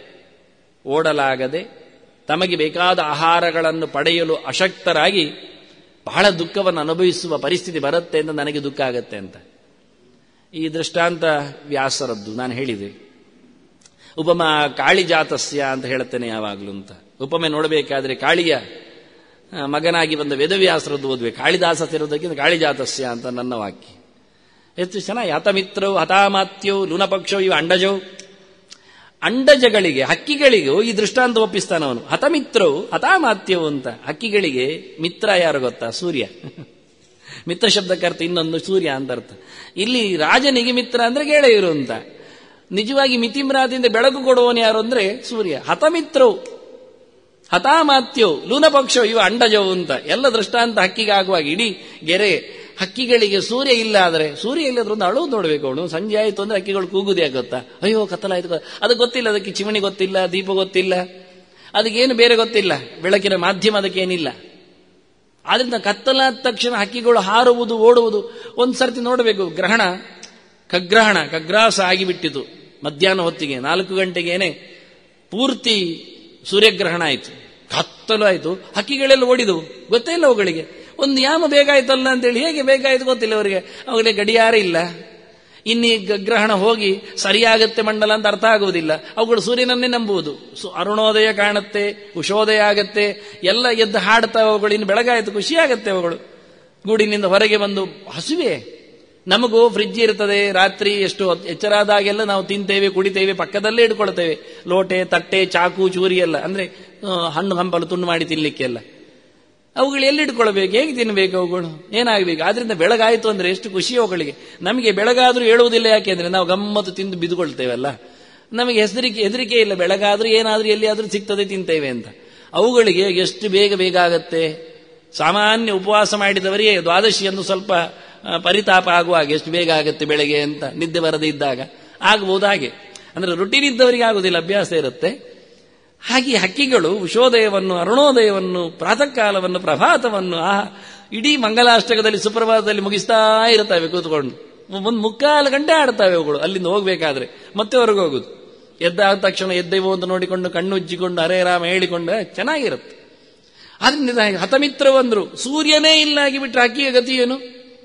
[SPEAKER 1] ಓಡಲಾಗದೆ ತಮಗೆ ಬೇಕಾದ ಆಹಾರಗಳನ್ನು ಪಡೆಯಲು ಅಶಕ್ತರಾಗಿ ಬಹಳ ದುಃಖವನ್ನು ಅನುಭವಿಸುವ ಪರಿಸ್ಥಿತಿ ಬರುತ್ತೆ ಅಂತ ನನಗೆ ದುಃಖ ಆಗತ್ತೆ ಅಂತ ಈ ದೃಷ್ಟಾಂತ ವ್ಯಾಸರದ್ದು ನಾನು ಹೇಳಿದೆ ಉಪಮ ಕಾಳಿಜಾತಸ್ಯ ಅಂತ ಹೇಳ್ತೇನೆ ಯಾವಾಗಲೂ ಅಂತ ಉಪಮೆ ನೋಡಬೇಕಾದ್ರೆ ಕಾಳಿಯ ಆ, ಮಗನಾಗಿ ಬಂದ ವೇದವ್ಯಾಸರದ್ದು ಓದ್ಬೇಕು ಕಾಳಿದಾಸ ತಿರುವುದಕ್ಕಿಂತ ಕಾಳಿಜಾತಸ್ಯ ಅಂತ ನನ್ನ ವಾಕ್ಯ ಎಷ್ಟು ಚೆನ್ನಾಗಿ ಹತಮಿತ್ರವು ಹತಾಮಾತ್ಯವು ಲುನಪಕ್ಷವು ಇವು ಅಂಡಜವು ಅಂಡಜಗಳಿಗೆ ಹಕ್ಕಿಗಳಿಗೂ ಈ ದೃಷ್ಟಾಂತ ಒಪ್ಪಿಸ್ತಾನ ಅವನು ಹತಮಿತ್ರವು ಹತಾಮಾತ್ಯವು ಅಂತ ಹಕ್ಕಿಗಳಿಗೆ ಮಿತ್ರ ಯಾರು ಗೊತ್ತಾ ಸೂರ್ಯ ಮಿತ್ರ ಶಬ್ದಕ್ಕೆ ಅರ್ಥ ಇನ್ನೊಂದು ಸೂರ್ಯ ಅಂತ ಅರ್ಥ ಇಲ್ಲಿ ರಾಜನಿಗೆ ಮಿತ್ರ ಅಂದ್ರೆ ಗೆಳೆಯರು ಅಂತ ನಿಜವಾಗಿ ಮಿತಿಮ್ರಾದಿಂದ ಬೆಳಕು ಕೊಡುವವನು ಯಾರು ಅಂದ್ರೆ ಸೂರ್ಯ ಹತಮಿತ್ರವು ಹತಾಮಾತ್ಯವು ಲೂನಪಕ್ಷವು ಇವು ಅಂಡಜವು ಅಂತ ಎಲ್ಲ ದೃಷ್ಟಾಂತ ಹಕ್ಕಿಗೆ ಆಗುವಾಗ ಇಡೀ ಗೆರೆ ಹಕ್ಕಿಗಳಿಗೆ ಸೂರ್ಯ ಇಲ್ಲ ಆದರೆ ಸೂರ್ಯ ಇಲ್ಲದ್ರೆ ಒಂದು ಅಳುವು ನೋಡ್ಬೇಕು ಅವನು ಸಂಜೆ ಆಯಿತು ಅಂದ್ರೆ ಹಕ್ಕಿಗಳು ಕೂಗುದೇ ಗೊತ್ತಾ ಅಯ್ಯೋ ಕತ್ತಲಾಯ್ತು ಗೊ- ಅದು ಗೊತ್ತಿಲ್ಲ ಅದಕ್ಕೆ ಚಿಮಣಿ ಗೊತ್ತಿಲ್ಲ ದೀಪ ಗೊತ್ತಿಲ್ಲ ಅದಕ್ಕೇನು ಬೇರೆ ಗೊತ್ತಿಲ್ಲ ಬೆಳಕಿನ ಮಾಧ್ಯಮ ಅದಕ್ಕೇನಿಲ್ಲ ಆದ್ರಿಂದ ಕತ್ತಲಾದ ತಕ್ಷಣ ಹಕ್ಕಿಗಳು ಹಾರುವುದು ಓಡುವುದು ಒಂದು ಸರ್ತಿ ನೋಡಬೇಕು ಗ್ರಹಣ ಖಗ್ರಹಣ ಖಗ್ರಾಸ ಆಗಿಬಿಟ್ಟಿತು ಮಧ್ಯಾಹ್ನ ಹೊತ್ತಿಗೆ ನಾಲ್ಕು ಗಂಟೆಗೇನೆ ಪೂರ್ತಿ ಸೂರ್ಯಗ್ರಹಣ ಆಯಿತು ಕತ್ತಲು ಆಯಿತು ಹಕ್ಕಿಗಳೆಲ್ಲ ಓಡಿದವು ಗೊತ್ತೇ ಇಲ್ಲ ಅವುಗಳಿಗೆ ಒಂದು ಯಾಮ ಬೇಕಾಯ್ತಲ್ಲ ಅಂತೇಳಿ ಹೇಗೆ ಬೇಕಾಯ್ತು ಗೊತ್ತಿಲ್ಲ ಅವರಿಗೆ ಅವುಗಳಿಗೆ ಗಡಿಯಾರ ಇಲ್ಲ ಇನ್ನೀ ಗ- ಗ್ರಹಣ ಹೋಗಿ ಸರಿಯಾಗತ್ತೆ ಮಂಡಲ ಅಂತ ಅರ್ಥ ಆಗುವುದಿಲ್ಲ ಅವುಗಳು ಸೂರ್ಯನನ್ನೇ ನಂಬುವುದು ಸು ಅರುಣೋದಯ ಕಾಣುತ್ತೆ ಉಷೋದಯ ಆಗತ್ತೆ ಎಲ್ಲ ಎದ್ದು ಹಾಡ್ತಾವೆ ಅವುಗಳು ಇನ್ನು ಬೆಳಗಾಯಿತು ಖುಷಿಯಾಗತ್ತೆ ಅವುಗಳು ಗೂಡಿನಿಂದ ಹೊರಗೆ ಬಂದು ಹಸುವೆ ನಮಗೂ ಫ್ರಿಡ್ಜ್ ಇರ್ತದೆ ರಾತ್ರಿ ಎಷ್ಟು ಹೊತ್ತು ಎಚ್ಚರಾದಾಗೆಲ್ಲ ನಾವು ತಿಂತೇವೆ ಕುಡಿತೇವೆ ಪಕ್ಕದಲ್ಲೇ ಇಟ್ಕೊಳ್ತೇವೆ ಲೋಟೆ ತಟ್ಟೆ ಚಾಕು ಚೂರಿ ಎಲ್ಲ ಅಂದ್ರೆ ಆ, ಹಣ್ಣು ಹಂಪಲು ತುಂಡು ಮಾಡಿ ತಿನ್ಲಿಕ್ಕೆಲ್ಲ ಅವುಗಳು ಎಲ್ಲಿ ಇಟ್ಕೊಳ್ಬೇಕು ಹೇಗೆ ತಿನ್ನಬೇಕು ಅವುಗಳು ಏನಾಗಬೇಕು ಆದ್ರಿಂದ ಬೆಳಗಾಯಿತು ಅಂದ್ರೆ ಎಷ್ಟು ಖುಷಿ ಅವುಗಳಿಗೆ ನಮಗೆ ಬೆಳಗಾದ್ರೂ ಹೇಳುವುದಿಲ್ಲ ಯಾಕೆಂದ್ರೆ ನಾವು ಗಮ್ಮತ್ತು ತಿಂದು ಬಿದ್ದುಕೊಳ್ತೇವಲ್ಲ ನಮಗೆ ಹೆಸರಿಕೆ ಹೆದರಿಕೆ ಇಲ್ಲ ಬೆಳಗಾದ್ರೂ ಏನಾದ್ರೂ ಎಲ್ಲಿಯಾದ್ರೂ ಸಿಗ್ತದೆ ತಿಂತೇವೆ ಅಂತ ಅವುಗಳಿಗೆ ಎಷ್ಟು ಬೇಗ ಬೇಗ ಆಗತ್ತೆ ಸಾಮಾನ್ಯ ಉಪವಾಸ ಮಾಡಿದವರಿಗೆ ದ್ವಾದಶಿಯನ್ನು ಸ್ವಲ್ಪ ಆ, ಪರಿತಾಪ ಆಗುವಾಗ ಎಷ್ಟು ಬೇಗ ಆಗುತ್ತೆ ಬೆಳಗ್ಗೆ ಅಂತ ನಿದ್ದೆ ಬರದೇ ಇದ್ದಾಗ ಆಗಬಹುದು ಹಾಗೆ ಅಂದ್ರೆ ರುಟೀನ್ ಇದ್ದವರಿಗೆ ಆಗುದಿಲ್ಲ ಅಭ್ಯಾಸ ಇರುತ್ತೆ ಹಾಗೆ ಹಕ್ಕಿಗಳು ಉಷೋದಯವನ್ನು ಅರುಣೋದಯವನ್ನು ಪ್ರಾತಃ ಕಾಲವನ್ನು ಪ್ರಭಾತವನ್ನು ಆ ಇಡೀ ಮಂಗಲಾಷ್ಟಕದಲ್ಲಿ ಸುಪ್ರಭಾತದಲ್ಲಿ ಮುಗಿಸ್ತಾ ಇರ್ತವೆ ಕೂತ್ಕೊಂಡು ಒಂದು ಮುಕ್ಕಾಲು ಗಂಟೆ ಆಡ್ತವೆ ಅವುಗಳು ಅಲ್ಲಿಂದ ಹೋಗ್ಬೇಕಾದ್ರೆ ಮತ್ತೆ ಹೊರಗೆ ಹೋಗುದು ಎದ್ದಾದ ತಕ್ಷಣ ಎದ್ದೆವು ಅಂತ ನೋಡಿಕೊಂಡು ಕಣ್ಣು ಉಜ್ಜಿಕೊಂಡು ಹರೇ ರಾಮ ಹೇಳಿಕೊಂಡು ಚೆನ್ನಾಗಿರುತ್ತೆ ಆದ್ರಿಂದ ಹತಮಿತ್ರವು ಅಂದ್ರು ಸೂರ್ಯನೇ ಇಲ್ಲ ಆಗಿಬಿಟ್ರೆ ಹಕ್ಕಿಯ ಗತಿ ಏನು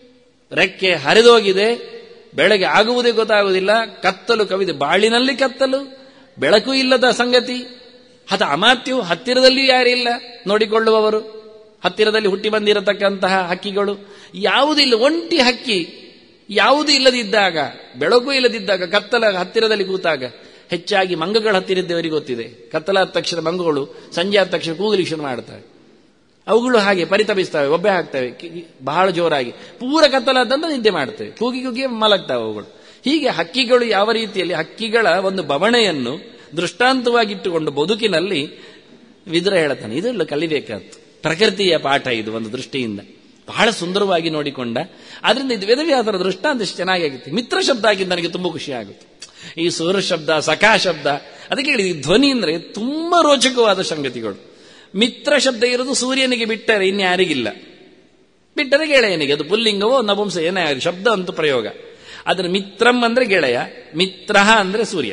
[SPEAKER 1] ರೆಕ್ಕೆ ಹರಿದೋಗಿದೆ ಬೆಳಗ್ಗೆ ಆಗುವುದೇ ಗೊತ್ತಾಗುವುದಿಲ್ಲ ಕತ್ತಲು ಕವಿದೆ ಬಾಳಿನಲ್ಲಿ ಕತ್ತಲು ಬೆಳಕು ಇಲ್ಲದ ಸಂಗತಿ ಹತ ಅಮಾತ್ಯವು ಹತ್ತಿರದಲ್ಲಿಯೂ ಯಾರಿಲ್ಲ ನೋಡಿಕೊಳ್ಳುವವರು ಹತ್ತಿರದಲ್ಲಿ ಹುಟ್ಟಿ ಬಂದಿರತಕ್ಕಂತಹ ಹಕ್ಕಿಗಳು ಯಾವುದಿಲ್ಲ ಒಂಟಿ ಹಕ್ಕಿ ಯಾವುದೂ ಇಲ್ಲದಿದ್ದಾಗ ಬೆಳಕು ಇಲ್ಲದಿದ್ದಾಗ ಕತ್ತಲ ಹತ್ತಿರದಲ್ಲಿ ಕೂತಾಗ ಹೆಚ್ಚಾಗಿ ಮಂಗಗಳ ಹತ್ತಿರ ಇದ್ದವರಿಗೆ ಗೊತ್ತಿದೆ ಕತ್ತಲಾದ ತಕ್ಷಣ ಮಂಗಗಳು ಸಂಜೆ ಆದ ತಕ್ಷಣ ಕೂಗಲಿಕ್ಕೆ ಶುರು ಮಾಡ್ತವೆ ಅವುಗಳು ಹಾಗೆ ಪರಿತಪಿಸ್ತವೆ ಒಬ್ಬೆ ಹಾಕ್ತವೆ ಕಿ- ಬಹಳ ಜೋರಾಗಿ ಪೂರ ಕತ್ತಲಾದಂತ ನಿದ್ದೆ ಮಾಡ್ತವೆ ಕೂಗಿ ಕೂಗಿ ಮಲಗ್ತವೆ ಅವುಗಳು ಹೀಗೆ ಹಕ್ಕಿಗಳು ಯಾವ ರೀತಿಯಲ್ಲಿ ಹಕ್ಕಿಗಳ ಒಂದು ಬವಣೆಯನ್ನು ದೃಷ್ಟಾಂತವಾಗಿಟ್ಟುಕೊಂಡು ಬದುಕಿನಲ್ಲಿ ವಿದುರ ಹೇಳ್ತಾನೆ ಇದೆಲ್ಲ ಕಲಿಬೇಕಾದ್ದು ಪ್ರಕೃತಿಯ ಪಾಠ ಇದು ಒಂದು ದೃಷ್ಟಿಯಿಂದ ಬಹಳ ಸುಂದರವಾಗಿ ನೋಡಿಕೊಂಡ ಆದ್ರಿಂದ ಇದು ವೇದವ್ಯಾಸರ ದೃಷ್ಟಾಂತ ಎಷ್ಟು ಚೆನ್ನಾಗಿರುತ್ತೆ ಮಿತ್ರ ಶಬ್ದ ಆಗಿದ್ದು ನನಗೆ ತುಂಬಾ ಖುಷಿ ಆಗುತ್ತೆ ಈ ಸೂರ ಶಬ್ದ ಸಖಾ ಶಬ್ದ ಅದಕ್ಕೆ ಹೇಳಿ ಈ ಧ್ವನಿ ಅಂದ್ರೆ ತುಂಬಾ ರೋಚಕವಾದ ಸಂಗತಿಗಳು ಮಿತ್ರ ಶಬ್ದ ಇರೋದು ಸೂರ್ಯನಿಗೆ ಬಿಟ್ಟರೆ ಇನ್ಯಾರಿಗಿಲ್ಲ ಬಿಟ್ಟರೆ ಗೆಳೆಯನಿಗೆ ಅದು ಪುಲ್ಲಿಂಗವೋ ನಪುಂಸ ಏನೇ ಆಗಲಿ ಶಬ್ದ ಅಂತೂ ಪ್ರಯೋಗ ಅದರ ಮಿತ್ರಂ ಅಂದ್ರೆ ಗೆಳೆಯ ಮಿತ್ರ ಅಂದ್ರೆ ಸೂರ್ಯ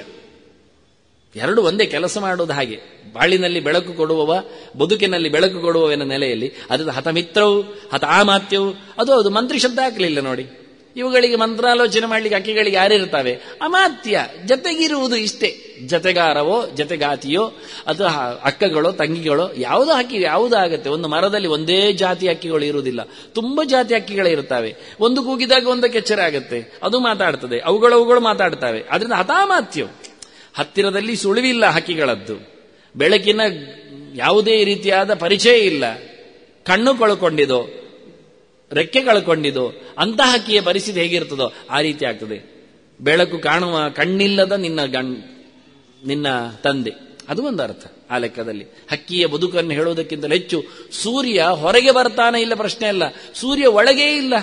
[SPEAKER 1] ಎರಡು ಒಂದೇ ಕೆಲಸ ಮಾಡೋದು ಹಾಗೆ ಬಾಳಿನಲ್ಲಿ ಬೆಳಕು ಕೊಡುವವ ಬದುಕಿನಲ್ಲಿ ಬೆಳಕು ಕೊಡುವವನ ನೆಲೆಯಲ್ಲಿ ಅದರ ಹತಮಿತ್ರವು ಹತಾಮಾತ್ಯವು ಅದು ಅದು ಮಂತ್ರಿ ಶಬ್ದ ಹಾಕಲಿಲ್ಲ ನೋಡಿ ಇವುಗಳಿಗೆ ಮಂತ್ರಾಲೋಚನೆ ಮಾಡ್ಲಿಕ್ಕೆ ಹಕ್ಕಿಗಳಿಗೆ ಯಾರಿರ್ತವೆ ಅಮಾತ್ಯ ಜತೆಗಿರುವುದು ಇಷ್ಟೇ ಜತೆಗಾರವೋ ಜತೆಗಾತಿಯೋ ಅಥವಾ ಅಕ್ಕಗಳೋ ತಂಗಿಗಳೋ ಯಾವುದೋ ಹಕ್ಕಿ ಯಾವುದೋ ಆಗುತ್ತೆ ಒಂದು ಮರದಲ್ಲಿ ಒಂದೇ ಜಾತಿ ಹಕ್ಕಿಗಳು ಇರುವುದಿಲ್ಲ ತುಂಬಾ ಜಾತಿ ಹಕ್ಕಿಗಳೇ ಇರ್ತವೆ ಒಂದು ಕೂಗಿದಾಗ ಒಂದಕ್ಕೆ ಎಚ್ಚರ ಆಗುತ್ತೆ ಅದು ಮಾತಾಡ್ತದೆ ಅವುಗಳು ಅವುಗಳು ಮಾತಾಡ್ತವೆ ಅದರಿಂದ ಹತಾಮಾತ್ಯವು ಹತ್ತಿರದಲ್ಲಿ ಸುಳಿವಿಲ್ಲ ಹಕ್ಕಿಗಳದ್ದು ಬೆಳಕಿನ ಯಾವುದೇ ರೀತಿಯಾದ ಪರಿಚಯ ಇಲ್ಲ ಕಣ್ಣು ಕಳ್ಕೊಂಡಿದೋ ರೆಕ್ಕೆ ಕಳ್ಕೊಂಡಿದೋ ಅಂತಹ ಹಕ್ಕಿಯ ಪರಿಸ್ಥಿತಿ ಹೇಗಿರ್ತದೋ ಆ ರೀತಿ ಆಗ್ತದೆ ಬೆಳಕು ಕಾಣುವ ಕಣ್ಣಿಲ್ಲದ ನಿನ್ನ ಗಣ್ ನಿನ್ನ ತಂದೆ ಅದು ಒಂದು ಅರ್ಥ ಆ ಲೆಕ್ಕದಲ್ಲಿ ಹಕ್ಕಿಯ ಬದುಕನ್ನು ಹೇಳುವುದಕ್ಕಿಂತ ಹೆಚ್ಚು ಸೂರ್ಯ ಹೊರಗೆ ಬರ್ತಾನೆ ಇಲ್ಲ ಪ್ರಶ್ನೆ ಅಲ್ಲ ಸೂರ್ಯ ಒಳಗೇ ಇಲ್ಲ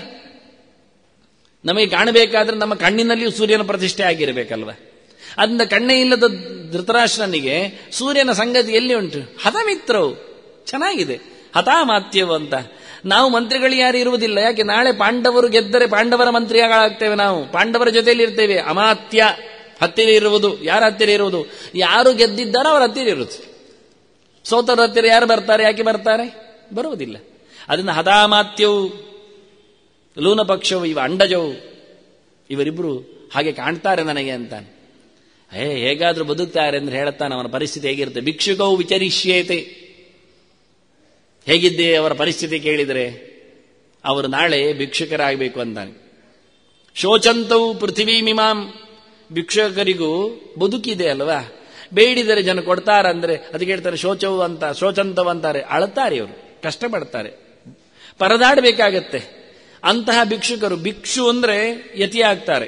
[SPEAKER 1] ನಮಗೆ ಕಾಣಬೇಕಾದ್ರೆ ನಮ್ಮ ಕಣ್ಣಿನಲ್ಲಿಯೂ ಸೂರ್ಯನ ಪ್ರತಿಷ್ಠೆ ಆಗಿರಬೇಕಲ್ವ ಅದರಿಂದ ಕಣ್ಣೇ ಇಲ್ಲದ ಧೃತರಾಷ್ಟ್ರನಿಗೆ ಸೂರ್ಯನ ಸಂಗತಿ ಎಲ್ಲಿ ಉಂಟು ಹತಮಿತ್ರವು ಚೆನ್ನಾಗಿದೆ ಹತಾಮಾತ್ಯವು ಅಂತ ನಾವು ಮಂತ್ರಿಗಳು ಯಾರು ಇರುವುದಿಲ್ಲ ಯಾಕೆ ನಾಳೆ ಪಾಂಡವರು ಗೆದ್ದರೆ ಪಾಂಡವರ ಮಂತ್ರಿಗಳಾಗ್ತೇವೆ ನಾವು ಪಾಂಡವರ ಜೊತೆಯಲ್ಲಿ ಇರ್ತೇವೆ ಅಮಾತ್ಯ ಹತ್ತಿರ ಇರುವುದು ಯಾರ ಹತ್ತಿರ ಇರುವುದು ಯಾರು ಗೆದ್ದಿದ್ದಾರೋ ಅವರ ಹತ್ತಿರ ಇರುವುದು ಸೋತರ ಹತ್ತಿರ ಯಾರು ಬರ್ತಾರೆ ಯಾಕೆ ಬರ್ತಾರೆ ಬರುವುದಿಲ್ಲ ಅದರಿಂದ ಹತಾಮಾತ್ಯವು ಲೂನ ಪಕ್ಷವು ಇವ ಅಂಡಜವು ಇವರಿಬ್ರು ಹಾಗೆ ಕಾಣ್ತಾರೆ ನನಗೆ ಅಂತಾನೆ ಏ ಹೇಗಾದ್ರೂ ಬದುಕ್ತಾರೆ ಅಂದ್ರೆ ಹೇಳುತ್ತಾನೆ ಅವನ ಪರಿಸ್ಥಿತಿ ಹೇಗಿರುತ್ತೆ ಭಿಕ್ಷುಕವು ವಿಚರಿಷ್ಯೇತೆ ಹೇಗಿದ್ದೆ ಅವರ ಪರಿಸ್ಥಿತಿ ಕೇಳಿದರೆ ಅವರು ನಾಳೆ ಭಿಕ್ಷುಕರಾಗಬೇಕು ಅಂತಾನೆ ಶೋಚಂತವು ಪೃಥ್ವಿ ಮಿಮಾಂ ಭಿಕ್ಷುಕರಿಗೂ ಬದುಕಿದೆ ಅಲ್ವಾ ಬೇಡಿದರೆ ಜನ ಕೊಡ್ತಾರಂದ್ರೆ ಅದಕ್ಕೆ ಹೇಳ್ತಾರೆ ಶೋಚವು ಅಂತ ಶೋಚಂತವು ಅಂತಾರೆ ಅಳ್ತಾರೆ ಇವರು ಕಷ್ಟಪಡ್ತಾರೆ ಪರದಾಡಬೇಕಾಗತ್ತೆ ಅಂತಹ ಭಿಕ್ಷುಕರು ಭಿಕ್ಷು ಅಂದ್ರೆ ಯತಿ ಆಗ್ತಾರೆ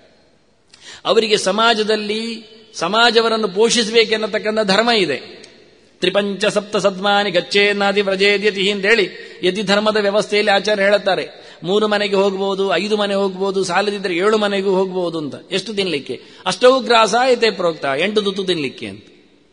[SPEAKER 1] ಅವರಿಗೆ ಸಮಾಜದಲ್ಲಿ ಸಮಾಜವರನ್ನು ಪೋಷಿಸಬೇಕೆನ್ನತಕ್ಕಂಥ ಧರ್ಮ ಇದೆ ತ್ರಿಪಂಚ ಸಪ್ತ ಸದ್ಮಾನಿ ಗಚ್ಚೇನಾದಿ ವ್ರಜೇದ್ಯತಿ ಅಂತೇಳಿ ಯತಿ ಧರ್ಮದ ವ್ಯವಸ್ಥೆಯಲ್ಲಿ ಆಚಾರ್ಯ ಹೇಳುತ್ತಾರೆ ಮೂರು ಮನೆಗೆ ಹೋಗಬಹುದು ಐದು ಮನೆ ಹೋಗಬಹುದು ಸಾಲದಿದ್ದರೆ ಏಳು ಮನೆಗೂ ಹೋಗಬಹುದು ಅಂತ ಎಷ್ಟು ತಿನ್ಲಿಕ್ಕೆ ಅಷ್ಟವು ಗ್ರಾಸಾಯತೆ ಪ್ರೋಕ್ತ ಎಂಟು ತುತ್ತು ತಿನ್ಲಿಕ್ಕೆ ಅಂತ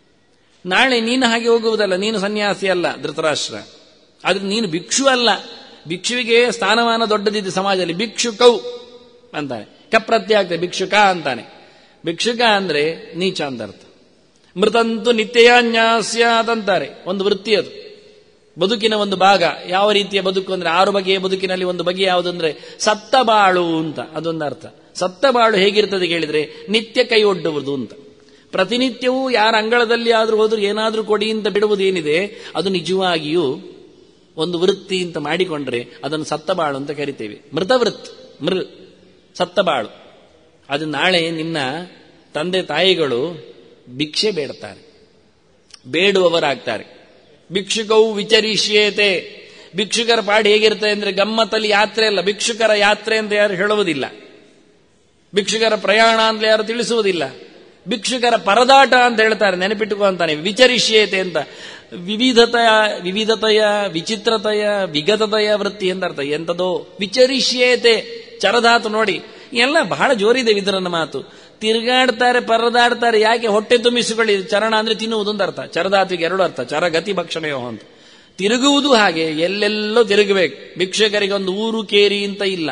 [SPEAKER 1] ನಾಳೆ ನೀನು ಹಾಗೆ ಹೋಗುವುದಲ್ಲ ನೀನು ಸನ್ಯಾಸಿ ಅಲ್ಲ ಧೃತರಾಷ್ಟ್ರ ಆದ್ರೆ ನೀನು ಭಿಕ್ಷು ಅಲ್ಲ ಭಿಕ್ಷುವಿಗೆ ಸ್ಥಾನಮಾನ ದೊಡ್ಡದಿದೆ ಸಮಾಜದಲ್ಲಿ ಭಿಕ್ಷುಕೌ ಅಂತಾನೆ ಕಪ್ರತ್ಯ ಆಗ್ತದೆ ಭಿಕ್ಷುಕ ಅಂತಾನೆ ಭಿಕ್ಷುಕ ಅಂದ್ರೆ ನೀಚ ಅಂತ ಅರ್ಥ ಮೃತಂತು ನಿತ್ಯಯಾನ್ಯಾಸ್ಯಾತ್ ಅಂತಾರೆ ಒಂದು ವೃತ್ತಿ ಅದು ಬದುಕಿನ ಒಂದು ಭಾಗ ಯಾವ ರೀತಿಯ ಬದುಕು ಅಂದ್ರೆ ಆರು ಬಗೆಯ ಬದುಕಿನಲ್ಲಿ ಒಂದು ಬಗೆ ಯಾವುದು ಅಂದ್ರೆ ಸತ್ತ ಬಾಳು ಅಂತ ಅದೊಂದು ಅರ್ಥ ಸತ್ತ ಬಾಳು ಹೇಗಿರ್ತದೆ ಕೇಳಿದ್ರೆ ನಿತ್ಯ ಕೈ ಒಡ್ಡುವುದು ಅಂತ ಪ್ರತಿನಿತ್ಯವೂ ಯಾರ ಅಂಗಳದಲ್ಲಿ ಆದ್ರೂ ಹೋದ್ರೂ ಏನಾದ್ರೂ ಕೊಡಿ ಅಂತ ಬಿಡುವುದು ಏನಿದೆ ಅದು ನಿಜವಾಗಿಯೂ ಒಂದು ವೃತ್ತಿ ಅಂತ ಮಾಡಿಕೊಂಡ್ರೆ ಅದನ್ನು ಸತ್ತಬಾಳು ಅಂತ ಕರಿತೇವೆ ಮೃತವೃತ್ ಮೃ ಸತ್ತಬಾಳು ಅದು ನಾಳೆ ನಿನ್ನ ತಂದೆ ತಾಯಿಗಳು ಭಿಕ್ಷೆ ಬೇಡ್ತಾರೆ ಬೇಡುವವರಾಗ್ತಾರೆ ಭಿಕ್ಷುಕವು ವಿಚರಿಷ್ಯೇತೆ ಭಿಕ್ಷುಕರ ಪಾಡು ಹೇಗಿರ್ತದೆ ಅಂದ್ರೆ ಗಮ್ಮತ್ತಲ್ಲಿ ಯಾತ್ರೆ ಅಲ್ಲ ಭಿಕ್ಷುಕರ ಯಾತ್ರೆ ಅಂತ ಯಾರು ಹೇಳುವುದಿಲ್ಲ ಭಿಕ್ಷುಕರ ಪ್ರಯಾಣ ಅಂತ ಯಾರು ತಿಳಿಸುವುದಿಲ್ಲ ಭಿಕ್ಷುಕರ ಪರದಾಟ ಅಂತ ಹೇಳ್ತಾರೆ ನೆನಪಿಟ್ಟುಕೋ ಅಂತಾನೆ ವಿಚರಿಷ್ಯೇತೆ ಅಂತ ವಿವಿಧತೆಯ ವಿವಿಧತೆಯ ವಿಚಿತ್ರತೆಯ ವಿಗತತೆಯ ವೃತ್ತಿ ಎಂದರ್ಥ ಎಂಥದೋ ವಿಚರಿಷ್ಯೇತೆ ಚರಧಾತು ನೋಡಿ ಎಲ್ಲ ಬಹಳ ಜೋರಿದೆ ವಿದರನ ಮಾತು ತಿರುಗಾಡ್ತಾರೆ ಪರದಾಡ್ತಾರೆ ಯಾಕೆ ಹೊಟ್ಟೆ ತುಂಬಿಸಿಕೊಳ್ಳಿ ಚರಣ ಅಂದ್ರೆ ತಿನ್ನುವುದು ಅಂತ ಅರ್ಥ ಚರಧಾತುವಿಗೆ ಎರಡು ಅರ್ಥ ಚರಗತಿ ಭಕ್ಷಣೆಯೋ ಅಂತ ತಿರುಗುವುದು ಹಾಗೆ ಎಲ್ಲೆಲ್ಲೋ ತಿರುಗಬೇಕು ಭಿಕ್ಷಕರಿಗೆ ಒಂದು ಊರು ಕೇರಿ ಅಂತ ಇಲ್ಲ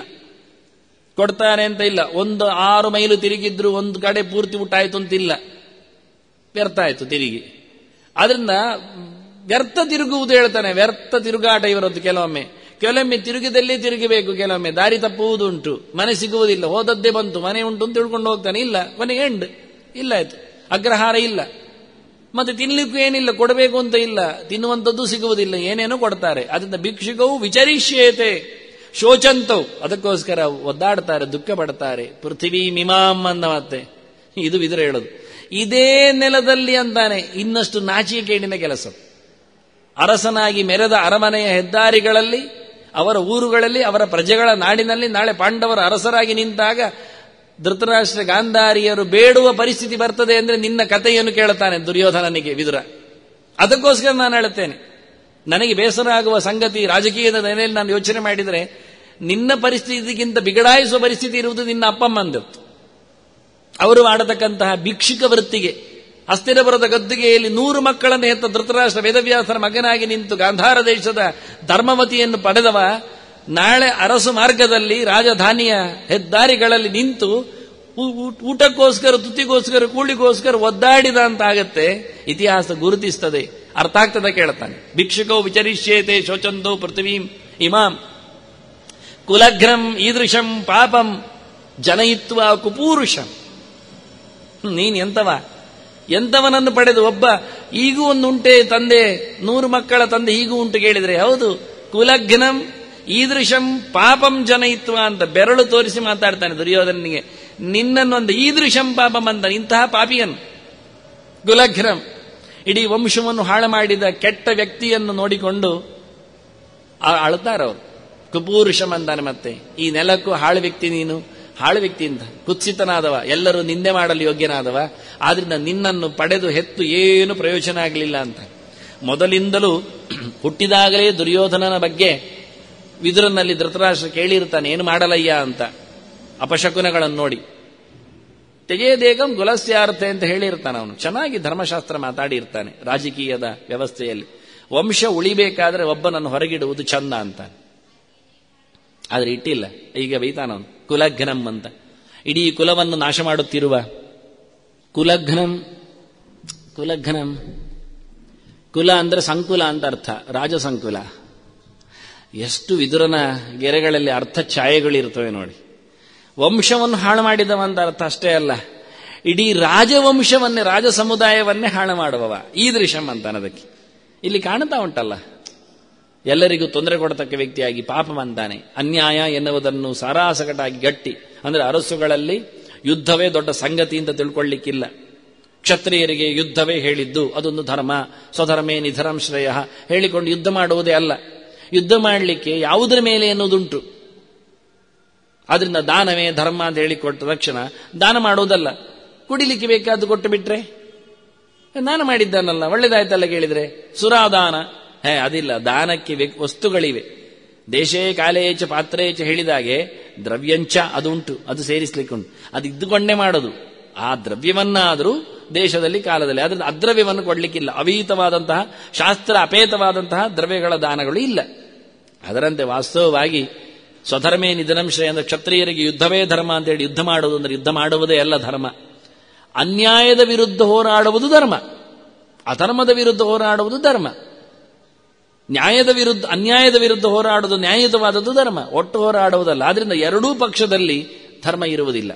[SPEAKER 1] ಕೊಡ್ತಾರೆ ಅಂತ ಇಲ್ಲ ಒಂದು ಆರು ಮೈಲು ತಿರುಗಿದ್ರು ಒಂದು ಕಡೆ ಪೂರ್ತಿ ಊಟ ಆಯ್ತು ಅಂತ ಇಲ್ಲ ವ್ಯರ್ಥ ಆಯ್ತು ತಿರುಗಿ ಆದ್ರಿಂದ ವ್ಯರ್ಥ ತಿರುಗುವುದು ಹೇಳ್ತಾನೆ ವ್ಯರ್ಥ ತಿರುಗಾಟ ಇವರದ್ದು ಕೆಲವೊಮ್ಮೆ ಕೆಲವೊಮ್ಮೆ ತಿರುಗಿದಲ್ಲೇ ತಿರುಗಬೇಕು ಕೆಲವೊಮ್ಮೆ ದಾರಿ ತಪ್ಪುವುದುಂಟು ಮನೆ ಸಿಗುವುದಿಲ್ಲ ಹೋದದ್ದೇ ಬಂತು ಮನೆ ಉಂಟು ಅಂತ ತಿಳ್ಕೊಂಡು ಹೋಗ್ತಾನೆ ಇಲ್ಲ ಕೊನೆಗೆ ಎಂಡ್ ಇಲ್ಲ ಆಯ್ತು ಅಗ್ರಹಾರ ಇಲ್ಲ ಮತ್ತೆ ತಿನ್ಲಿಕ್ಕೂ ಏನಿಲ್ಲ ಕೊಡಬೇಕು ಅಂತ ಇಲ್ಲ ತಿನ್ನುವಂಥದ್ದು ಸಿಗುವುದಿಲ್ಲ ಏನೇನೋ ಕೊಡ್ತಾರೆ ಅದರಿಂದ ಭಿಕ್ಷುಕವು ವಿಚರಿಷ್ಯೇತೆ ಶೋಚಂತವು ಅದಕ್ಕೋಸ್ಕರ ಒದ್ದಾಡ್ತಾರೆ ದುಃಖ ಪಡ್ತಾರೆ ಪೃಥ್ವಿ ಮಿಮಾಮ್ ಅಂದ ಮತ್ತೆ ಇದು ವಿದುರ ಹೇಳೋದು ಇದೇ ನೆಲದಲ್ಲಿ ಅಂತಾನೆ ಇನ್ನಷ್ಟು ನಾಚಿಕೆಗೇಡಿನ ಕೆಲಸ ಅರಸನಾಗಿ ಮೆರೆದ ಅರಮನೆಯ ಹೆದ್ದಾರಿಗಳಲ್ಲಿ ಅವರ ಊರುಗಳಲ್ಲಿ ಅವರ ಪ್ರಜೆಗಳ ನಾಡಿನಲ್ಲಿ ನಾಳೆ ಪಾಂಡವರ ಅರಸರಾಗಿ ನಿಂತಾಗ ಧೃತರಾಷ್ಟ್ರ ಗಾಂಧಾರಿಯರು ಬೇಡುವ ಪರಿಸ್ಥಿತಿ ಬರ್ತದೆ ಅಂದ್ರೆ ನಿನ್ನ ಕಥೆಯನ್ನು ಕೇಳುತ್ತಾನೆ ದುರ್ಯೋಧನನಿಗೆ ವಿದುರ ಅದಕ್ಕೋಸ್ಕರ ನಾನು ಹೇಳುತ್ತೇನೆ ನನಗೆ ಬೇಸರ ಆಗುವ ಸಂಗತಿ ರಾಜಕೀಯದ ನೆಲೆಯಲ್ಲಿ ನಾನು ಯೋಚನೆ ಮಾಡಿದರೆ ನಿನ್ನ ಪರಿಸ್ಥಿತಿಗಿಂತ ಬಿಗಡಾಯಿಸುವ ಪರಿಸ್ಥಿತಿ ಇರುವುದು ನಿನ್ನ ಅಪ್ಪಮ್ಮಂದತ್ತು ಅವರು ಮಾಡತಕ್ಕಂತಹ ಭಿಕ್ಷುಕ ವೃತ್ತಿಗೆ ಅಸ್ಥಿರಪುರದ ಗದ್ದುಗೆಯಲ್ಲಿ ನೂರು ಮಕ್ಕಳನ್ನು ಹೆತ್ತ ಧೃತರಾಷ್ಟ್ರ ವೇದವ್ಯಾಸರ ಮಗನಾಗಿ ನಿಂತು ಗಾಂಧಾರ ದೇಶದ ಧರ್ಮವತಿಯನ್ನು ಪಡೆದವ ನಾಳೆ ಅರಸು ಮಾರ್ಗದಲ್ಲಿ ರಾಜಧಾನಿಯ ಹೆದ್ದಾರಿಗಳಲ್ಲಿ ನಿಂತು ಊಟಕ್ಕೋಸ್ಕರ ತುತ್ತಿಗೋಸ್ಕರ ಕೂಳಿಗೋಸ್ಕರ ಒದ್ದಾಡಿದ ಅಂತ ಆಗತ್ತೆ ಇತಿಹಾಸ ಗುರುತಿಸ್ತದೆ ಅರ್ಥ ಆಗ್ತದೆ ಕೇಳ್ತಾನೆ ಭಿಕ್ಷುಕೋ ವಿಚರಿಷ್ಯೇತೆ ಶೋಚಂದೋ ಪೃಥ್ವೀಂ ಇಮಾಂ ಕುಲಘ್ನಂ ಈದೃಶಂ ಪಾಪಂ ಜನಯಿತ್ವ ಕುಪೂರುಷಂ ನೀನ್ ಎಂತವ ಎಂತವನನ್ನು ಪಡೆದು ಒಬ್ಬ ಈಗೂ ಒಂದು ಉಂಟೆ ತಂದೆ ನೂರು ಮಕ್ಕಳ ತಂದೆ ಈಗೂ ಉಂಟು ಕೇಳಿದ್ರೆ ಹೌದು ಕುಲಘ್ನಂ ಈದೃಶಂ ಪಾಪಂ ಜನಯಿತ್ವ ಅಂತ ಬೆರಳು ತೋರಿಸಿ ಮಾತಾಡ್ತಾನೆ ದುರ್ಯೋಧನಿಗೆ ನಿನ್ನನ್ನೊಂದು ಈದೃಶಂ ಪಾಪಂ ಅಂತ ಇಂತಹ ಪಾಪಿಯನ್ನು ಕುಲಘ್ನಂ ಇಡೀ ವಂಶವನ್ನು ಹಾಳು ಮಾಡಿದ ಕೆಟ್ಟ ವ್ಯಕ್ತಿಯನ್ನು ನೋಡಿಕೊಂಡು ಆ- ಅಳ್ತಾರವರು ಕುಪೂರುಷಂ ಅಂತಾನೆ ಮತ್ತೆ ಈ ನೆಲಕ್ಕೂ ಹಾಳು ವ್ಯಕ್ತಿ ನೀನು ಹಾಳು ವ್ಯಕ್ತಿ ಅಂತ ಕುತ್ಸಿತನಾದವ ಎಲ್ಲರೂ ನಿಂದೆ ಮಾಡಲು ಯೋಗ್ಯನಾದವ ಆದ್ರಿಂದ ನಿನ್ನನ್ನು ಪಡೆದು ಹೆತ್ತು ಏನು ಪ್ರಯೋಜನ ಆಗಲಿಲ್ಲ ಅಂತ ಮೊದಲಿಂದಲೂ ಹುಟ್ಟಿದಾಗಲೇ ದುರ್ಯೋಧನನ ಬಗ್ಗೆ ವಿದುರನಲ್ಲಿ ಧೃತರಾಷ್ಟ್ರ ಕೇಳಿರ್ತಾನೆ ಏನು ಮಾಡಲಯ್ಯ ಅಂತ ಅಪಶಕುನಗಳನ್ನು ನೋಡಿ ತೆಗೆಯದೇಗಂ ಗುಲಸ್ಯಾರ್ಥ ಅಂತ ಹೇಳಿರ್ತಾನೆ ಅವನು ಚೆನ್ನಾಗಿ ಧರ್ಮಶಾಸ್ತ್ರ ಮಾತಾಡಿರ್ತಾನೆ ರಾಜಕೀಯದ ವ್ಯವಸ್ಥೆಯಲ್ಲಿ ವಂಶ ಉಳಿಬೇಕಾದ್ರೆ ಒಬ್ಬನನ್ನು ಹೊರಗಿಡುವುದು ಚಂದ ಅಂತಾನೆ ಆದ್ರೆ ಇಟ್ಟಿಲ್ಲ ಈಗ ಬೈತಾನವನು ಕುಲಘ್ನಂ ಅಂತ ಇಡೀ ಕುಲವನ್ನು ನಾಶ ಮಾಡುತ್ತಿರುವ ಕುಲಘ್ನಂ ಕುಲಘ್ನಂ ಕುಲ ಅಂದ್ರೆ ಸಂಕುಲ ಅಂತ ಅರ್ಥ ರಾಜಸಂಕುಲ ಎಷ್ಟು ವಿದುರನ ಗೆರೆಗಳಲ್ಲಿ ಅರ್ಥ ಛಾಯೆಗಳಿರ್ತವೆ ನೋಡಿ ವಂಶವನ್ನು ಹಾಳು ಮಾಡಿದವ ಅಂತ ಅರ್ಥ ಅಷ್ಟೇ ಅಲ್ಲ ಇಡೀ ರಾಜವಂಶವನ್ನೇ ರಾಜ ಸಮುದಾಯವನ್ನೇ ಹಾಳು ಮಾಡುವವ ಈ ದೃಶ್ಯಂ ಅಂತಾನೆ ಅದಕ್ಕೆ ಇಲ್ಲಿ ಕಾಣ್ತಾ ಉಂಟಲ್ಲ ಎಲ್ಲರಿಗೂ ತೊಂದರೆ ಕೊಡತಕ್ಕ ವ್ಯಕ್ತಿಯಾಗಿ ಪಾಪ ಅಂತಾನೆ ಅನ್ಯಾಯ ಎನ್ನುವುದನ್ನು ಸಾರಾಸಗಟಾಗಿ ಗಟ್ಟಿ ಅಂದ್ರೆ ಅರಸುಗಳಲ್ಲಿ ಯುದ್ಧವೇ ದೊಡ್ಡ ಸಂಗತಿ ಅಂತ ತಿಳ್ಕೊಳ್ಳಿಕ್ಕಿಲ್ಲ ಕ್ಷತ್ರಿಯರಿಗೆ ಯುದ್ಧವೇ ಹೇಳಿದ್ದು ಅದೊಂದು ಧರ್ಮ ಸ್ವಧರ್ಮೇ ನಿಧರಂ ಶ್ರೇಯ ಹೇಳಿಕೊಂಡು ಯುದ್ಧ ಮಾಡುವುದೇ ಅಲ್ಲ ಯುದ್ಧ ಮಾಡಲಿಕ್ಕೆ ಯಾವುದರ ಮೇಲೆ ಎನ್ನುವುದುಂಟು ಆದ್ರಿಂದ ದಾನವೇ ಧರ್ಮ ಅಂತ ಹೇಳಿಕೊಟ್ಟ ತಕ್ಷಣ ದಾನ ಮಾಡುವುದಲ್ಲ ಕುಡಿಲಿಕ್ಕೆ ಬೇಕಾದ್ದು ಕೊಟ್ಟು ಬಿಟ್ರೆ ದಾನ ಮಾಡಿದ್ದಾನಲ್ಲ ಒಳ್ಳೇದಾಯ್ತಲ್ಲ ಕೇಳಿದ್ರೆ ಸುರಾದಾನ ಹೇ ಅದಿಲ್ಲ ದಾನಕ್ಕೆ ವ್ಯ- ವಸ್ತುಗಳಿವೆ ದೇಶೇ ಕಾಲೇಚ ಪಾತ್ರೇಚ ಹೇಳಿದಾಗೆ ದ್ರವ್ಯಂಚ ಅದು ಉಂಟು ಅದು ಸೇರಿಸ್ಲಿಕ್ಕೆ ಉಂಟು ಅದು ಇದ್ದುಕೊಂಡೇ ಮಾಡೋದು ಆ ದ್ರವ್ಯವನ್ನಾದರೂ ದೇಶದಲ್ಲಿ ಕಾಲದಲ್ಲಿ ಆದ್ರೆ ಅದ್ರವ್ಯವನ್ನು ಕೊಡ್ಲಿಕ್ಕಿಲ್ಲ ಅವೀತವಾದಂತಹ ಶಾಸ್ತ್ರ ಅಪೇತವಾದಂತಹ ದ್ರವ್ಯಗಳ ದಾನಗಳು ಇಲ್ಲ ಅದರಂತೆ ವಾಸ್ತವವಾಗಿ ಸ್ವಧರ್ಮೇ ನಿಧನಂಶ್ರಯ ಅಂದ್ರೆ ಕ್ಷತ್ರಿಯರಿಗೆ ಯುದ್ಧವೇ ಧರ್ಮ ಅಂತ ಹೇಳಿ ಯುದ್ಧ ಮಾಡುವುದು ಅಂದ್ರೆ ಯುದ್ಧ ಮಾಡುವುದೇ ಅಲ್ಲ ಧರ್ಮ ಅನ್ಯಾಯದ ವಿರುದ್ಧ ಹೋರಾಡುವುದು ಧರ್ಮ ಅಧರ್ಮದ ವಿರುದ್ಧ ಹೋರಾಡುವುದು ಧರ್ಮ ನ್ಯಾಯದ ವಿರುದ್ಧ ಅನ್ಯಾಯದ ವಿರುದ್ಧ ಹೋರಾಡುವುದು ನ್ಯಾಯಯುತವಾದದ್ದು ಧರ್ಮ ಒಟ್ಟು ಹೋರಾಡುವುದಲ್ಲ ಆದ್ರಿಂದ ಎರಡೂ ಪಕ್ಷದಲ್ಲಿ ಧರ್ಮ ಇರುವುದಿಲ್ಲ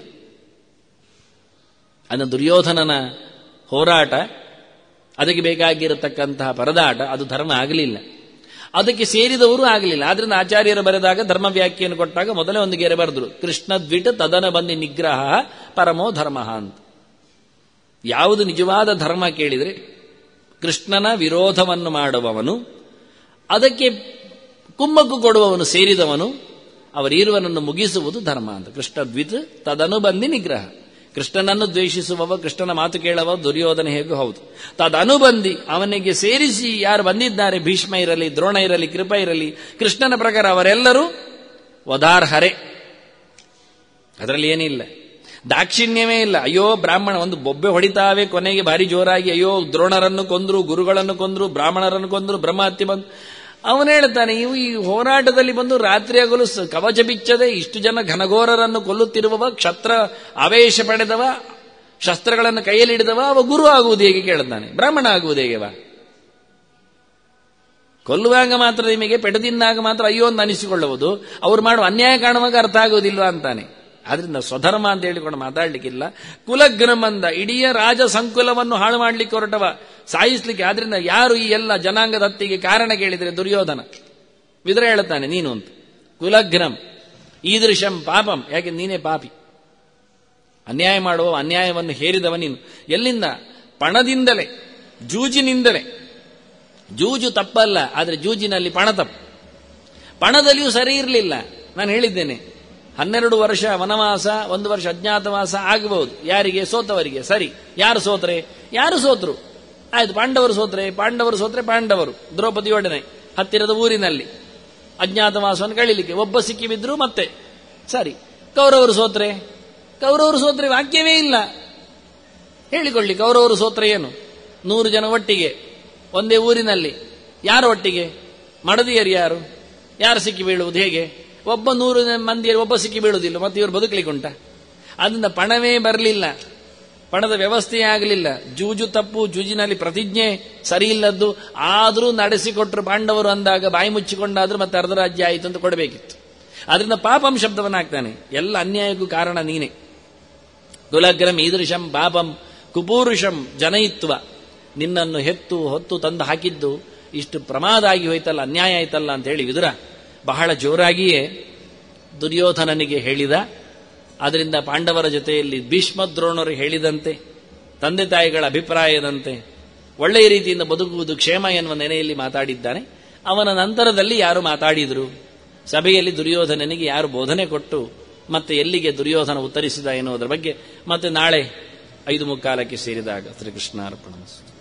[SPEAKER 1] ಅನ್ನ ದುರ್ಯೋಧನನ ಹೋರಾಟ ಅದಕ್ಕೆ ಬೇಕಾಗಿರತಕ್ಕಂತಹ ಪರದಾಟ ಅದು ಧರ್ಮ ಆಗಲಿಲ್ಲ ಅದಕ್ಕೆ ಸೇರಿದವರು ಆಗಲಿಲ್ಲ ಆದ್ರಿಂದ ಆಚಾರ್ಯರು ಬರೆದಾಗ ಧರ್ಮ ವ್ಯಾಖ್ಯೆಯನ್ನು ಕೊಟ್ಟಾಗ ಮೊದಲೇ ಒಂದು ಗೆರೆ ಬರೆದ್ರು ಕೃಷ್ಣ ದ್ವಿಟ ತದನ ಬಂದಿ ನಿಗ್ರಹ ಪರಮೋ ಧರ್ಮ ಅಂತ ಯಾವುದು ನಿಜವಾದ ಧರ್ಮ ಕೇಳಿದರೆ ಕೃಷ್ಣನ ವಿರೋಧವನ್ನು ಮಾಡುವವನು ಅದಕ್ಕೆ ಕುಮ್ಮಕ್ಕು ಕೊಡುವವನು ಸೇರಿದವನು ಅವರೀರುವನನ್ನು ಮುಗಿಸುವುದು ಧರ್ಮ ಅಂತ ಕೃಷ್ಣ ದ್ವಿತ್ ತದನು ಬಂದಿ ನಿಗ್ರಹ ಕೃಷ್ಣನನ್ನು ದ್ವೇಷಿಸುವವ ಕೃಷ್ಣನ ಮಾತು ಕೇಳವ ದುರ್ಯೋಧನ ಹೇಗೂ ಹೌದು ತದನುಬಂಧಿ ಅವನಿಗೆ ಸೇರಿಸಿ ಯಾರು ಬಂದಿದ್ದಾರೆ ಭೀಷ್ಮ ಇರಲಿ ದ್ರೋಣ ಇರಲಿ ಕೃಪ ಇರಲಿ ಕೃಷ್ಣನ ಪ್ರಕಾರ ಅವರೆಲ್ಲರೂ ವದಾರ್ಹರೆ ಅದರಲ್ಲಿ ಏನಿಲ್ಲ ದಾಕ್ಷಿಣ್ಯವೇ ಇಲ್ಲ ಅಯ್ಯೋ ಬ್ರಾಹ್ಮಣ ಒಂದು ಬೊಬ್ಬೆ ಹೊಡಿತಾವೆ ಕೊನೆಗೆ ಭಾರಿ ಜೋರಾಗಿ ಅಯ್ಯೋ ದ್ರೋಣರನ್ನು ಕೊಂದ್ರು ಗುರುಗಳನ್ನು ಕೊಂದ್ರು ಬ್ರಾಹ್ಮಣರನ್ನು ಕೊಂದ್ರು ಬ್ರಹ್ಮಹತ್ಯೆ ಬಂದು ಅವನು ಹೇಳ್ತಾನೆ ಇವು ಈ ಹೋರಾಟದಲ್ಲಿ ಬಂದು ರಾತ್ರಿ ಹಗಲು ಸ- ಕವಚ ಬಿಚ್ಚದೆ ಇಷ್ಟು ಜನ ಘನಘೋರರನ್ನು ಕೊಲ್ಲುತ್ತಿರುವವ ಕ್ಷತ್ರ ಆವೇಶ ಪಡೆದವ ಶಸ್ತ್ರಗಳನ್ನು ಕೈಯಲ್ಲಿ ಹಿಡಿದವ ಅವ ಗುರು ಆಗುವುದು ಹೇಗೆ ಕೇಳುತ್ತಾನೆ ಬ್ರಾಹ್ಮಣ ಆಗುವುದು ಹೇಗೆವ ಕೊಲ್ಲುವಾಗ ಮಾತ್ರ ನಿಮಗೆ ಪೆಡದಿಂದಾಗ ಮಾತ್ರ ಅಯ್ಯೋ ಅಂತ ಅನಿಸಿಕೊಳ್ಳುವುದು ಅವ್ರು ಮಾಡುವ ಅನ್ಯಾಯ ಕಾಣುವಾಗ ಅರ್ಥ ಆಗುವುದಿಲ್ವಾ ಅಂತಾನೆ ಆದ್ರಿಂದ ಸ್ವಧರ್ಮ ಅಂತ ಹೇಳಿಕೊಂಡು ಮಾತಾಡ್ಲಿಕ್ಕಿಲ್ಲ ಕುಲಗ್ರಮಂದ ಇಡೀ ರಾಜ ಸಂಕುಲವನ್ನು ಹಾಳು ಮಾಡಲಿಕ್ಕೆ ಹೊರಟವ ಸಾಯಿಸ್ಲಿಕ್ಕೆ ಆದ್ರಿಂದ ಯಾರು ಈ ಎಲ್ಲ ಜನಾಂಗದ ಹತ್ತಿಗೆ ಕಾರಣ ಕೇಳಿದರೆ ದುರ್ಯೋಧನ ವಿದ್ರ ಹೇಳುತ್ತಾನೆ ನೀನು ಅಂತ ಕುಲಗ್ರಂ ಈದೃಶಂ ಪಾಪಂ ಯಾಕೆ ನೀನೇ ಪಾಪಿ ಅನ್ಯಾಯ ಮಾಡುವ ಅನ್ಯಾಯವನ್ನು ಹೇರಿದವ ನೀನು ಎಲ್ಲಿಂದ ಪಣದಿಂದಲೇ ಜೂಜಿನಿಂದಲೇ ಜೂಜು ತಪ್ಪಲ್ಲ ಆದರೆ ಜೂಜಿನಲ್ಲಿ ಪಣ ತಪ್ಪು ಪಣದಲ್ಲಿಯೂ ಸರಿ ಇರಲಿಲ್ಲ ನಾನು ಹೇಳಿದ್ದೇನೆ ಹನ್ನೆರಡು ವರ್ಷ ವನವಾಸ ಒಂದು ವರ್ಷ ಅಜ್ಞಾತವಾಸ ಆಗಬಹುದು ಯಾರಿಗೆ ಸೋತವರಿಗೆ ಸರಿ ಯಾರು ಸೋತ್ರೆ ಯಾರು ಸೋತರು ಆಯ್ತು ಪಾಂಡವರು ಸೋತ್ರೆ ಪಾಂಡವರು ಸೋತ್ರೆ ಪಾಂಡವರು ದ್ರೌಪದಿಯೊಡನೆ ಹತ್ತಿರದ ಊರಿನಲ್ಲಿ ಅಜ್ಞಾತವಾಸವನ್ನು ಕಳೀಲಿಕ್ಕೆ ಒಬ್ಬ ಸಿಕ್ಕಿ ಬಿದ್ರು ಮತ್ತೆ ಸರಿ ಕೌರವರು ಸೋತ್ರೆ ಕೌರವರು ಸೋತ್ರೆ ವಾಕ್ಯವೇ ಇಲ್ಲ ಹೇಳಿಕೊಳ್ಳಿ ಕೌರವರು ಸೋತ್ರೆ ಏನು ನೂರು ಜನ ಒಟ್ಟಿಗೆ ಒಂದೇ ಊರಿನಲ್ಲಿ ಯಾರು ಒಟ್ಟಿಗೆ ಮಡದಿಯರು ಯಾರು ಯಾರು ಸಿಕ್ಕಿ ಬೀಳುವುದು ಹೇಗೆ ಒಬ್ಬ ನೂರು ಮಂದಿಯಲ್ಲಿ ಒಬ್ಬ ಸಿಕ್ಕಿ ಬೀಳುವುದಿಲ್ಲ ಮತ್ತೆ ಇವರು ಬದುಕಲಿಕ್ಕೆ ಉಂಟ ಅದರಿಂದ ಪಣವೇ ಬರಲಿಲ್ಲ ಪಣದ ವ್ಯವಸ್ಥೆಯೇ ಆಗಲಿಲ್ಲ ಜೂಜು ತಪ್ಪು ಜೂಜಿನಲ್ಲಿ ಪ್ರತಿಜ್ಞೆ ಸರಿ ಇಲ್ಲದ್ದು ಆದರೂ ನಡೆಸಿಕೊಟ್ರು ಪಾಂಡವರು ಅಂದಾಗ ಬಾಯಿ ಮುಚ್ಚಿಕೊಂಡಾದ್ರೂ ಮತ್ತೆ ಅರ್ಧ ರಾಜ್ಯ ಆಯಿತು ಅಂತ ಕೊಡಬೇಕಿತ್ತು ಆದ್ರಿಂದ ಪಾಪಂ ಶಬ್ದವನ್ನು ಹಾಕ್ತಾನೆ ಎಲ್ಲ ಅನ್ಯಾಯಕ್ಕೂ ಕಾರಣ ನೀನೆ ಕುಲಗ್ರಂ ಈದೃಶಂ ಪಾಪಂ ಕುಪೂರುಷಂ ಜನಯಿತ್ವ ನಿನ್ನನ್ನು ಹೆತ್ತು ಹೊತ್ತು ತಂದು ಹಾಕಿದ್ದು ಇಷ್ಟು ಪ್ರಮಾದ ಆಗಿ ಹೋಯ್ತಲ್ಲ ಅನ್ಯಾಯ ಆಯ್ತಲ್ಲ ಅಂತ ಹೇಳಿ ವಿದುರ ಬಹಳ ಜೋರಾಗಿಯೇ ದುರ್ಯೋಧನನಿಗೆ ಹೇಳಿದ ಅದರಿಂದ ಪಾಂಡವರ ಜೊತೆಯಲ್ಲಿ ಭೀಷ್ಮದ್ರೋಣರು ಹೇಳಿದಂತೆ ತಂದೆ ತಾಯಿಗಳ ಅಭಿಪ್ರಾಯದಂತೆ ಒಳ್ಳೆಯ ರೀತಿಯಿಂದ ಬದುಕುವುದು ಕ್ಷೇಮ ಎನ್ನುವ ನೆನೆಯಲ್ಲಿ ಮಾತಾಡಿದ್ದಾನೆ ಅವನ ನಂತರದಲ್ಲಿ ಯಾರು ಮಾತಾಡಿದರು ಸಭೆಯಲ್ಲಿ ದುರ್ಯೋಧನನಿಗೆ ಯಾರು ಬೋಧನೆ ಕೊಟ್ಟು ಮತ್ತೆ ಎಲ್ಲಿಗೆ ದುರ್ಯೋಧನ ಉತ್ತರಿಸಿದ ಎನ್ನುವುದರ ಬಗ್ಗೆ ಮತ್ತೆ ನಾಳೆ ಐದು ಮುಕ್ಕಾಲಕ್ಕೆ ಸೇರಿದಾಗ ಶ್ರೀಕೃಷ್ಣ ಅರ್ಪಣ